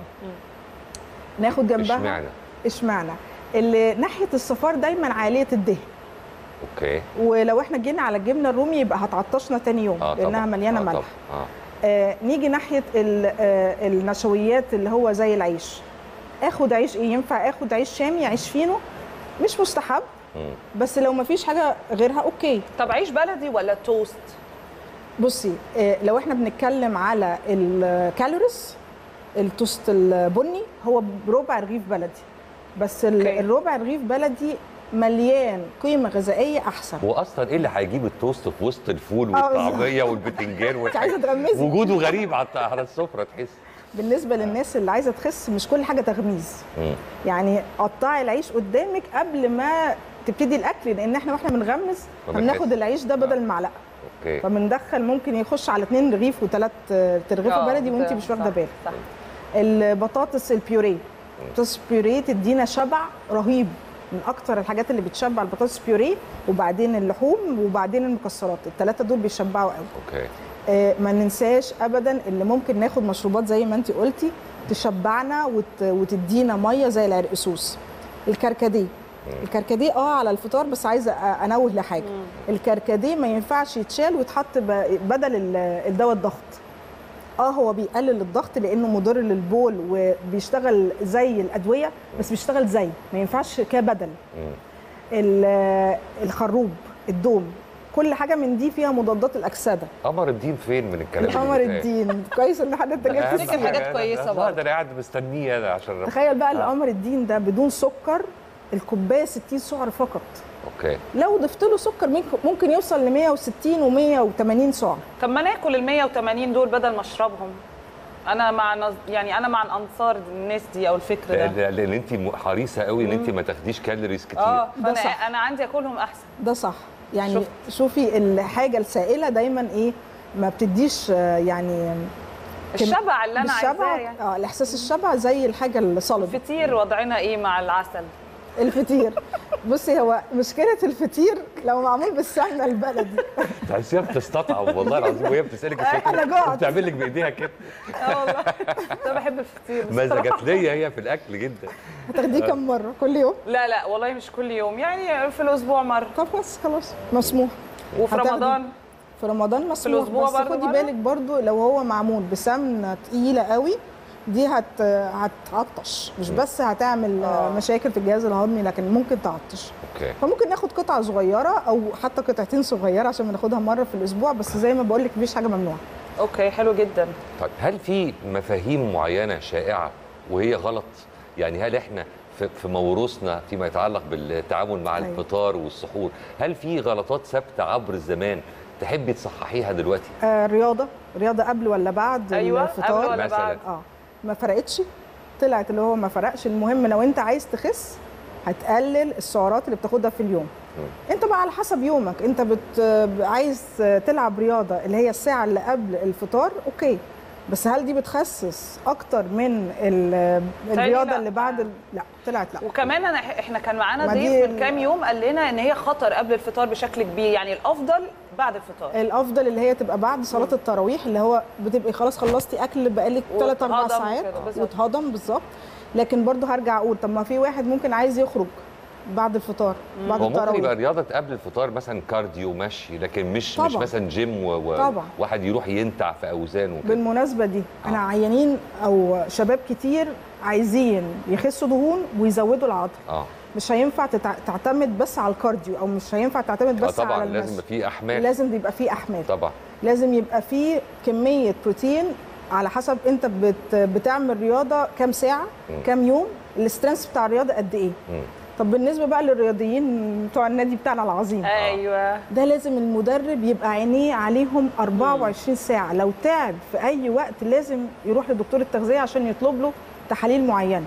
Speaker 11: ناخد جنبها
Speaker 1: اشمعنى
Speaker 11: اشمعنى اللي ناحيه الصفار دايما عاليه الدهن
Speaker 1: اوكي
Speaker 11: ولو احنا جينا على الجبنه الرومي يبقى هتعطشنا تاني يوم
Speaker 1: اه
Speaker 11: لانها
Speaker 1: طبعا
Speaker 11: مليانه
Speaker 1: آه
Speaker 11: ملح
Speaker 1: طبعا. اه
Speaker 11: آه نيجي ناحيه ال- آه النشويات اللي هو زي العيش اخد عيش ايه ينفع اخد عيش شامي عيش فينو مش مستحب
Speaker 1: مم.
Speaker 11: بس لو ما فيش حاجه غيرها اوكي
Speaker 2: طب عيش بلدي ولا توست
Speaker 11: بصي آه لو احنا بنتكلم على الكالوريز التوست البني هو بربع رغيف بلدي بس ال-
Speaker 2: أوكي.
Speaker 11: الربع رغيف بلدي مليان قيمه غذائيه احسن
Speaker 1: هو اصلا ايه اللي هيجيب التوست في وسط الفول
Speaker 11: آه،
Speaker 1: والطعميه والبتنجان
Speaker 11: انت عايزه تغمزي
Speaker 1: وجوده غريب على على السفره تحس
Speaker 11: بالنسبه للناس اللي عايزه تخس مش كل حاجه تغميز
Speaker 1: مم.
Speaker 11: يعني قطعي العيش قدامك قبل ما تبتدي الاكل لان احنا واحنا بنغمز
Speaker 1: ما
Speaker 11: هناخد
Speaker 1: بنحس.
Speaker 11: العيش ده بدل المعلقه
Speaker 1: اوكي
Speaker 11: فبندخل ممكن يخش على اتنين رغيف وثلاث ترغيفه
Speaker 2: آه،
Speaker 11: بلدي وانت
Speaker 2: ده
Speaker 11: مش واخده
Speaker 2: صح،
Speaker 11: بالك
Speaker 2: صح.
Speaker 11: البطاطس البيوريه البطاطس البيوريه تدينا شبع رهيب من اكتر الحاجات اللي بتشبع البطاطس بيوريه وبعدين اللحوم وبعدين المكسرات الثلاثه دول بيشبعوا قوي
Speaker 1: اوكي
Speaker 11: آه، ما ننساش ابدا اللي ممكن ناخد مشروبات زي ما انت قلتي تشبعنا وت... وتدينا ميه زي العرقسوس الكركديه الكركديه اه على الفطار بس عايزه أ- انوه لحاجه الكركديه ما ينفعش يتشال ويتحط ب- بدل ال- الدواء الضغط اه هو بيقلل الضغط لانه مضر للبول وبيشتغل زي الادويه بس بيشتغل زي ما ينفعش كبدل
Speaker 1: مم.
Speaker 11: ال- الخروب الدوم كل حاجه من دي فيها مضادات الاكسده
Speaker 1: قمر الدين فين من الكلام اللي
Speaker 11: قمر
Speaker 1: بيتقال؟
Speaker 11: الدين كويس ان حضرتك
Speaker 1: ده
Speaker 11: جبت
Speaker 1: أهم
Speaker 2: تفتكر
Speaker 11: السيرة.
Speaker 2: حاجات
Speaker 1: حاجة.
Speaker 2: كويسة
Speaker 1: ده-
Speaker 2: برضه.
Speaker 1: ده انا قاعد مستنيه انا عشان
Speaker 11: تخيل بقى ان
Speaker 1: آه.
Speaker 11: قمر الدين ده بدون سكر الكوبايه 60 سعر فقط
Speaker 1: اوكي
Speaker 11: لو ضفت له سكر ممكن- ممكن يوصل ل 160 و180 سعر
Speaker 2: طب ما ناكل ال 180 دول بدل ما اشربهم انا مع نظ... يعني انا مع انصار الناس دي او الفكر ده
Speaker 1: لان لأن انت م- حريصه قوي ان انت ما تاخديش كالوريز كتير
Speaker 2: اه
Speaker 11: ده
Speaker 2: فانا
Speaker 11: صح.
Speaker 2: انا عندي اكلهم احسن
Speaker 11: ده صح يعني
Speaker 2: شفت.
Speaker 11: شوفي الحاجه السائله دايما ايه ما بتديش آه، يعني
Speaker 2: الشبع اللي انا
Speaker 11: الشبع
Speaker 2: عايزاه يعني
Speaker 11: اه الاحساس الشبع زي الحاجه الصلبه
Speaker 2: الفطير وضعنا ايه مع العسل
Speaker 11: الفطير بصي هو مشكله الفطير لو معمول بالسمنه البلدي
Speaker 1: تحسيها بتستطعم والله العظيم وهي بتسالك السؤال
Speaker 11: أنا جوعت.
Speaker 1: بتعمل لك بايديها كده
Speaker 2: اه والله انا بحب الفطير
Speaker 1: مزجت
Speaker 2: بصراحة.
Speaker 1: ليا هي في الاكل جدا
Speaker 11: هتاخديه كم مره كل يوم
Speaker 2: لا لا والله مش كل يوم يعني في الاسبوع مره
Speaker 11: طب بس خلاص مسموح
Speaker 2: وفي
Speaker 11: هتاخدي-
Speaker 2: رمضان
Speaker 11: في رمضان مسموح
Speaker 2: الأسبوع
Speaker 11: بس
Speaker 2: برضو
Speaker 11: خدي
Speaker 2: مرة؟
Speaker 11: بالك برضو لو هو معمول بسمنه تقيله قوي دي هت هتعطش مش بس هتعمل
Speaker 2: آه.
Speaker 11: مشاكل في الجهاز الهضمي لكن ممكن تعطش
Speaker 1: اوكي
Speaker 11: فممكن ناخد قطعه صغيره او حتى قطعتين صغيره عشان بناخدها مره في الاسبوع بس زي ما بقول لك مفيش حاجه ممنوعه
Speaker 2: اوكي حلو جدا
Speaker 1: طيب هل في مفاهيم معينه شائعه وهي غلط يعني هل احنا في في موروثنا فيما يتعلق بالتعامل مع
Speaker 11: أيوة.
Speaker 1: الفطار والسحور هل في غلطات ثابته عبر الزمان تحبي تصححيها دلوقتي
Speaker 11: آه رياضه رياضه قبل ولا بعد
Speaker 2: ايوه
Speaker 11: الفطار
Speaker 2: قبل ولا
Speaker 1: مثلاً.
Speaker 2: بعد
Speaker 11: اه ما فرقتش طلعت اللي هو ما فرقش المهم لو انت عايز تخس هتقلل السعرات اللي بتاخدها في اليوم انت بقى على حسب يومك انت بت عايز تلعب رياضه اللي هي الساعه اللي قبل الفطار اوكي بس هل دي بتخسس اكتر من ال- الرياضه
Speaker 2: لا.
Speaker 11: اللي بعد ال... لا طلعت لا
Speaker 2: وكمان انا احنا كان معانا
Speaker 11: ما
Speaker 2: ضيف
Speaker 11: دي
Speaker 2: من
Speaker 11: ال-
Speaker 2: كام يوم قال لنا ان هي خطر قبل الفطار بشكل كبير يعني الافضل بعد الفطار
Speaker 11: الافضل اللي هي تبقى بعد صلاه التراويح اللي هو بتبقي خلاص خلصتي اكل بقالك 3 4
Speaker 2: واتهضم
Speaker 11: ساعات
Speaker 2: وكده، بالظبط.
Speaker 11: واتهضم بالظبط لكن برضه هرجع اقول طب ما في واحد ممكن عايز يخرج بعد الفطار بعد
Speaker 1: هو ممكن يبقى
Speaker 11: التراويح
Speaker 1: رياضه قبل الفطار مثلا كارديو مشي لكن مش مش
Speaker 11: طبعاً.
Speaker 1: مثلا جيم و-
Speaker 11: طبعاً.
Speaker 1: وواحد يروح ينتع في اوزان وكده
Speaker 11: بالمناسبه دي انا عيانين او شباب كتير عايزين يخسوا دهون ويزودوا العضل
Speaker 1: اه
Speaker 11: مش هينفع تتع- تعتمد بس على الكارديو او مش هينفع تعتمد
Speaker 1: آه
Speaker 11: بس على
Speaker 1: طبعا
Speaker 11: المشي
Speaker 1: لازم يبقى في احمال
Speaker 11: لازم يبقى فيه احمال
Speaker 1: طبعا
Speaker 11: لازم يبقى فيه كميه بروتين على حسب انت بت بتعمل رياضه كام ساعه كام يوم الاسترنس بتاع الرياضه قد ايه
Speaker 1: مم.
Speaker 11: طب بالنسبه بقى للرياضيين بتوع النادي بتاعنا العظيم
Speaker 2: ايوه
Speaker 11: ده لازم المدرب يبقى عينيه عليهم 24 ساعه لو تعب في اي وقت لازم يروح لدكتور التغذيه عشان يطلب له تحاليل معينه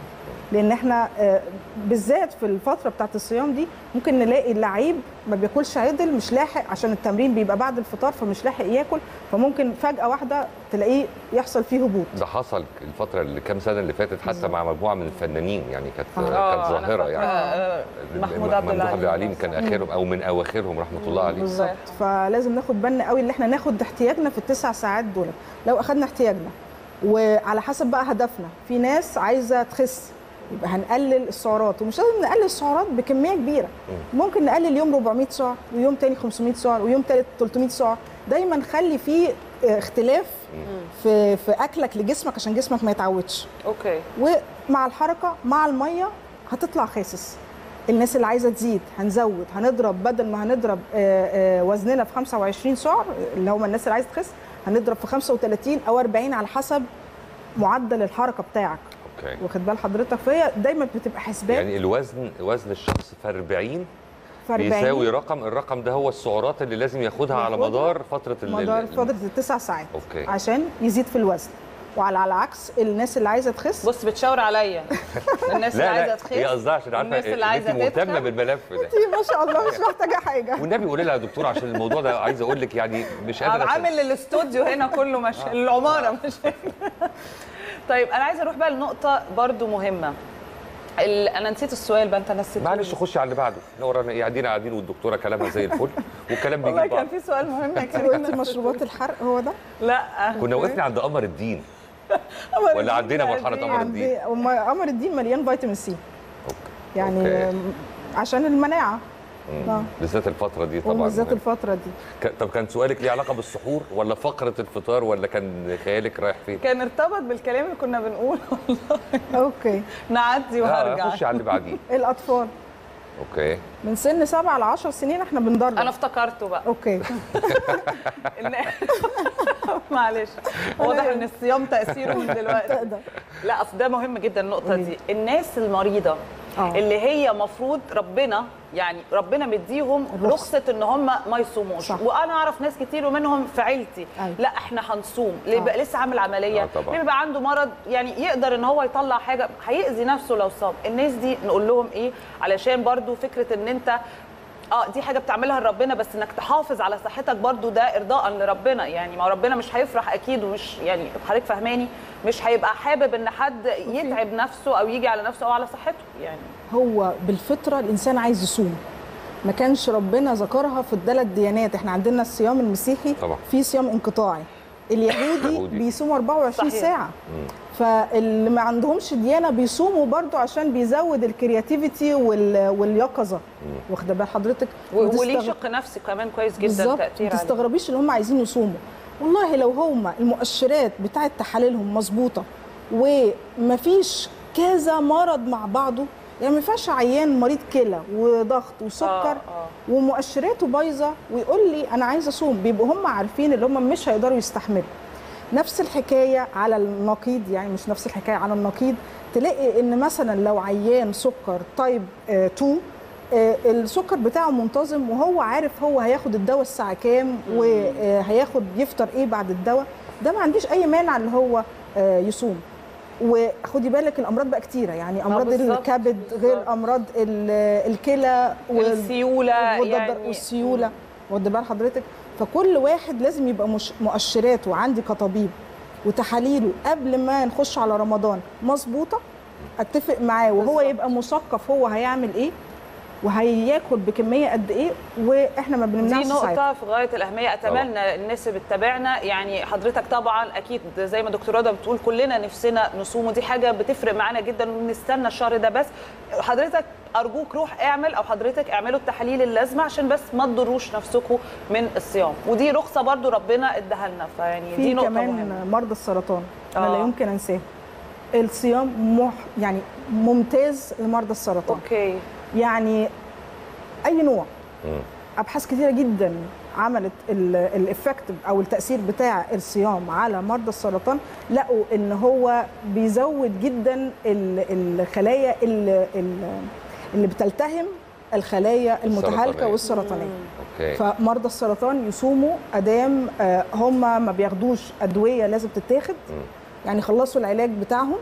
Speaker 11: لان احنا آه، بالذات في الفتره بتاعت الصيام دي ممكن نلاقي اللعيب ما بياكلش عدل مش لاحق عشان التمرين بيبقى بعد الفطار فمش لاحق ياكل فممكن فجاه واحده تلاقيه يحصل فيه هبوط
Speaker 1: ده حصل الفتره اللي كام سنه اللي فاتت حتى مع مجموعه من الفنانين يعني كانت
Speaker 11: آه.
Speaker 1: كانت
Speaker 2: آه، أنا
Speaker 1: ظاهره
Speaker 2: فاكرة،
Speaker 1: يعني
Speaker 2: آه، محمود عبد
Speaker 1: محمود عبد
Speaker 2: العليم
Speaker 1: العليم كان اخرهم او من اواخرهم رحمه الله عليه
Speaker 11: بالظبط فلازم ناخد بالنا قوي ان احنا ناخد احتياجنا في التسع ساعات دول لو اخدنا احتياجنا وعلى حسب بقى هدفنا في ناس عايزه تخس يبقى هنقلل السعرات ومش لازم نقلل السعرات بكميه كبيره ممكن نقلل يوم 400 سعر ويوم تاني 500 سعر ويوم تالت 300 سعر دايما خلي فيه اه، اختلاف في في اكلك لجسمك عشان جسمك ما يتعودش
Speaker 2: اوكي
Speaker 11: ومع الحركه مع الميه هتطلع خاسس الناس اللي عايزه تزيد هنزود هنضرب بدل ما هنضرب آه، آه، وزننا في 25 سعر اللي هم الناس اللي عايزه تخس هنضرب في 35 او 40 على حسب معدل الحركه بتاعك
Speaker 1: اوكي
Speaker 11: واخد بال حضرتك فهي دايما بتبقى حسبان
Speaker 1: يعني الوزن وزن الشخص في 40
Speaker 11: في 40
Speaker 1: بيساوي رقم الرقم ده هو السعرات اللي لازم ياخدها على
Speaker 11: ياخدها
Speaker 1: مدار فتره ال-
Speaker 11: مدار
Speaker 1: ال-
Speaker 11: فتره التسع ساعات
Speaker 1: اوكي
Speaker 11: عشان يزيد في الوزن وعلى على عكس الناس اللي عايزه تخس
Speaker 2: بص بتشاور عليا الناس اللي
Speaker 1: لا
Speaker 2: عايزه
Speaker 1: لا
Speaker 2: تخس
Speaker 1: هي قصدها عشان عارفه
Speaker 2: والناس اللي
Speaker 1: إن
Speaker 2: عايزه
Speaker 1: انت مهتمه
Speaker 2: تتخن.
Speaker 1: بالملف ده
Speaker 11: ما شاء الله مش محتاجه حاجه
Speaker 1: والنبي قولي لها يا دكتور عشان الموضوع ده عايز اقول لك يعني مش قادر أصدق.
Speaker 2: عامل الاستوديو هنا كله مش العماره مش طيب انا عايزه اروح بقى لنقطه برضو مهمه ال... انا نسيت السؤال بقى انت نسيت
Speaker 1: معلش خشي على اللي بعده احنا ورانا ايه قاعدين قاعدين والدكتوره كلامها زي الفل والكلام
Speaker 2: والله
Speaker 1: بيجي
Speaker 2: كان
Speaker 1: بعض
Speaker 2: في سؤال مهم يا
Speaker 11: انت
Speaker 2: كريم
Speaker 11: قلتي مشروبات الحرق هو ده
Speaker 2: لا
Speaker 1: كنا وقفنا عند قمر الدين
Speaker 2: قمر
Speaker 1: ولا
Speaker 2: الدين
Speaker 1: عدينا
Speaker 2: بقى
Speaker 1: مرحله
Speaker 2: دي
Speaker 1: قمر الدين
Speaker 11: عندي أم- قمر الدين مليان فيتامين سي يعني
Speaker 1: أوكي.
Speaker 11: آم، عشان المناعه آه.
Speaker 1: بالذات الفتره دي طبعا
Speaker 11: وبالذات
Speaker 1: مهم.
Speaker 11: الفتره دي
Speaker 1: ك- طب كان سؤالك ليه علاقه بالسحور ولا فقره الفطار ولا كان خيالك رايح فين؟
Speaker 2: كان ارتبط بالكلام اللي كنا بنقوله
Speaker 11: اوكي
Speaker 2: نعدي
Speaker 1: آه،
Speaker 2: وهرجع
Speaker 1: خشي على اللي بعديه
Speaker 11: الاطفال
Speaker 1: اوكي
Speaker 11: من سن 7 ل 10 سنين احنا بندرب
Speaker 2: انا افتكرته بقى
Speaker 11: اوكي
Speaker 2: إن- معلش واضح ان الصيام تاثيره من دلوقتي
Speaker 11: تقدر
Speaker 2: لا اصل ده مهم جدا النقطه دي الناس المريضه
Speaker 11: آه.
Speaker 2: اللي هي مفروض ربنا يعني ربنا مديهم
Speaker 11: الرخصة.
Speaker 2: رخصه ان هم ما يصوموش
Speaker 11: صح.
Speaker 2: وانا اعرف ناس كتير ومنهم في عيلتي
Speaker 11: أيوة.
Speaker 2: لا احنا هنصوم اللي بيبقى لسه عامل عمليه
Speaker 1: آه، طبعاً.
Speaker 2: اللي بيبقى عنده مرض يعني يقدر ان هو يطلع حاجه هيأذي نفسه لو صام الناس دي نقول لهم ايه علشان برضو فكره ان انت اه دي حاجه بتعملها لربنا بس انك تحافظ على صحتك برضو ده ارضاء لربنا يعني ما ربنا مش هيفرح اكيد ومش يعني حضرتك فهماني مش هيبقى حابب ان حد يتعب نفسه او يجي على نفسه او على صحته يعني
Speaker 11: هو بالفطره الانسان عايز يصوم ما كانش ربنا ذكرها في الثلاث ديانات احنا عندنا الصيام المسيحي
Speaker 1: طبعا.
Speaker 11: في صيام انقطاعي اليهودي
Speaker 1: يهودي.
Speaker 11: بيصوموا 24
Speaker 2: صحيح.
Speaker 11: ساعه فاللي ما عندهمش ديانه بيصوموا برضو عشان بيزود الكرياتيفيتي وال... واليقظه واخده بال حضرتك
Speaker 2: و- وليه
Speaker 11: وتستغ-
Speaker 2: شق نفسي كمان كويس جدا
Speaker 11: بالظبط
Speaker 2: تاثير
Speaker 11: ما
Speaker 2: عليه
Speaker 11: تستغربيش اللي هم عايزين يصوموا والله لو هم المؤشرات بتاعه تحاليلهم مظبوطه ومفيش كذا مرض مع بعضه يعني ما ينفعش عيان مريض كلى وضغط وسكر
Speaker 2: آه،
Speaker 11: آه
Speaker 2: آه.
Speaker 11: ومؤشراته بايظه ويقول لي انا عايز اصوم بيبقوا هم عارفين اللي هم مش هيقدروا يستحملوا نفس الحكايه على النقيض يعني مش نفس الحكايه على النقيض تلاقي ان مثلا لو عيان سكر تايب 2 آه، السكر بتاعه منتظم وهو عارف هو هياخد الدواء الساعه كام وهياخد يفطر ايه بعد الدواء ده ما عنديش اي مانع ان هو آه، يصوم وخدي بالك الامراض بقى كتيره يعني امراض
Speaker 2: بالظبط،
Speaker 11: الكبد غير امراض ال- الكلى وال-
Speaker 2: السيوله
Speaker 11: والضد-
Speaker 2: يعني
Speaker 11: والسيوله واخد بال حضرتك فكل واحد لازم يبقى مش مؤشراته عندي كطبيب وتحاليله قبل ما نخش على رمضان مظبوطه اتفق معاه وهو
Speaker 2: بالظبط.
Speaker 11: يبقى مثقف هو هيعمل ايه وهياكل بكميه قد ايه واحنا ما بنمنعش
Speaker 2: دي
Speaker 11: ساعتها.
Speaker 2: نقطة في غاية الأهمية أتمنى الناس اللي بتتابعنا يعني حضرتك طبعا أكيد زي ما دكتور رضا بتقول كلنا نفسنا نصوم ودي حاجة بتفرق معانا جدا وبنستنى الشهر ده بس حضرتك أرجوك روح اعمل أو حضرتك اعملوا التحاليل اللازمة عشان بس ما تضروش نفسكم من الصيام ودي رخصة برضو ربنا اداها لنا فيعني دي
Speaker 11: في
Speaker 2: نقطة
Speaker 11: كمان
Speaker 2: مهمة
Speaker 11: مرضى السرطان انا
Speaker 2: آه.
Speaker 11: لا يمكن انساه الصيام مح يعني ممتاز لمرضى السرطان
Speaker 2: أوكي
Speaker 11: يعني اي نوع ابحاث كثيره جدا عملت الافكت او التاثير بتاع الصيام على مرضى السرطان لقوا ان هو بيزود جدا ال- الخلايا ال- ال- اللي بتلتهم الخلايا المتهالكه
Speaker 1: السرطانية.
Speaker 11: والسرطانيه
Speaker 1: اوكي
Speaker 11: فمرضى السرطان يصوموا ادام آه، هم ما بياخدوش ادويه لازم تتاخد يعني خلصوا العلاج بتاعهم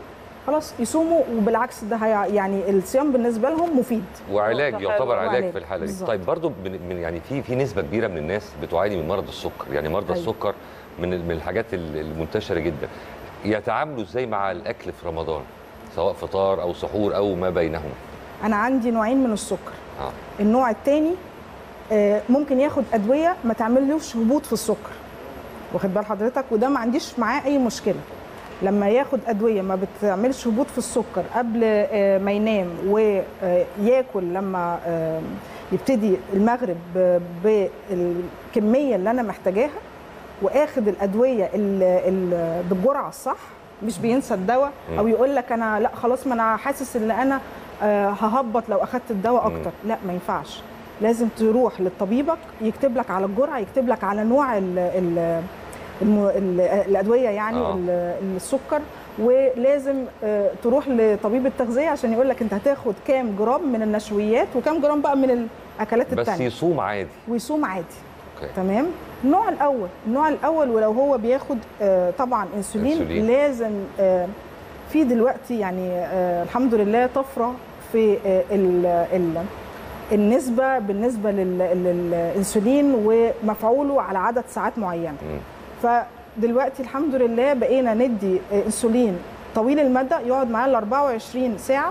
Speaker 11: خلاص يصوموا وبالعكس ده هي يعني الصيام بالنسبه لهم مفيد
Speaker 1: وعلاج
Speaker 2: نقطة
Speaker 1: يعتبر
Speaker 2: حلوة.
Speaker 1: علاج
Speaker 11: وعلاج.
Speaker 1: في الحاله دي
Speaker 11: بالظبط.
Speaker 1: طيب برضو من من- يعني في في نسبه كبيره من الناس بتعاني من مرض السكر يعني مرضى
Speaker 11: أيوة.
Speaker 1: السكر من من الحاجات ال- المنتشره جدا يتعاملوا ازاي مع الاكل في رمضان سواء فطار او سحور او ما بينهما
Speaker 11: انا عندي نوعين من السكر
Speaker 1: اه
Speaker 11: النوع الثاني ممكن ياخد ادويه ما تعملوش هبوط في السكر واخد بال حضرتك وده ما عنديش معاه اي مشكله لما ياخد ادويه ما بتعملش هبوط في السكر قبل آه، ما ينام وياكل لما آه، يبتدي المغرب ب- بالكميه اللي انا محتاجاها واخد الادويه ال- ال- بالجرعه الصح مش بينسى الدواء او يقول لك انا لا خلاص ما انا حاسس ان انا آه، ههبط لو اخدت الدواء اكتر لا ما ينفعش لازم تروح لطبيبك يكتب لك على الجرعه يكتب لك على نوع ال ال الم... ال- الادويه يعني
Speaker 1: آه.
Speaker 11: آه. السكر ولازم آه، تروح لطبيب التغذيه عشان يقول لك انت هتاخد كام جرام من النشويات وكام جرام بقى من الاكلات
Speaker 1: بس
Speaker 11: التانية
Speaker 1: يصوم عادي
Speaker 11: ويصوم عادي
Speaker 1: اوكي
Speaker 11: تمام النوع الاول النوع الاول ولو هو بياخد آه، طبعا انسولين,
Speaker 1: أنسولين.
Speaker 11: لازم آه، في دلوقتي يعني آه، الحمد لله طفره في آه، ال ال النسبه بالنسبه لل- للانسولين ومفعوله على عدد ساعات معينه
Speaker 1: مم.
Speaker 11: فدلوقتي الحمد لله بقينا ندي آه، انسولين طويل المدى يقعد معاه ال 24 ساعه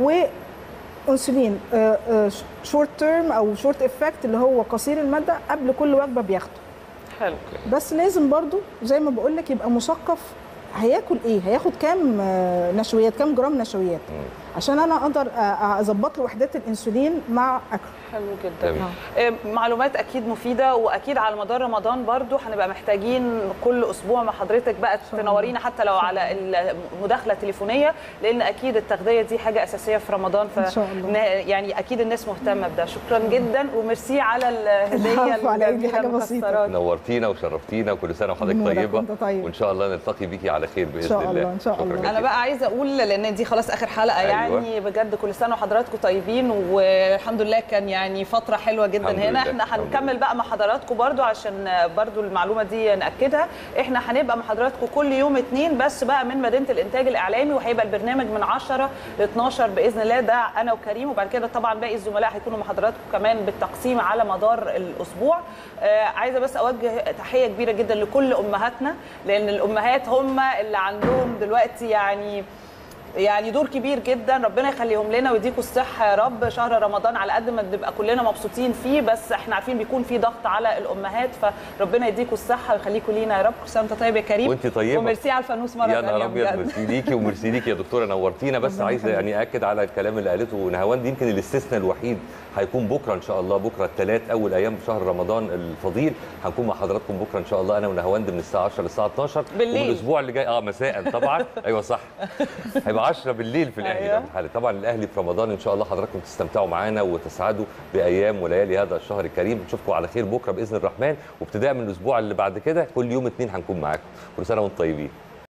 Speaker 11: وانسولين شورت تيرم او شورت افكت اللي هو قصير المدى قبل كل وجبه بياخده
Speaker 2: حلو
Speaker 11: بس لازم برضو زي ما بقول لك يبقى مثقف هياكل ايه هياخد كام آه، نشويات كام جرام نشويات عشان انا اقدر آه، اظبط له وحدات الانسولين مع اكله
Speaker 2: حلو جدا
Speaker 1: تمام.
Speaker 2: آه، معلومات اكيد مفيده واكيد على مدار رمضان برضو هنبقى محتاجين كل اسبوع مع حضرتك بقى
Speaker 11: الله.
Speaker 2: تنورينا حتى لو على المداخله التليفونيه لان اكيد التغذيه دي حاجه اساسيه في رمضان ف
Speaker 11: إن شاء الله.
Speaker 2: نا- يعني اكيد الناس مهتمه بده شكرا جدا وميرسي على الهديه
Speaker 11: العفو على إيه، دي
Speaker 2: الجميلة
Speaker 11: حاجة بسيطة.
Speaker 2: المكسرات.
Speaker 1: نورتينا وشرفتينا وكل سنه وحضرتك
Speaker 11: نورك
Speaker 1: طيبه
Speaker 11: وأنت طيب.
Speaker 1: وان شاء الله نلتقي بيكي على خير باذن
Speaker 11: إن شاء
Speaker 1: الله
Speaker 11: الله، إن شاء
Speaker 1: شكراً
Speaker 11: الله.
Speaker 1: جزيلاً.
Speaker 2: انا بقى عايزه اقول لان دي خلاص اخر حلقه
Speaker 1: أيوة.
Speaker 2: يعني بجد كل سنه وحضراتكم طيبين والحمد لله كان يعني فتره حلوه جدا
Speaker 1: الحمد
Speaker 2: هنا
Speaker 1: لله،
Speaker 2: احنا
Speaker 1: الحمد
Speaker 2: هنكمل بقى مع حضراتكم برضو عشان برضو المعلومه دي ناكدها احنا هنبقى مع حضراتكم كل يوم اتنين بس بقى من مدينه الانتاج الاعلامي وهيبقى البرنامج من 10 ل 12 باذن الله ده انا وكريم وبعد كده طبعا باقي الزملاء هيكونوا مع حضراتكم كمان بالتقسيم على مدار الاسبوع آه عايزه بس اوجه تحيه كبيره جدا لكل امهاتنا لان الامهات هم اللي عندهم دلوقتي يعني يعني دور كبير جدا ربنا يخليهم لنا ويديكوا الصحه يا رب شهر رمضان على قد ما بنبقى كلنا مبسوطين فيه بس احنا عارفين بيكون في ضغط على الامهات فربنا يديكوا الصحه ويخليكوا لينا يا رب كل سنه وانت طيب يا كريم
Speaker 1: وانت طيبة.
Speaker 2: وميرسي على الفانوس مره
Speaker 1: يا
Speaker 2: ثانيه
Speaker 1: نهار ابيض
Speaker 2: بجد.
Speaker 1: ميرسي ليكي وميرسي ليكي يا دكتوره نورتينا بس
Speaker 11: ربنا
Speaker 1: عايزه
Speaker 11: يخليك.
Speaker 1: يعني اكد على الكلام اللي قالته نهاوند يمكن الاستثناء الوحيد هيكون بكره ان شاء الله بكره الثلاث اول ايام في شهر رمضان الفضيل هنكون مع حضراتكم بكره ان شاء الله انا ونهاوند من الساعه 10 للساعه 12
Speaker 2: بالليل.
Speaker 1: والاسبوع اللي جاي اه مساء طبعا ايوه صح هيبقى 10 بالليل في الاهلي
Speaker 2: أيوة.
Speaker 1: ده في الحالة. طبعا الاهلي في رمضان ان شاء الله حضراتكم تستمتعوا معانا وتسعدوا بايام وليالي هذا الشهر الكريم نشوفكم على خير بكره باذن الرحمن وابتداء من الاسبوع اللي بعد كده كل يوم اثنين هنكون معاكم كل سنه وانتم طيبين